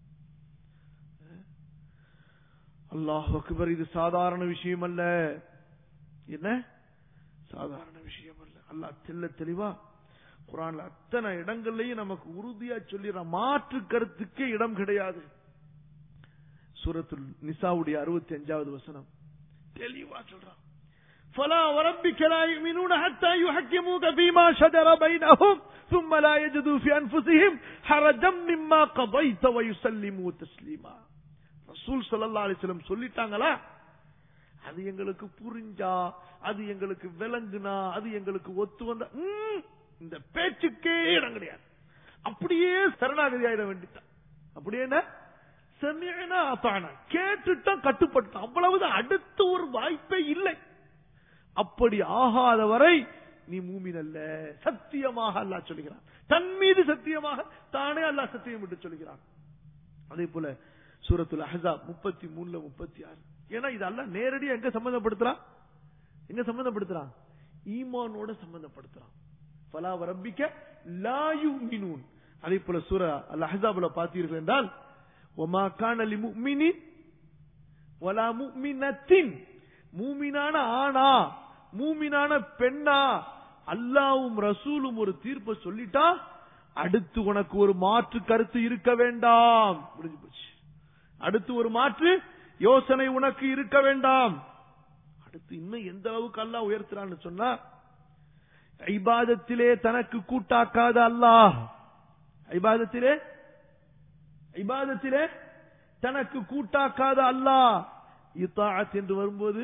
Speaker 1: அல்லாஹ் அக்பர் இது சாதாரண விஷயம் அல்ல என்ன சாதாரண விஷயம் அல்ல அல்லாஹ் தெல்ல தெளிவா குரான்ல அத்தனை இடங்கள்லயும் நமக்கு உறுதியா சொல்லிடுற மாற்று கருத்துக்கே இடம் கிடையாது சூரத்துல் நிசாவுடைய அறுபத்தி அஞ்சாவது வசனம் தெளிவா சொல்றான் فلا وربك لا يؤمنون حتى يحكموك فيما شجر بينهم ثم لا يجدوا في انفسهم حرجا مما قضيت ويسلموا تسليما ரசூல் ஸல்லல்லாஹு அலைஹி வஸல்லம் சொல்லிட்டாங்களா அது எங்களுக்கு புரிஞ்சா அது எங்களுக்கு விளங்குனா அது எங்களுக்கு ஒத்து வந்த ம், இந்த பேச்சுக்கே இடம் கிடையாது அப்படியே சரணாகதி ஆயிட வேண்டித்தான் அப்படியே என்ன செமியனா அத்தானா கேட்டுட்டோம் கட்டுப்பட்டோம் அவ்வளவுதான் அடுத்த ஒரு வாய்ப்பே இல்லை அப்படி ஆகாத வரை நீ மூமின் அல்ல சத்தியமாக அல்லாஹ் சொல்கிறான் தன் மீது சத்தியமாக தானே அல்லாஹ் சத்தியம் விட்டு சொல்கிறான் அதே போல சூரத்துல் அஹ்ஸாப் முப்பத்தி மூணுல முப்பத்தி ஆறு ஏன்னா இது அல்லாஹ் நேரடியா எங்க சம்பந்தப்படுத்துறான் எங்க சம்பந்தப்படுத்துறான் ஈமானோட சம்பந்தப்படுத்துறான் ஃபலா வரப்பிக்க லா யுமினூன் அதே போல சூரா அல் அஹ்ஸாப்ல பார்த்தீர்கள் என்றால் ஒமா கான லி முஃமினின் வலா முஃமினத்தின் மூமினான ஆணா மூமினான பெண்ணா அல்லாவும் ரசூலும் ஒரு தீர்ப்பை சொல்லிட்டா அடுத்து உனக்கு ஒரு மாற்று கருத்து இருக்க வேண்டாம் முடிஞ்சு போச்சு அடுத்து ஒரு மாற்று யோசனை உனக்கு இருக்க வேண்டாம் அடுத்து இன்னும் எந்த அளவுக்கு அல்லாஹ் உயர்த்துறான்னு சொன்னா ஐபாதத்திலே தனக்கு கூட்டாக்காத அல்லாஹ் ஐபாதத்திலே ஐபாதத்திலே தனக்கு கூட்டாக்காத அல்லாஹ் இத்தாஅத் என்று வரும்போது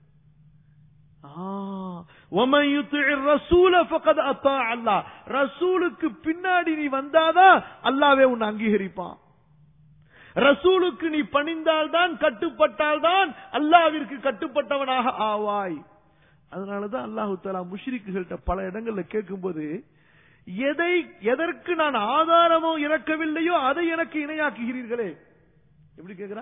Speaker 1: ரசூலுக்கு பின்னாடி நீ வந்தாதான் அல்லாவே உன்னை அங்கீகரிப்பான் ரசூலுக்கு நீ பணிந்தால்தான் கட்டுப்பட்டால்தான் அல்லாவிற்கு கட்டுப்பட்டவனாக ஆவாய் அதனாலதான் அல்லாஹு தாலா முஷ்ரிக்குகள்கிட்ட பல இடங்கள்ல கேட்கும்போது எதை எதற்கு நான் ஆதாரமோ இறக்கவில்லையோ அதை எனக்கு இணையாக்குகிறீர்களே எப்படி கேக்குறா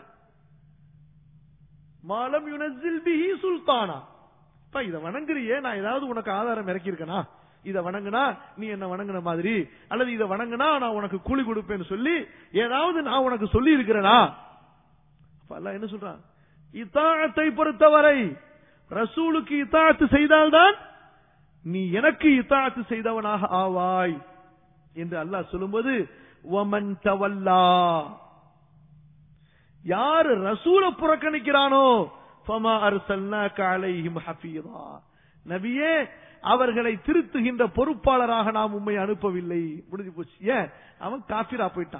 Speaker 1: மாலம் யுனசில் பிஹி சுல்தானா அப்பா இத வணங்குறியே நான் ஏதாவது உனக்கு ஆதாரம் இறக்கியிருக்கனா இத வணங்குனா நீ என்ன வணங்குன மாதிரி அல்லது இத வணங்குனா நான் உனக்கு கூலி கொடுப்பேன்னு சொல்லி ஏதாவது நான் உனக்கு சொல்லி இருக்கிறேனா அப்ப அல்லாஹ் என்ன சொல்றான் இத்தாத்தை பொறுத்தவரை ரசூலுக்கு இத்தாத்து செய்தால்தான் நீ எனக்கு இத்தாத்து செய்தவனாக ஆவாய் என்று அல்லாஹ் சொல்லும்போது ஒமன் தவல்லா யாரு ரசூல புறக்கணிக்கிறானோ ஃபமா அர்சல்னாக அலைஹிம் ஹஃபீதா நபியே அவர்களை திருத்துகின்ற பொறுப்பாளராக நாம் உண்மை அனுப்பவில்லை முடிஞ்சு போச்சு ஏன் அவன் காபிரா போயிட்டான்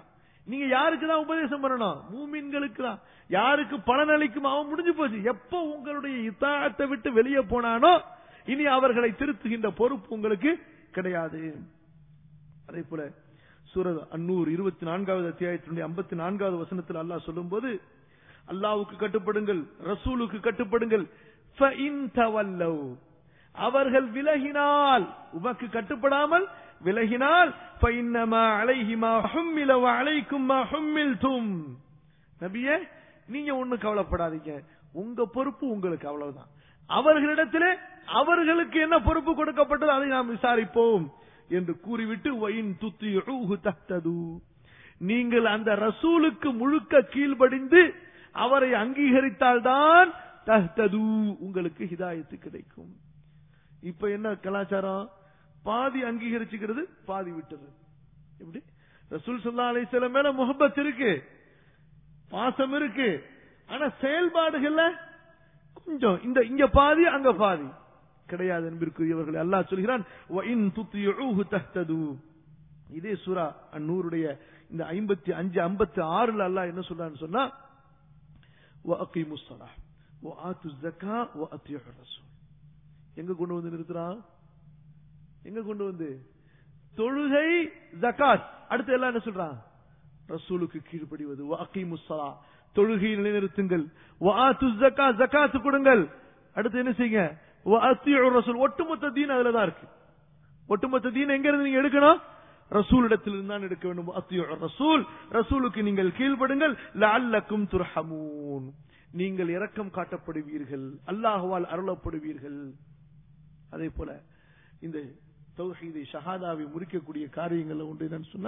Speaker 1: நீங்க யாருக்கு தான் உபதேசம் பண்ணணும் மூமின்களுக்கு தான் யாருக்கு பலனளிக்கும் அவன் முடிஞ்சு போச்சு எப்போ உங்களுடைய இத்தாயத்தை விட்டு வெளியே போனானோ இனி அவர்களை திருத்துகின்ற பொறுப்பு உங்களுக்கு கிடையாது அதே போல சூரத் அன்னூர் இருபத்தி நான்காவது அத்தியாயத்தினுடைய ஐம்பத்தி நான்காவது வசனத்தில் அல்லாஹ் சொல்லும்போது அல்லாவுக்கு கட்டுப்படுங்கள் ரசூலுக்கு கட்டுப்படுங்கள் فَإِن تَوَلَّوْا அவர்கள் விலகினால் உமக்கு கட்டுப்படாமல் விலகினால் فَإِنَّمَا عَلَيْهِ مَا حُمِّلَ وَعَلَيْكُمْ مَا حُمِّلْتُمْ நபியே நீங்க ஒண்ணு கவலைப்படாதீங்க உங்க பொறுப்பு உங்களுக்கு அவ்வளவுதான் அவர்களிடத்திலே அவர்களுக்கு என்ன பொறுப்பு கொடுக்கப்பட்டது அதை நாம் விசாரிப்போம் என்று கூறிவிட்டு வயின் துத்தி தஹ்தது நீங்கள் அந்த ரசூலுக்கு முழுக்க கீழ்ப்படிந்து அவரை அங்கீகரித்தால்தான் தஹ்தது உங்களுக்கு ஹிதாயத்து கிடைக்கும் இப்ப என்ன கலாச்சாரம் பாதி அங்கீகரிச்சுக்கிறது பாதி விட்டது எப்படி ரசூல் சல்லா அலிஸ்லாம் மேல முகப்பத் இருக்கு பாசம் இருக்கு ஆனா செயல்பாடுகள்ல கொஞ்சம் இந்த இங்க பாதி அங்க பாதி கிடையாது என்பதற்குரியவர்கள் அல்லாஹ் சொல்கிறான் وَإِن تُطِيعُوهُ تَهْتَدُوا இதே சூரா அந்நூறுடைய இந்த ஐம்பத்தி அஞ்சு ஐம்பத்தி ஆறுல அல்லாஹ் என்ன சொல்றான்னு சொன்னா وَأَقِيمُوا الصَّلَاةَ وَآتُوا الزَّكَاةَ وَأَطِيعُوا الرَّسُولَ எங்க கொண்டு வந்து நிறுத்துறான் எங்க கொண்டு வந்து தொழுகை ஜகாத் அடுத்து எல்லாம் என்ன சொல்றான் ரசூலுக்கு கீழ்ப்படிவது வஅகீமு ஸலா தொழுகையை நிலைநிறுத்துங்கள் வஆத்து ஜக்கா ஜகாத் கொடுங்கள் அடுத்து என்ன செய்யுங்க வஅத்தியு ரசூல் ஒட்டுமொத்த தீன் அதுல தான் இருக்கு ஒட்டுமொத்த தீன் எங்க இருந்து நீங்க எடுக்கணும் ரசூலிடத்தில் தான் எடுக்க வேண்டும் அத்தியு ரசூல் ரசூலுக்கு நீங்கள் கீழ்ப்படுங்கள் லஅல்லக்கும் துர்ஹமூன் நீங்கள் இரக்கம் காட்டப்படுவீர்கள் அல்லாஹ்வால் அருளப்படுவீர்கள் அதே போல இந்த தௌஹீதை ஷஹாதாவை முறிக்கக்கூடிய காரியங்கள்ல ஒன்று என்னன்னு சொன்னா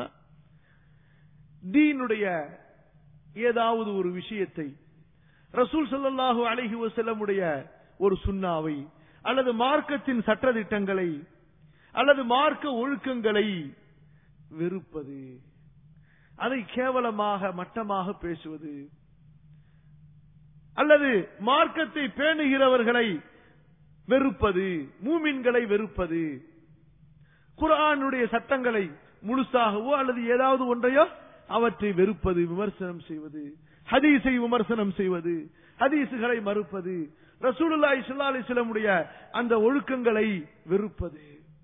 Speaker 1: தீனுடைய ஏதாவது ஒரு விஷயத்தை ரசூல் ஸல்லல்லாஹு அலைஹி வஸல்லமுடைய ஒரு சுன்னாவை அல்லது மார்க்கத்தின் சட்டதிட்டங்களை அல்லது மார்க்க ஒழுக்கங்களை வெறுப்பது அதை கேவலமாக மட்டமாக பேசுவது அல்லது மார்க்கத்தை பேணுகிறவர்களை வெறுப்பது மூமின்களை வெறுப்பது குர்ஆனுடைய சட்டங்களை முழுசாகவோ அல்லது ஏதாவது ஒன்றையோ அவற்றை வெறுப்பது விமர்சனம் செய்வது ஹதீஸை விமர்சனம் செய்வது ஹதீசுகளை மறுப்பது ரசூலுல்லாஹி ஸல்லல்லாஹு அலைஹி வஸல்லமுடைய அந்த ஒழுக்கங்களை வெறுப்பது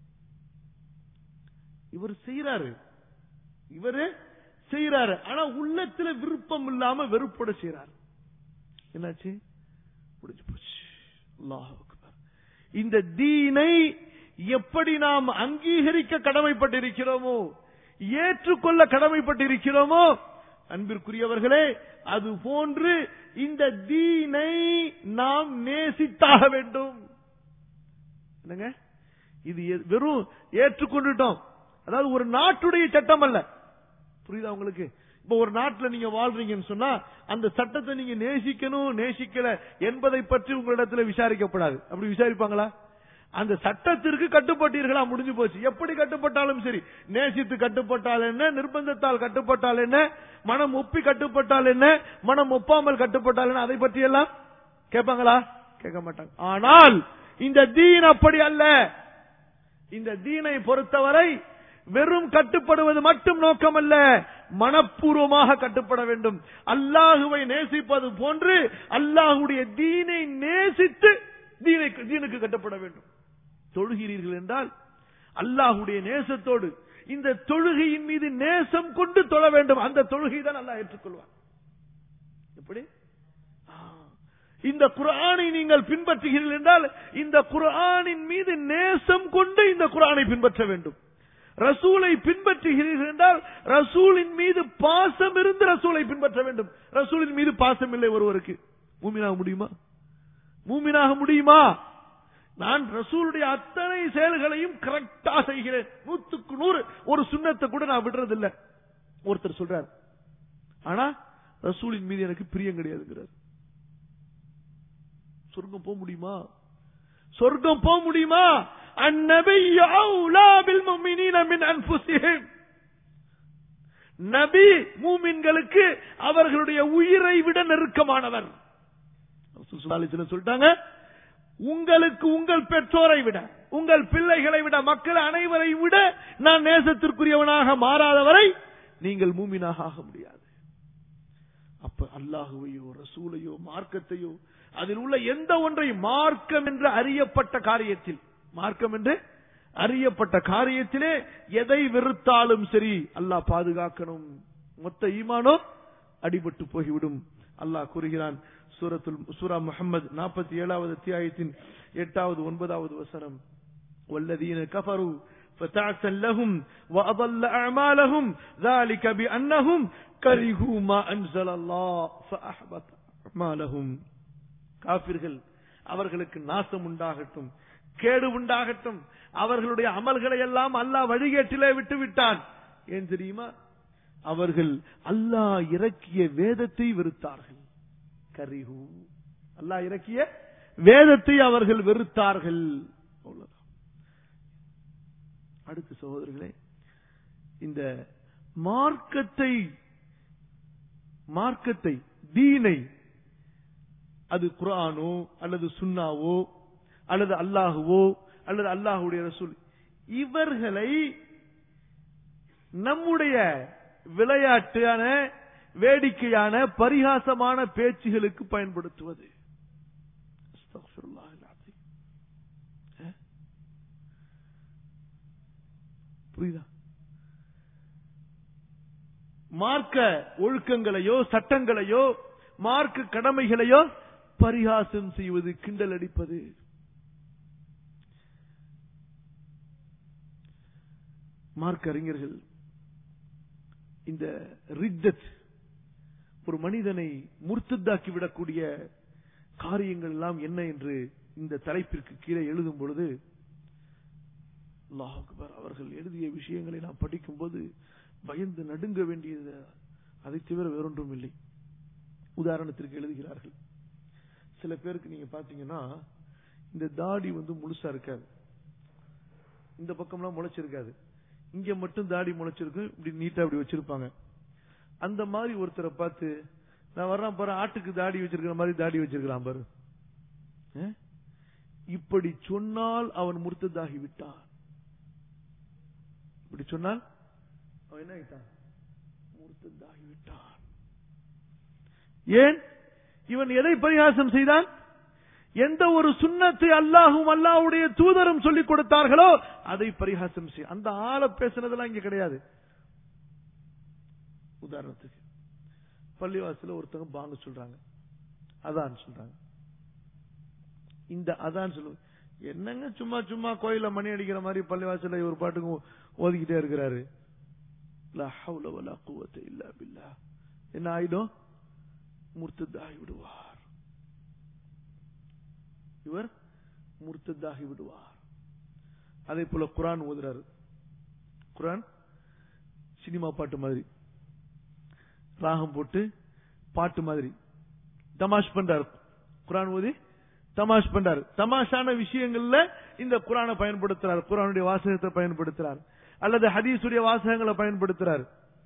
Speaker 1: இவர் செய்யறாரு இவரு செய்யறாரு ஆனா உள்ளத்துல விருப்பம் இல்லாம வெறுப்போட செய்யறாரு என்னாச்சு முடிஞ்சு போச்சு அல்லாஹ் அக்பர். இந்த தீனை எப்படி நாம் அங்கீகரிக்க கடமைப்பட்டிருக்கிறோமோ ஏற்றுக்கொள்ள கடமைப்பட்டிருக்கிறோமோ அன்பிற்குரியவர்களே அது போன்று இந்த தீனை நாம் நேசித்தாக வேண்டும் என்னங்க இது எ- வெறும் ஏற்றுக்கொண்டுட்டோம் அதாவது ஒரு நாட்டுடைய சட்டம் அல்ல புரியுதா உங்களுக்கு இப்ப ஒரு நாட்டுல நீங்க வாழ்றீங்கன்னு சொன்னா அந்த சட்டத்தை நீங்க நேசிக்கணும் நேசிக்கல என்பதை பற்றி உங்களிடத்துல விசாரிக்கப்படாது அப்படி விசாரிப்பாங்களா அந்த சட்டத்திற்கு கட்டுப்பட்டீர்களா முடிஞ்சு போச்சு எப்படி கட்டுப்பட்டாலும் சரி நேசித்து கட்டுப்பட்டால் என்ன நிர்பந்தத்தால் கட்டுப்பட்டால் என்ன மனம் ஒப்பி கட்டுப்பட்டால் என்ன மனம் ஒப்பாமல் கட்டுப்பட்டால் என்ன அதை பற்றி எல்லாம் கேட்பாங்களா கேட்க மாட்டாங்க ஆனால் இந்த தீன் அப்படி அல்ல இந்த தீனை பொறுத்தவரை வெறும் கட்டுப்படுவது மட்டும் நோக்கமல்ல மனப்பூர்வமாக கட்டுப்பட வேண்டும் அல்லாஹுவை நேசிப்பது போன்று அல்லாஹுடைய தீனை நேசித்து தீனை தீனுக்கு கட்டுப்பட வேண்டும் தொழுகிறீர்கள் என்றால் அல்லாஹுடைய நேசத்தோடு இந்த தொழுகையின் மீது நேசம் கொண்டு தொழ வேண்டும் அந்த தொழுகை தான் அல்லாஹ் ஏற்றுக்கொள்வார் எப்படி ஆ. இந்த குர்ஆனை நீங்கள் பின்பற்றுகிறீர்கள் என்றால் இந்த குர்ஆனின் மீது நேசம் கொண்டு இந்த குர்ஆனை பின்பற்ற வேண்டும் ரசூலை பின்பற்றுகிறீர்கள் என்றால் ரசூலின் மீது பாசம் இருந்து ரசூலை பின்பற்ற வேண்டும் ரசூலின் மீது பாசம் இல்லை ஒருவருக்கு மூமினாக முடியுமா மூமினாக முடியுமா நான் ரசூலுடைய அத்தனை செயல்களையும் கரெக்டா செய்கிறேன் நூத்துக்கு நூறு ஒரு சுண்ணத்தை கூட நான் விடுறதில்லை ஒருத்தர் சொல்றார் ஆனா ரசூலின் மீது எனக்கு பிரியம் கிடையாதுங்கிறார் சொர்க்கம் போக முடியுமா சொர்க்கம் போக முடியுமா النبي أولى بالمؤمنين من أنفسهم நபி மூமின்களுக்கு அவர்களுடைய உயிரை விட நெருக்கமானவர் ரசூல் ஸல்லல்லாஹு அலைஹி வஸல்லம் சொல்லிட்டாங்க உங்களுக்கு உங்கள் பெற்றோரை விட உங்கள் பிள்ளைகளை விட மக்கள் அனைவரை விட நான் நேசத்திற்குரியவனாக மாறாதவரை நீங்கள் மூமினாக ஆக முடியாது அப்ப அல்லாஹுவையோ ரசூலையோ மார்க்கத்தையோ அதில் உள்ள எந்த ஒன்றை மார்க்கம் என்று அறியப்பட்ட காரியத்தில் மார்க்கம் என்று அறியப்பட்ட காரியத்திலே எதை வெறுத்தாலும் சரி அல்லாஹ் பாதுகாக்கணும் மொத்த ஈமானோ அடிபட்டு போய்விடும் அல்லாஹ் கூறுகிறான் சூரத்துல் சூரா முஹம்மது நாற்பத்தி ஏழாவது அத்தியாயத்தின் எட்டாவது ஒன்பதாவது வசனம் والذين كفروا فتعسا لهم وأضل أعمالهم ذلك بأنهم كرهوا ما أنزل الله فأحبط أعمالهم காபிர்கள் அவர்களுக்கு நாசம் உண்டாகட்டும் கேடு உண்டாகட்டும் அவர்களுடைய அமல்களை எல்லாம் அல்லாஹ் வழிகேட்டிலே விட்டு விட்டான் ஏன் தெரியுமா அவர்கள் அல்லாஹ் இறக்கிய வேதத்தை வெறுத்தார்கள் கரிஹு அல்லாஹ் இறக்கிய வேதத்தை அவர்கள் வெறுத்தார்கள் அவ்வளவுதான் அடுத்த சகோதரர்களே இந்த மார்க்கத்தை மார்க்கத்தை தீனை அது குரானோ அல்லது சுன்னாவோ அல்லது அல்லாஹுவோ அல்லது அல்லாஹுடைய ரசூல் இவர்களை நம்முடைய விளையாட்டான வேடிக்கையான பரிகாசமான பேச்சுகளுக்கு பயன்படுத்துவது அஸ்தக்ஃபிருல்லாஹ் அல்-அஸீம். அஹ்? புரியுதா மார்க்க ஒழுக்கங்களையோ சட்டங்களையோ மார்க்க கடமைகளையோ பரிகாசம் செய்வது கிண்டல் அடிப்பது மார்க்க அறிஞர்கள் இந்த ரித்தத் ஒரு மனிதனை முர்த்தத்தாக்கி விடக்கூடிய காரியங்கள் எல்லாம் என்ன என்று இந்த தலைப்பிற்கு கீழே எழுதும் பொழுது அல்லாஹ் அக்பர் அவர்கள் எழுதிய விஷயங்களை நாம் படிக்கும்போது பயந்து நடுங்க வேண்டியது அதை தவிர வேறொன்றும் இல்லை உதாரணத்திற்கு எழுதுகிறார்கள் சில பேருக்கு நீங்க பாத்தீங்கன்னா இந்த தாடி வந்து முழுசா இருக்காது இந்த பக்கம்லாம் முளைச்சிருக்காது இங்க மட்டும் தாடி முளைச்சிருக்கு இப்படி நீட்டா இப்படி வச்சிருப்பாங்க அந்த மாதிரி ஒருத்தரை பார்த்து நான் வர்றேன் பாரு ஆட்டுக்கு தாடி வச்சிருக்கிற மாதிரி தாடி வச்சிருக்கிறான் பாரு அஹ்? இப்படி சொன்னால் அவன் முர்த்ததாகி விட்டான் இப்படி சொன்னால் அவன் என்ன ஆகிட்டான் முர்த்ததாகி விட்டான் ஏன் இவன் எதை பரிகாசம் செய்தான் எந்த ஒரு சுண்ணத்தை அல்லாஹும் அல்லாஹ்வுடைய தூதரும் சொல்லிக் கொடுத்தார்களோ அதை பரிகாசம் செய் அந்த ஆளை பேசுனதெல்லாம் இங்க கிடையாது உதாரணத்துக்கு பள்ளிவாசல ஒருத்தவங்க பாங்க சொல்றாங்க அதான் சொல்றாங்க இந்த அதான் சொல்லு என்னங்க சும்மா சும்மா கோயில மணி அடிக்கிற மாதிரி பள்ளிவாசல ஒரு பாட்டுக்கு ஓதிக்கிட்டே இருக்கிறாரு லா ஹவ்ல வலா குவத்த இல்லா பில்லா என்ன ஆயிடும் முர்த்ததாகி விடுவார் இவர் முர்த்ததாகி விடுவார் அதே போல குரான் ஓதுறாரு குரான் சினிமா பாட்டு மாதிரி ராகம் போட்டு பாட்டு மாதிரி தமாஷ் பண்றாரு குரான் ஓதி தமாஷ் பண்றாரு தமாஷான விஷயங்கள்ல இந்த குரானை பயன்படுத்துறாரு குரானுடைய வாசகத்தை பயன்படுத்துறார் அல்லது ஹதீஸுடைய வாசகங்களை பயன்படுத்துறாரு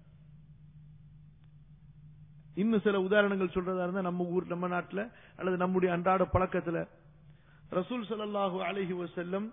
Speaker 1: இன்னும் சில உதாரணங்கள் சொல்றதா இருந்தா நம்ம ஊர் நம்ம நாட்டுல அல்லது நம்முடைய அன்றாட பழக்கத்துல ரசூல் ஸல்லல்லாஹு அலைஹி வஸல்லம்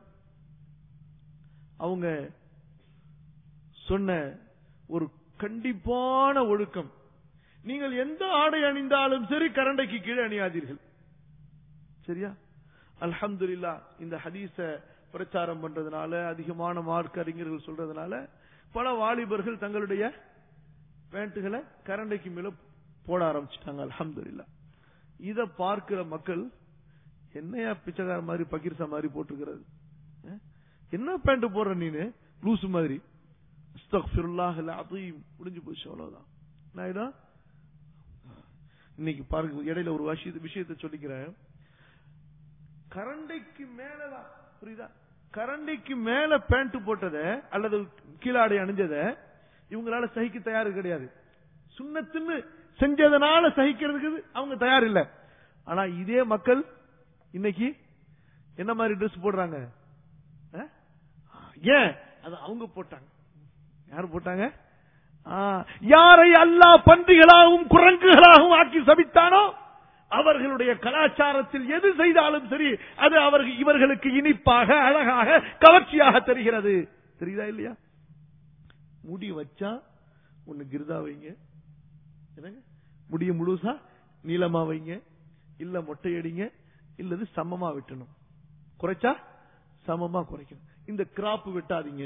Speaker 1: அவங்க சொன்ன ஒரு கண்டிப்பான ஒழுக்கம் நீங்கள் எந்த ஆடை அணிந்தாலும் சரி கரண்டைக்கு கீழே அணியாதீர்கள் சரியா அல்ஹம்துலில்லாஹ் இந்த ஹதீஸ பிரச்சாரம் பண்றதுனால அதிகமான மார்க் அறிஞர்கள் சொல்றதுனால பல வாலிபர்கள் தங்களுடைய பேண்ட்டுகளை கரண்டைக்கு மேல போட ஆரம்பிச்சிட்டாங்க அல்ஹம்துலில்லாஹ் இத பார்க்கிற மக்கள் என்னையா பிச்சைக்கார மாதிரி பக்கீர்சா மாதிரி போட்டுக்கிறது அஹ்? என்ன பேண்ட் போடுற நீனு லூசு மாதிரி அஸ்தக்ஃபிருல்லாஹ் அல்-அஸீம் முடிஞ்சு போச்சு அவ்வளவுதான் நான் இதான் இன்னைக்கு பாருங்க இடையில ஒரு விஷயத்தை விஷயத்தை சொல்லிக்கிறேன் கரண்டைக்கு மேலதான் புரியுதா கரண்டைக்கு மேல பேண்ட் போட்டத அல்லது கீழாடை அணிஞ்சத இவங்களால சகிக்க தயாரு கிடையாது சுண்ணத்துன்னு செஞ்சதனால சகிக்கிறதுக்கு அவங்க தயார் இல்ல ஆனா இதே மக்கள் இன்னைக்கு என்ன மாதிரி ட்ரெஸ் போடுறாங்க அஹ்? ஏன் அது அவங்க போட்டாங்க யார் போட்டாங்க ஆ, யாரை அல்லாஹ் பன்றிகளாகவும் குரங்குகளாகவும் ஆக்கி சபித்தானோ அவர்களுடைய கலாச்சாரத்தில் எது செய்தாலும் சரி அது அவர்கள் இவர்களுக்கு இனிப்பாக அழகாக கவர்ச்சியாக தெரிகிறது தெரியுதா இல்லையா முடி வச்சா ஒண்ணு கிருதா வைங்க என்னங்க முடிய முழுசா நீளமா வைங்க இல்ல மொட்டையடிங்க இல்லது சமமா வெட்டணும் குறைச்சா சமமா குறைக்கணும் இந்த கிராப் வெட்டாதீங்க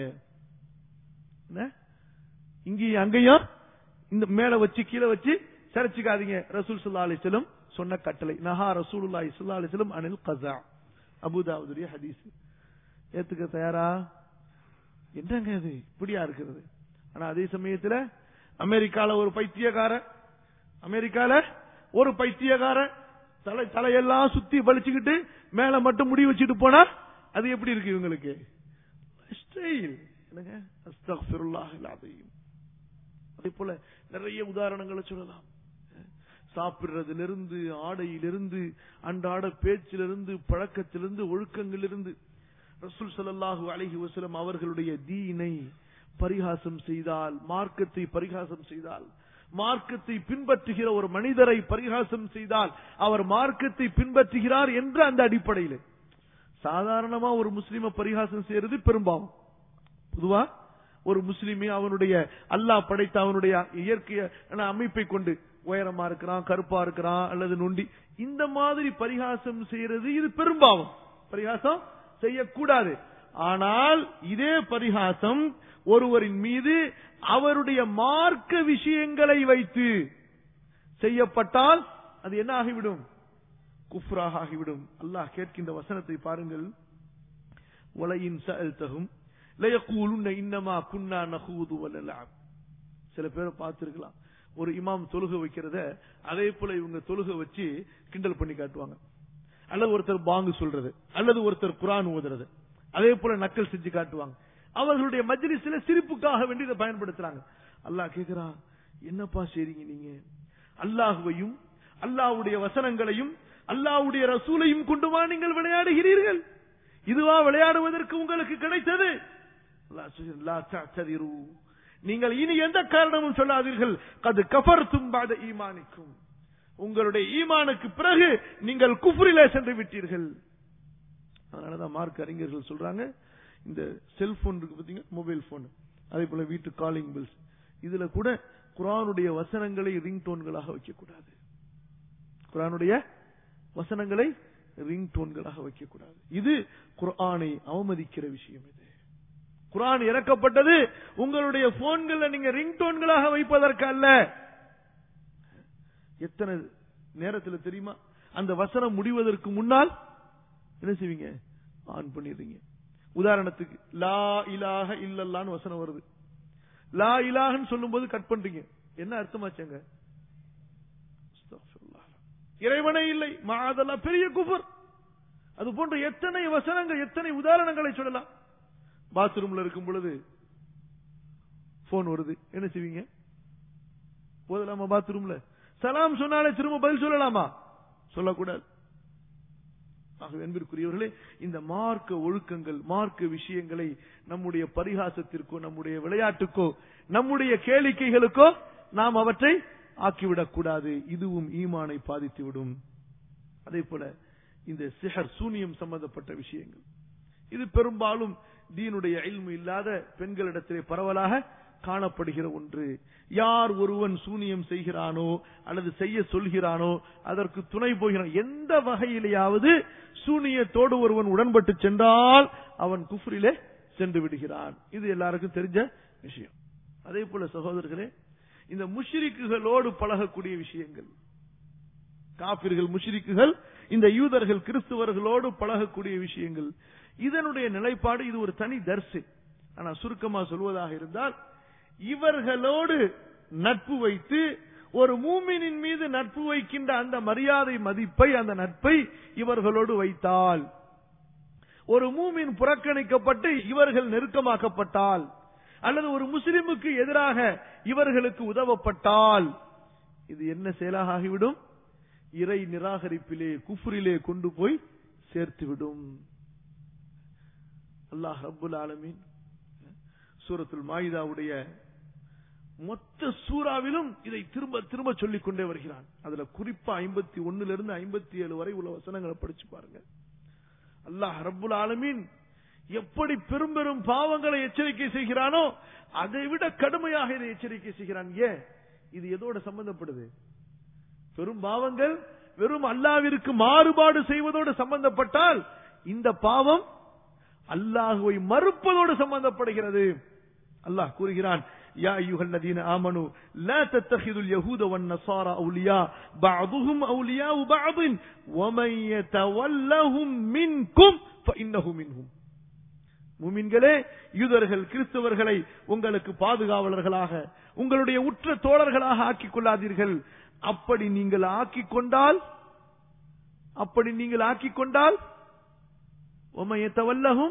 Speaker 1: என்ன இங்கேயும் அங்கேயும் இந்த மேல வச்சு கீழே வச்சு சரிச்சுக்காதீங்க ரசூல் சுல்லா அலிஸ்லம் சொன்ன கட்டளை நஹா ரசூலுல்லாஹி ஸல்லல்லாஹு அலைஹி வஸல்லம் அனில் கஸா அபூதாவுதுடைய ஹதீஸ் ஏத்துக்க தயாரா என்னங்க இது இப்படியா இருக்கிறது ஆனா அதே சமயத்துல அமெரிக்கால ஒரு பைத்தியக்காரன் அமெரிக்கால ஒரு பைத்தியக்காரன் தலை தலையெல்லாம் சுத்தி வலிச்சுக்கிட்டு மேல மட்டும் முடி வச்சுட்டு போனா அது எப்படி இருக்கு இவங்களுக்கு ஸ்டைல் என்னங்க அஸ்தக்ஃபிருல்லாஹ் அலீம் அதே போல நிறைய உதாரணங்களை சொல்லலாம் சாப்பிடுறதிலிருந்து ஆடையிலிருந்து அன்றாட பேச்சிலிருந்து பழக்கத்திலிருந்து ஒழுக்கங்களிலிருந்து ரசூல் ஸல்லல்லாஹு அலைஹி வஸல்லம் அவர்களுடைய தீனை பரிகாசம் செய்தால் மார்க்கத்தை பரிகாசம் செய்தால் மார்க்கத்தை பின்பற்றுகிற ஒரு மனிதரை பரிகாசம் செய்தால் அவர் மார்க்கத்தை பின்பற்றுகிறார் என்ற அந்த அடிப்படையில் சாதாரணமா ஒரு முஸ்லிம பரிகாசம் செய்யறது பெரும்பாவம் பொதுவா ஒரு முஸ்லிமே அவனுடைய அல்லாஹ் படைத்த அவனுடைய இயற்கை அமைப்பை கொண்டு உயரமா இருக்கிறான் கருப்பா இருக்கிறான் அல்லது நொண்டி இந்த மாதிரி பரிகாசம் செய்யறது இது பெரும்பாவம் பரிகாசம் செய்யக்கூடாது ஆனால் இதே பரிகாசம் ஒருவரின் மீது அவருடைய மார்க்க விஷயங்களை வைத்து செய்யப்பட்டால் அது என்ன ஆகிவிடும் குஃப்ராக ஆகிவிடும் அல்லாஹ் கேட்கின்ற வசனத்தை பாருங்கள் உலையின் சஅல்தஹும் லயக்கூலுன்ன இன்னமா குன்னா நஹூது வலலாம் சில பேரை பார்த்திருக்கலாம் ஒரு இமாம் தொழுக வைக்கிறத அதே போல இவங்க தொழுக வச்சு கிண்டல் பண்ணி காட்டுவாங்க அல்லது ஒருத்தர் பாங்கு சொல்றது அல்லது ஒருத்தர் குரான் ஓதுறது அதே போல நக்கல் செஞ்சு காட்டுவாங்க அவர்களுடைய மஜ்லிஸ்ல சிரிப்புக்காக வேண்டி இதை பயன்படுத்துறாங்க அல்லாஹ் கேக்குறான் என்னப்பா செய்றீங்க நீங்க அல்லாஹுவையும் அல்லாஹ்வுடைய வசனங்களையும் அல்லாஹ்வுடைய ரசூலையும் கொண்டுமா நீங்கள் விளையாடுகிறீர்கள் இதுவா விளையாடுவதற்கு உங்களுக்கு கிடைத்தது அல்லாஹ் சொல்கிறான், "லா தஅ்ததிரு." நீங்கள் இனி எந்த காரணமும் சொல்லாதீர்கள் கது கஃபர்தும் பாத ஈமானிக்கும் உங்களுடைய ஈமானுக்கு பிறகு நீங்கள் குஃப்ரிலே சென்று விட்டீர்கள் அதனாலதான் மார்க் அறிஞர்கள் சொல்றாங்க இந்த செல்போன் இருக்கு பாத்தீங்க மொபைல் போன் அதே போல வீட்டு காலிங் பில்ஸ் இதுல கூட குரானுடைய வசனங்களை ரிங் டோன்களாக வைக்கக்கூடாது குரானுடைய வசனங்களை ரிங் டோன்களாக வைக்கக்கூடாது இது குர்ஆனை அவமதிக்கிற விஷயம் இது குர்ஆன் இறக்கப்பட்டது உங்களுடைய போன்கள்ல நீங்க ரிங் டோன்களாக வைப்பதற்கு அல்ல எத்தனை நேரத்தில் தெரியுமா அந்த வசனம் முடிவதற்கு முன்னால் என்ன செய்வீங்க ஆன் பண்ணிடுறீங்க உதாரணத்துக்கு லா இலாஹ இல்லல்லான்னு வசனம் வருது லா இலாஹன்னு சொல்லும்போது கட் பண்றீங்க என்ன அர்த்தமாச்சங்க அஸ்தக்ஃபிருல்லாஹ். இறைவனே இல்லை மாதல்லா பெரிய குஃபர் அது போன்ற எத்தனை வசனங்கள் எத்தனை உதாரணங்களை சொல்லலாம் பாத்ரூம்ல இருக்கும் பொழுது போன் வருது என்ன செய்வீங்க போதலாமா பாத்ரூம்ல சலாம் சொன்னாலே திரும்ப பதில் சொல்லலாமா சொல்லக்கூடாது ஆகவே அன்பிற்குரியவர்களே இந்த மார்க்க ஒழுக்கங்கள் மார்க்க விஷயங்களை நம்முடைய பரிகாசத்திற்கோ நம்முடைய விளையாட்டுக்கோ நம்முடைய கேளிக்கைகளுக்கோ நாம் அவற்றை ஆக்கிவிடக் கூடாது இதுவும் ஈமானை பாதித்துவிடும் அதே போல இந்த சிஹர் சூனியம் சம்பந்தப்பட்ட விஷயங்கள் இது பெரும்பாலும் தீனுடைய இல்மு இல்லாத பெண்களிடத்திலே பரவலாக காணப்படுகிற ஒன்று யார் ஒருவன் சூனியம் செய்கிறானோ அல்லது செய்ய சொல்கிறானோ அதற்கு துணை போகிறான் எந்த வகையிலேயாவது சூனியத்தோடு ஒருவன் உடன்பட்டு சென்றால் அவன் குஃப்ரிலே சென்று விடுகிறான் இது எல்லாருக்கும் தெரிஞ்ச விஷயம் அதே போல சகோதரர்களே இந்த முஷ்ரிக்குகளோடு பழகக்கூடிய விஷயங்கள் காபிர்கள் முஷ்ரிக்குகள் இந்த யூதர்கள் கிறிஸ்துவர்களோடு பழகக்கூடிய விஷயங்கள் இதனுடைய நிலைப்பாடு இது ஒரு தனி தர்சு ஆனா சுருக்கமா சொல்வதாக இருந்தால் இவர்களோடு நட்பு வைத்து ஒரு மூமினின் மீது நட்பு வைக்கின்ற அந்த மரியாதை மதிப்பை அந்த நட்பை இவர்களோடு வைத்தால் ஒரு மூமின் புறக்கணிக்கப்பட்டு இவர்கள் நெருக்கமாக்கப்பட்டால் அல்லது ஒரு முஸ்லிமுக்கு எதிராக இவர்களுக்கு உதவப்பட்டால் இது என்ன செயலாக ஆகிவிடும் இறை நிராகரிப்பிலே குஃப்ரிலே கொண்டு போய் சேர்த்துவிடும் அல்லாஹ் ரப்புல் ஆலமீன் சூரத்துல் மாயிதாவுடைய மொத்த சூறாவிலும் இதை திரும்ப திரும்ப சொல்லிக் கொண்டே வருகிறான் அதுல குறிப்பா ஐம்பத்தி ஒண்ணுல இருந்து ஐம்பத்தி ஏழு வரை உள்ள வசனங்களை படிச்சு பாருங்க அல்லாஹ் ரப்புல் ஆலமீன் எப்படி பெரும் பெரும் பாவங்களை எச்சரிக்கை செய்கிறானோ அதை விட கடுமையாக இதை எச்சரிக்கை செய்கிறான் ஏன் இது எதோட சம்பந்தப்படுது பெரும் பாவங்கள் வெறும் அல்லாவிற்கு மாறுபாடு செய்வதோடு சம்பந்தப்பட்டால் இந்த பாவம் அல்லாஹுவை மறுப்பதோடு சம்பந்தப்படுகிறது அல்லாஹ் கூறுகிறான் يا أيها الذين آمنوا لا تتخذوا اليهود والنصارى أولياء بعضهم أولياء بعض ومن يتولهم منكم فإنه منهم முமின்களே யூதர்கள் கிறிஸ்தவர்களை உங்களுக்கு பாதுகாவலர்களாக உங்களுடைய உற்ற தோழர்களாக ஆக்கிக் கொள்ளாதீர்கள் அப்படி நீங்கள் ஆக்கிக் கொண்டால் அப்படி நீங்கள் ஆக்கிக் கொண்டால் ஒமையத்தவல்லகும்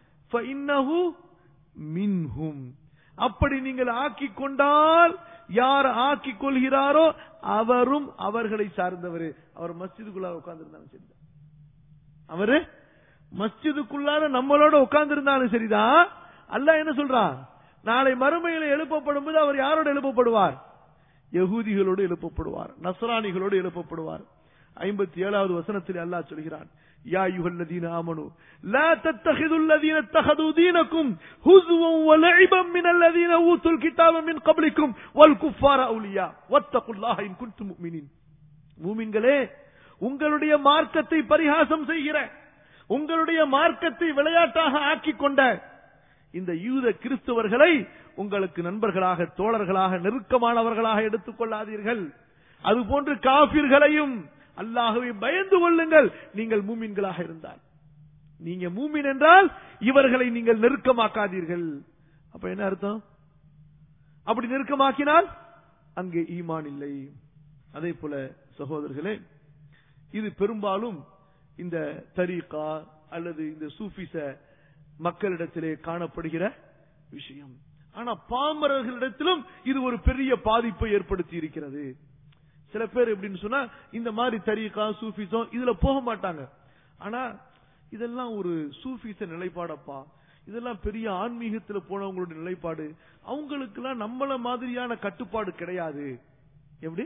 Speaker 1: மின்ஹும் அப்படி நீங்கள் ஆக்கிக் கொண்டால் யார் ஆக்கிக் கொள்கிறாரோ அவரும் அவர்களை சார்ந்தவர் அவர் மஸ்ஜிதுக்குள்ளார உட்கார்ந்திருந்தாலும் சரிதான் அவரு மஸ்ஜிதுக்குள்ளார நம்மளோட உட்கார்ந்திருந்தாலும் சரிதான் அல்லாஹ் என்ன சொல்றான் நாளை மறுமையில எழுப்பப்படும் போது அவர் யாரோட எழுப்பப்படுவார் யகூதிகளோடு எழுப்பப்படுவார் நஸ்ரானிகளோடு எழுப்பப்படுவார் ஐம்பத்தி ஏழாவது வசனத்தில் அல்லாஹ் சொல்கிறான் يا أيها الذين آمنوا لا تتخذوا الذين اتخذوا دينكم هزوا ولعبا من الذين أوتوا الكتاب من قبلكم والكفار أولياء واتقوا الله إن كنتم مؤمنين மூமின்களே உங்களுடைய மார்க்கத்தை பரிகாசம் செய்கிற உங்களுடைய மார்க்கத்தை விளையாட்டாக ஆக்கிக் கொண்ட இந்த யூத கிறிஸ்தவர்களை உங்களுக்கு நண்பர்களாக தோழர்களாக நெருக்கமானவர்களாக எடுத்துக் கொள்ளாதீர்கள் அதுபோன்று காபிர்களையும் அல்லாஹுவை பயந்து கொள்ளுங்கள் நீங்கள் மூமின்களாக இருந்தால் நீங்க மூமின் என்றால் இவர்களை நீங்கள் நெருக்கமாக்காதீர்கள் அப்ப என்ன அர்த்தம் அப்படி நெருக்கமாக்கினால் அங்கே ஈமான் இல்லை அதே போல சகோதரர்களே இது பெரும்பாலும் இந்த தரீகா அல்லது இந்த சூஃபிச மக்களிடத்திலே காணப்படுகிற விஷயம் ஆனா பாமரர்களிடத்திலும் இது ஒரு பெரிய பாதிப்பை ஏற்படுத்தி இருக்கிறது சில பேர் எப்படின்னு சொன்னா இந்த மாதிரி தரீகா சூஃபிசம் இதுல போக மாட்டாங்க ஆனா இதெல்லாம் ஒரு சூஃபிச நிலைப்பாடப்பா இதெல்லாம் பெரிய ஆன்மீகத்துல போனவங்களுடைய நிலைப்பாடு அவங்களுக்கு எல்லாம் நம்மள மாதிரியான கட்டுப்பாடு கிடையாது எப்படி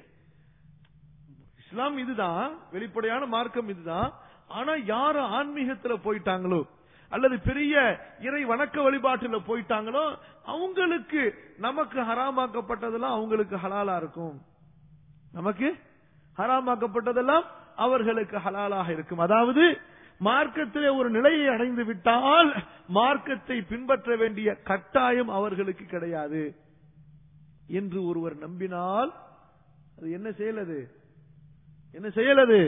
Speaker 1: இஸ்லாம் இதுதான் வெளிப்படையான மார்க்கம் இதுதான் ஆனா யாரு ஆன்மீகத்துல போயிட்டாங்களோ அல்லது பெரிய இறை வணக்க வழிபாட்டுல போயிட்டாங்களோ அவங்களுக்கு நமக்கு ஹராமாக்கப்பட்டதெல்லாம் அவங்களுக்கு ஹலாலா இருக்கும் நமக்கு ஹராமாக்கப்பட்டதெல்லாம் அவர்களுக்கு ஹலாலாக இருக்கும் அதாவது மார்க்கத்திலே ஒரு நிலையை அடைந்து விட்டால் மார்க்கத்தை பின்பற்ற வேண்டிய கட்டாயம் அவர்களுக்கு கிடையாது என்று ஒருவர் நம்பினால் அது என்ன செயலது என்ன செயலது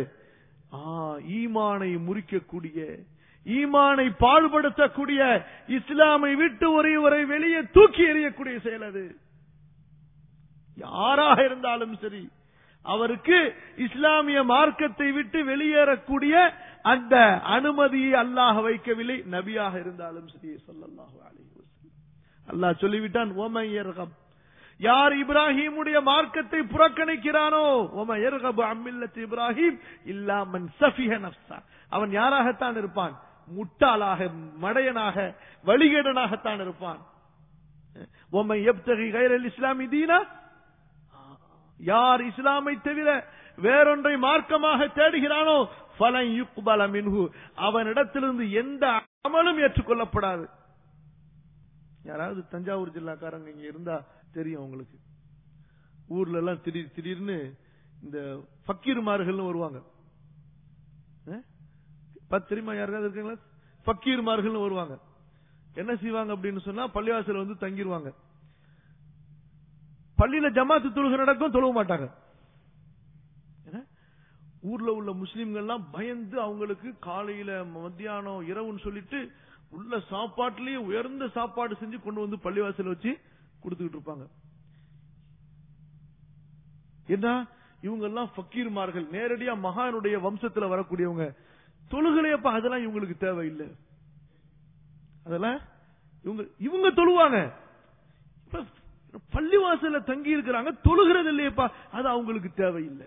Speaker 1: ஈமானை முறிக்கக்கூடிய ஈமானை பாழ்படுத்தக்கூடிய இஸ்லாமை விட்டு ஒருவரை வெளியே தூக்கி எறியக்கூடிய செயல் அது யாராக இருந்தாலும் சரி அவருக்கு இஸ்லாமிய மார்க்கத்தை விட்டு வெளியேறக்கூடிய அந்த அனுமதியை அல்லாஹ் வைக்கவில்லை நபியாக இருந்தாலும் சரி சொல்லல்லாஹு அலைஹி அல்லாஹ் சொல்லிவிட்டான் ஓமையர்கம் யார் இப்ராஹிமுடைய மார்க்கத்தை புறக்கணிக்கிறானோ ஓம எர்கபு அம்மில்லத் இப்ராஹிம் இல்லாமன் சஃபிஹ நப்சா அவன் யாராகத்தான் இருப்பான் முட்டாளாக மடையனாக வழிகேடனாகத்தான் இருப்பான் ஓமை எப்தகி கைரல் இஸ்லாமி தீனா யார் இஸ்லாமை தவிர வேறொன்றை மார்க்கமாக தேடுகிறானோ பலன் யுக்பல மின்ஹு அவனிடத்திலிருந்து எந்த அமலும் ஏற்றுக்கொள்ளப்படாது யாராவது தஞ்சாவூர் ஜில்லாக்காரங்க இங்க இருந்தா தெரியும் உங்களுக்கு ஊர்ல எல்லாம் திடீர் திடீர்னு இந்த ஃபக்கீர்மார்கள்னு வருவாங்க பத்து தெரியுமா யாருக்காவது இருக்குங்களா ஃபக்கீர்மார்கள்னு வருவாங்க என்ன செய்வாங்க அப்படின்னு சொன்னா பள்ளிவாசல் வந்து தங்கிடுவாங்க பள்ளியில ஜமாத்து தொழுகை நடக்கும் தொழுக மாட்டாங்க ஊர்ல உள்ள முஸ்லிம்கள்லாம் பயந்து அவங்களுக்கு காலையில மத்தியானம் இரவுன்னு சொல்லிட்டு உள்ள சாப்பாட்டுலயே உயர்ந்த சாப்பாடு செஞ்சு கொண்டு வந்து பள்ளிவாசல் வச்சு கொடுத்துக்கிட்டு இருப்பாங்க என்ன இவங்க எல்லாம் ஃபக்கீர்மார்கள் நேரடியா மகானுடைய வம்சத்துல வரக்கூடியவங்க தொழுகலையப்பா அதெல்லாம் இவங்களுக்கு தேவையில்லை அதெல்லாம் இவங்க இவங்க தொழுவாங்க பள்ளிவாசல்ல தங்கி இருக்கிறாங்க தொழுகிறது இல்லையப்பா அது அவங்களுக்கு தேவையில்லை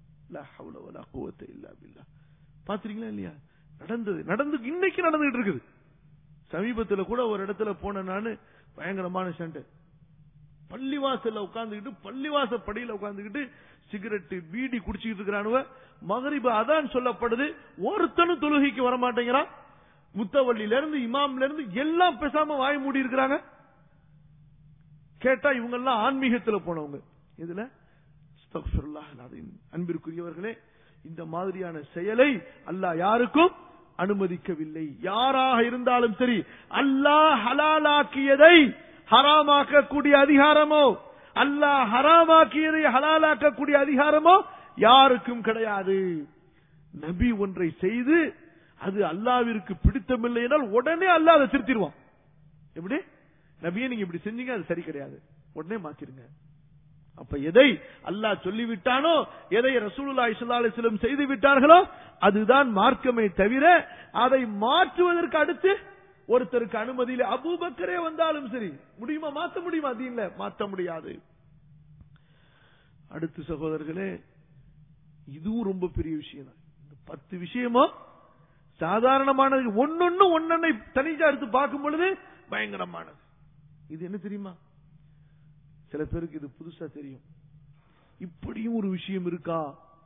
Speaker 1: பாத்திரீங்களா இல்லையா நடந்தது நடந்து இன்னைக்கு நடந்துகிட்டு இருக்குது சமீபத்துல கூட ஒரு இடத்துல போன நானு பயங்கரமான சண்டை பள்ளிவாசல்ல உட்கார்ந்துக்கிட்டு பள்ளிவாச படியில உட்கார்ந்துக்கிட்டு சிகரெட் பீடி குடிச்சுக்கிட்டு இருக்கிறானுவ மகரிபு அதான் சொல்லப்படுது ஒருத்தனும் தொழுகைக்கு வர மாட்டேங்கிறான் முத்தவள்ளியில இருந்து இமாம்ல இருந்து எல்லாம் பேசாம வாய் மூடி இருக்கிறாங்க கேட்டா இவங்க எல்லாம் ஆன்மீகத்துல போனவங்க இதுல அஸ்தக்ஃபிருல்லாஹ் அல்-அஸீம். அன்பிற்குரியவர்களே இந்த மாதிரியான செயலை அல்லாஹ் யாருக்கும் அனுமதிக்கவில்லை யாராக இருந்தாலும் சரி அல்லாஹ் ஹலாலாக்கியதை ஹராமாக்கக்கூடிய அதிகாரமோ அல்லாஹ் ஹராமாக்கியதை ஹலாலாக்கக்கூடிய அதிகாரமோ யாருக்கும் கிடையாது நபி ஒன்றை செய்து அது அல்லாவிற்கு பிடித்தமில்லை என்றால் உடனே அல்லாஹ் அதை திருத்திடுவான் எப்படி நபியை நீங்க இப்படி செஞ்சீங்க அது சரி கிடையாது உடனே மாத்திருங்க அப்ப எதை அல்லாஹ் சொல்லிவிட்டானோ எதை ரசூலுல்லாஹி ஸல்லல்லாஹு அலைஹி வஸல்லம் செய்து விட்டார்களோ அதுதான் மார்க்கமே தவிர அதை மாற்றுவதற்கு அடுத்து ஒருத்தருக்கு அனுமதி இல்லை அபூபக்கரே வந்தாலும் சரி முடியுமா மாத்த முடியுமா தீன்ல மாத்த முடியாது அடுத்து சகோதரர்களே இதுவும் ரொம்ப பெரிய விஷயம் தான் இந்த பத்து விஷயமோ சாதாரணமானது ஒன்னொன்னு ஒன்னொன்னை தனிஜா எடுத்து பார்க்கும் பொழுது பயங்கரமானது இது என்ன தெரியுமா சில பேருக்கு இது புதுசா தெரியும் இப்படியும் ஒரு விஷயம் இருக்கா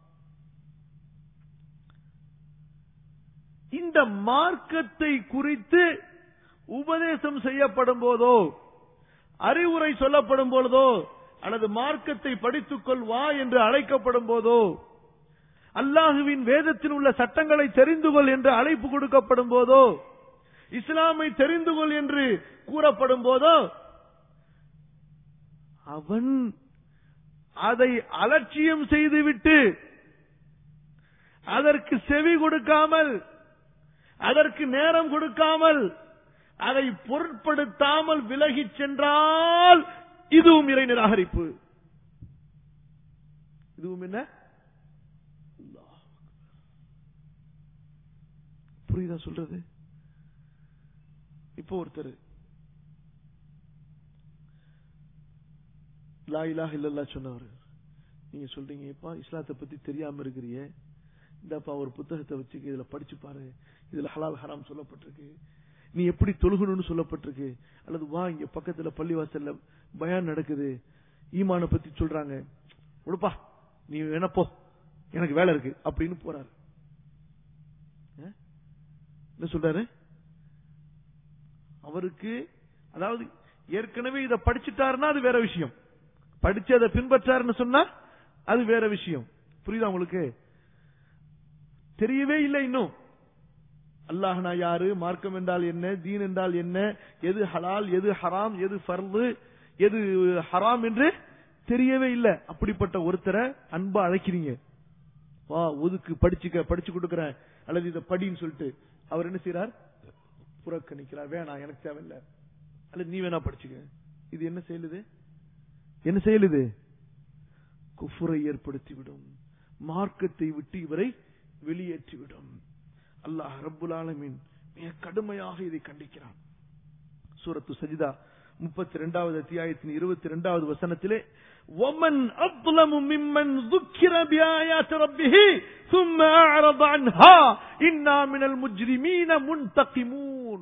Speaker 1: இந்த மார்க்கத்தை குறித்து உபதேசம் செய்யப்படும் போதோ அறிவுரை சொல்லப்படும் பொழுதோ அல்லது மார்க்கத்தை படித்துக்கொள் வா என்று அழைக்கப்படும் போதோ அல்லாஹுவின் வேதத்தில் உள்ள சட்டங்களை தெரிந்து கொள் என்று அழைப்பு கொடுக்கப்படும் போதோ இஸ்லாமை தெரிந்து கொள் என்று கூறப்படும் போதோ அவன் அதை அலட்சியம் செய்துவிட்டு அதற்கு செவி கொடுக்காமல் அதற்கு நேரம் கொடுக்காமல் அதை பொருட்படுத்தாமல் விலகிச் சென்றால் இதுவும் இறை நிராகரிப்பு இதுவும் என்ன அல்லாஹ் அக்பர். புரியுதா சொல்றது இப்போ ஒருத்தர் லா இலாஹ இல்லல்லாஹ் சொன்னவர் நீங்க சொல்றீங்க இப்பா இஸ்லாத்தை பத்தி தெரியாம இருக்கிறியே இந்தப்பா ஒரு புத்தகத்தை வச்சு இதுல படிச்சு பாரு இதுல ஹலால் ஹராம் சொல்லப்பட்டிருக்கு நீ எப்படி தொழுகணும்னு சொல்லப்பட்டிருக்கு அல்லது வா இங்க பக்கத்துல பள்ளிவாசல்ல பயான் நடக்குது ஈமான பத்தி சொல்றாங்க உடுப்பா நீ வேணா போ எனக்கு வேலை இருக்கு அப்படின்னு போறாரு அஹ்? என்ன சொல்றாரு அவருக்கு அதாவது ஏற்கனவே இதை படிச்சுட்டாருன்னா அது வேற விஷயம் படிச்சு அதை பின்பற்றாருன்னு சொன்னா அது வேற விஷயம் புரியுதா உங்களுக்கு தெரியவே இல்லை இன்னும் அல்லாஹ்னா யாரு மார்க்கம் என்றால் என்ன தீன் என்றால் என்ன எது ஹலால் எது ஹராம் எது ஃபர்து எது ஹராம் என்று தெரியவே இல்லை அப்படிப்பட்ட ஒருத்தரை அன்பா அழைக்கிறீங்க வா ஒதுக்கு படிச்சுக்க படிச்சு கொடுக்கறேன் அல்லது இதை படின்னு சொல்லிட்டு அவர் என்ன செய்யறார் புறக்கணிக்கிறார் வேணாம் எனக்கு தேவையில்லை அல்லது நீ வேணா படிச்சுக்க இது என்ன செயலுது என்ன செயலுது குஃபுரை ஏற்படுத்திவிடும் மார்க்கத்தை விட்டு இவரை வெளியேற்றிவிடும் அல்லாஹ் ரப்புல் ஆலமீன் மிக கடுமையாக இதை கண்டிக்கிறான் சூரத்து சஜிதா முப்பத்தி ரெண்டாவது அத்தியாயத்தின் இருபத்தி ரெண்டாவது வசனத்திலே ومن أظلم ممن ذكر بآيات ربه ثم أعرض عنها إنا من المجرمين منتقمون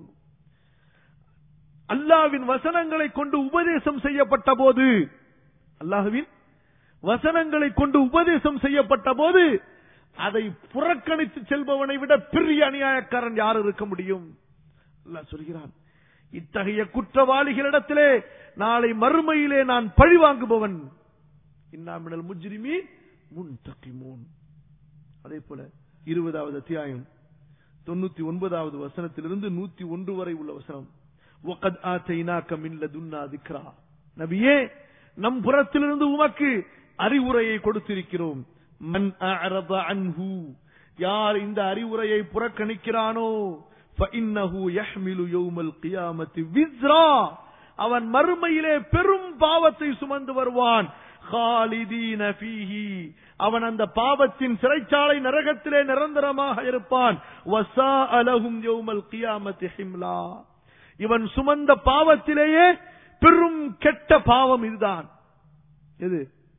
Speaker 1: அல்லாவின் வசனங்களை கொண்டு உபதேசம் செய்யப்பட்ட போது அல்லாஹுவின் வசனங்களை கொண்டு உபதேசம் செய்யப்பட்ட போது அதை புறக்கணித்து செல்பவனை விட பெரிய அநியாயக்காரன் யார் இருக்க முடியும் அல்லாஹ் சொல்கிறான் இத்தகைய குற்றவாளிகளிடத்திலே நாளை மறுமையிலே நான் பழி வாங்குபவன் இன்னாமினல் முஜ்ரிமி முன் தக்கிமூன் அதே போல இருபதாவது அத்தியாயம் தொண்ணூத்தி ஒன்பதாவது வசனத்திலிருந்து நூத்தி ஒன்று வரை உள்ள வசனம் وَقَدْ آتَيْنَاكَ مِنْ لَدُنَّا ذِكْرًا நபியே நம் புறத்திலிருந்து உமக்கு அறிவுரையை கொடுத்திருக்கிறோம் மன் அஅரத அன்ஹு யார் இந்த அறிவுரையை புறக்கணிக்கிறானோ فَإِنَّهُ يَحْمِلُ يَوْمَ الْقِيَامَةِ وِزْرًا அவன் மறுமையிலே பெரும் பாவத்தை சுமந்து வருவான் خالدين فيه அவன் அந்த பாவத்தின் சிறைச்சாலை நரகத்திலே நிரந்தரமாக இருப்பான் وَسَاءَ لَهُمْ يَوْمَ الْقِيَامَةِ حِمْلًا இவன் சுமந்த பாவத்திலேயே பெரும் கெட்ட பாவம் இதுதான் எது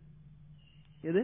Speaker 1: எது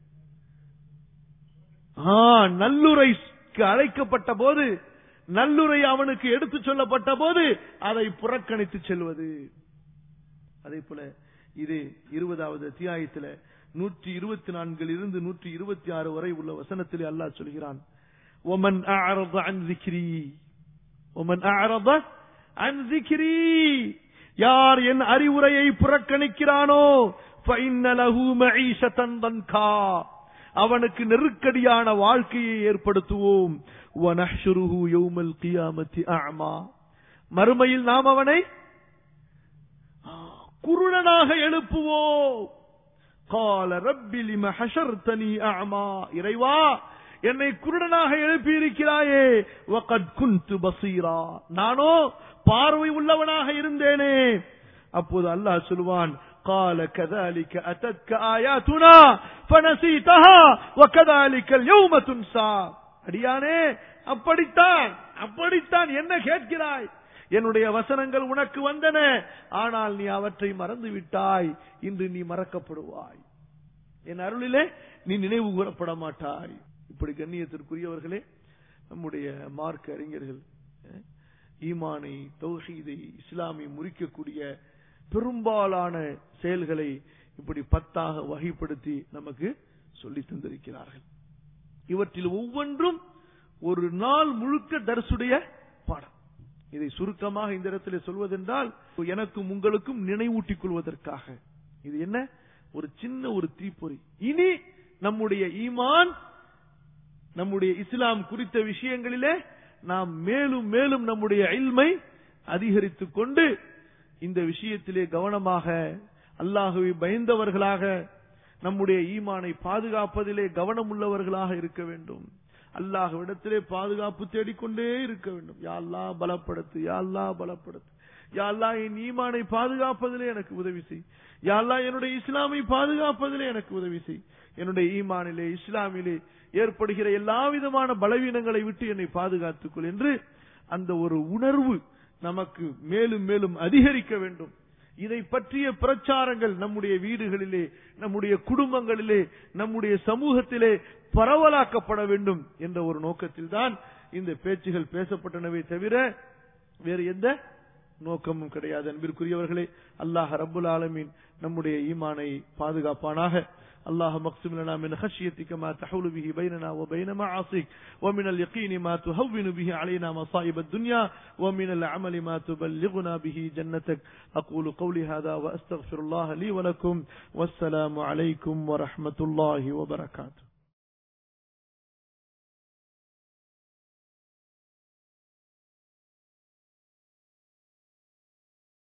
Speaker 1: ஆ, நல்லுரைக்கு அழைக்கப்பட்ட போது நல்லுரை அவனுக்கு எடுத்து சொல்லப்பட்ட போது அதை புறக்கணித்து செல்வது அதே போல இது இருபதாவது அத்தியாயத்தில் நூற்றி இருபத்தி நான்கில் இருந்து நூற்றி இருபத்தி ஆறு வரை உள்ள வசனத்திலே அல்லாஹ் சொல்கிறான் ஒமன் அஅரத அன் ذِكْرِي ஒமன் அஅரத அன் ذِكْرِي யார் என் அறிவுரையை புறக்கணிக்கிறானோ فَإِنَّ لَهُ مَعِيشَةً ضَنْكَا அவனுக்கு நெருக்கடியான வாழ்க்கையை ஏற்படுத்துவோம் وَنَحْشُرُهُ يَوْمَ الْقِيَامَةِ أَعْمَى மறுமையில் நாம் அவனை குருடனாக எழுப்புவோம் قال رب لم حشرتني أعمى இறைவா என்னை குருடனாக எழுப்பி இருக்கிறாயே وقد كنت بصيرا நானோ பார்வை உள்ளவனாக இருந்தேனே அப்போது அல்லாஹ் சொல்வான் قال كذلك أتتك آياتنا فنسيتها وكذلك اليوم تنسى அடியானே அப்படித்தான் அப்படித்தான் என்ன கேட்கிறாய் என்னுடைய வசனங்கள் உனக்கு வந்தன ஆனால் நீ அவற்றை மறந்து விட்டாய் இன்று நீ மறக்கப்படுவாய் என் அருளிலே நீ நினைவு கூறப்பட மாட்டாய் இப்படி கண்ணியத்திற்குரியவர்களே நம்முடைய மார்க்க அறிஞர்கள் அஹ், ஈமானை தௌஹீதை இஸ்லாமை முறிக்கக்கூடிய பெரும்பாலான செயல்களை இப்படி பத்தாக வகைப்படுத்தி நமக்கு சொல்லித் தந்திருக்கிறார்கள் இவற்றில் ஒவ்வொன்றும் ஒரு நாள் முழுக்க தர்சுடைய பாடம் இதை சுருக்கமாக இந்த இடத்துல சொல்வதென்றால் எனக்கும் உங்களுக்கும் நினைவூட்டிக் கொள்வதற்காக இது என்ன ஒரு சின்ன ஒரு தீப்பொறி இனி நம்முடைய ஈமான் நம்முடைய இஸ்லாம் குறித்த விஷயங்களிலே நாம் மேலும் மேலும் நம்முடைய இல்மை அதிகரித்துக் கொண்டு இந்த விஷயத்திலே கவனமாக அல்லாஹுவை பயந்தவர்களாக நம்முடைய ஈமானை பாதுகாப்பதிலே கவனம் உள்ளவர்களாக இருக்க வேண்டும் அல்லாஹ்விடத்திலே பாதுகாப்பு தேடிக்கொண்டே இருக்க வேண்டும் யா அல்லாஹ் பலப்படுத்து யா அல்லாஹ் பலப்படுத்து யா அல்லாஹ் என் ஈமானை பாதுகாப்பதிலே எனக்கு உதவி செய் யா அல்லாஹ் என்னுடைய இஸ்லாமை பாதுகாப்பதிலே எனக்கு உதவி செய் என்னுடைய ஈமானிலே இஸ்லாமிலே ஏற்படுகிற எல்லா விதமான பலவீனங்களை விட்டு என்னை பாதுகாத்துக்கொள் என்று அந்த ஒரு உணர்வு நமக்கு மேலும் மேலும் அதிகரிக்க வேண்டும் இதை பற்றிய பிரச்சாரங்கள் நம்முடைய வீடுகளிலே நம்முடைய குடும்பங்களிலே நம்முடைய சமூகத்திலே பரவலாக்கப்பட வேண்டும் என்ற ஒரு நோக்கத்தில் தான் இந்த பேச்சுகள் பேசப்பட்டனவே தவிர வேறு எந்த நோக்கமும் கிடையாது அன்பிற்குரியவர்களே அல்லாஹ் ரப்புல் ஆலமீன் நம்முடைய ஈமானை பாதுகாப்பானாக اللهم اقسم لنا من خشيتك ما تحول به بيننا وبين معاصيك ومن اليقين ما تهون به علينا مصائب الدنيا ومن العمل ما تبلغنا به جنتك أقول قولي هذا وأستغفر الله لي ولكم والسلام عليكم ورحمة الله وبركاته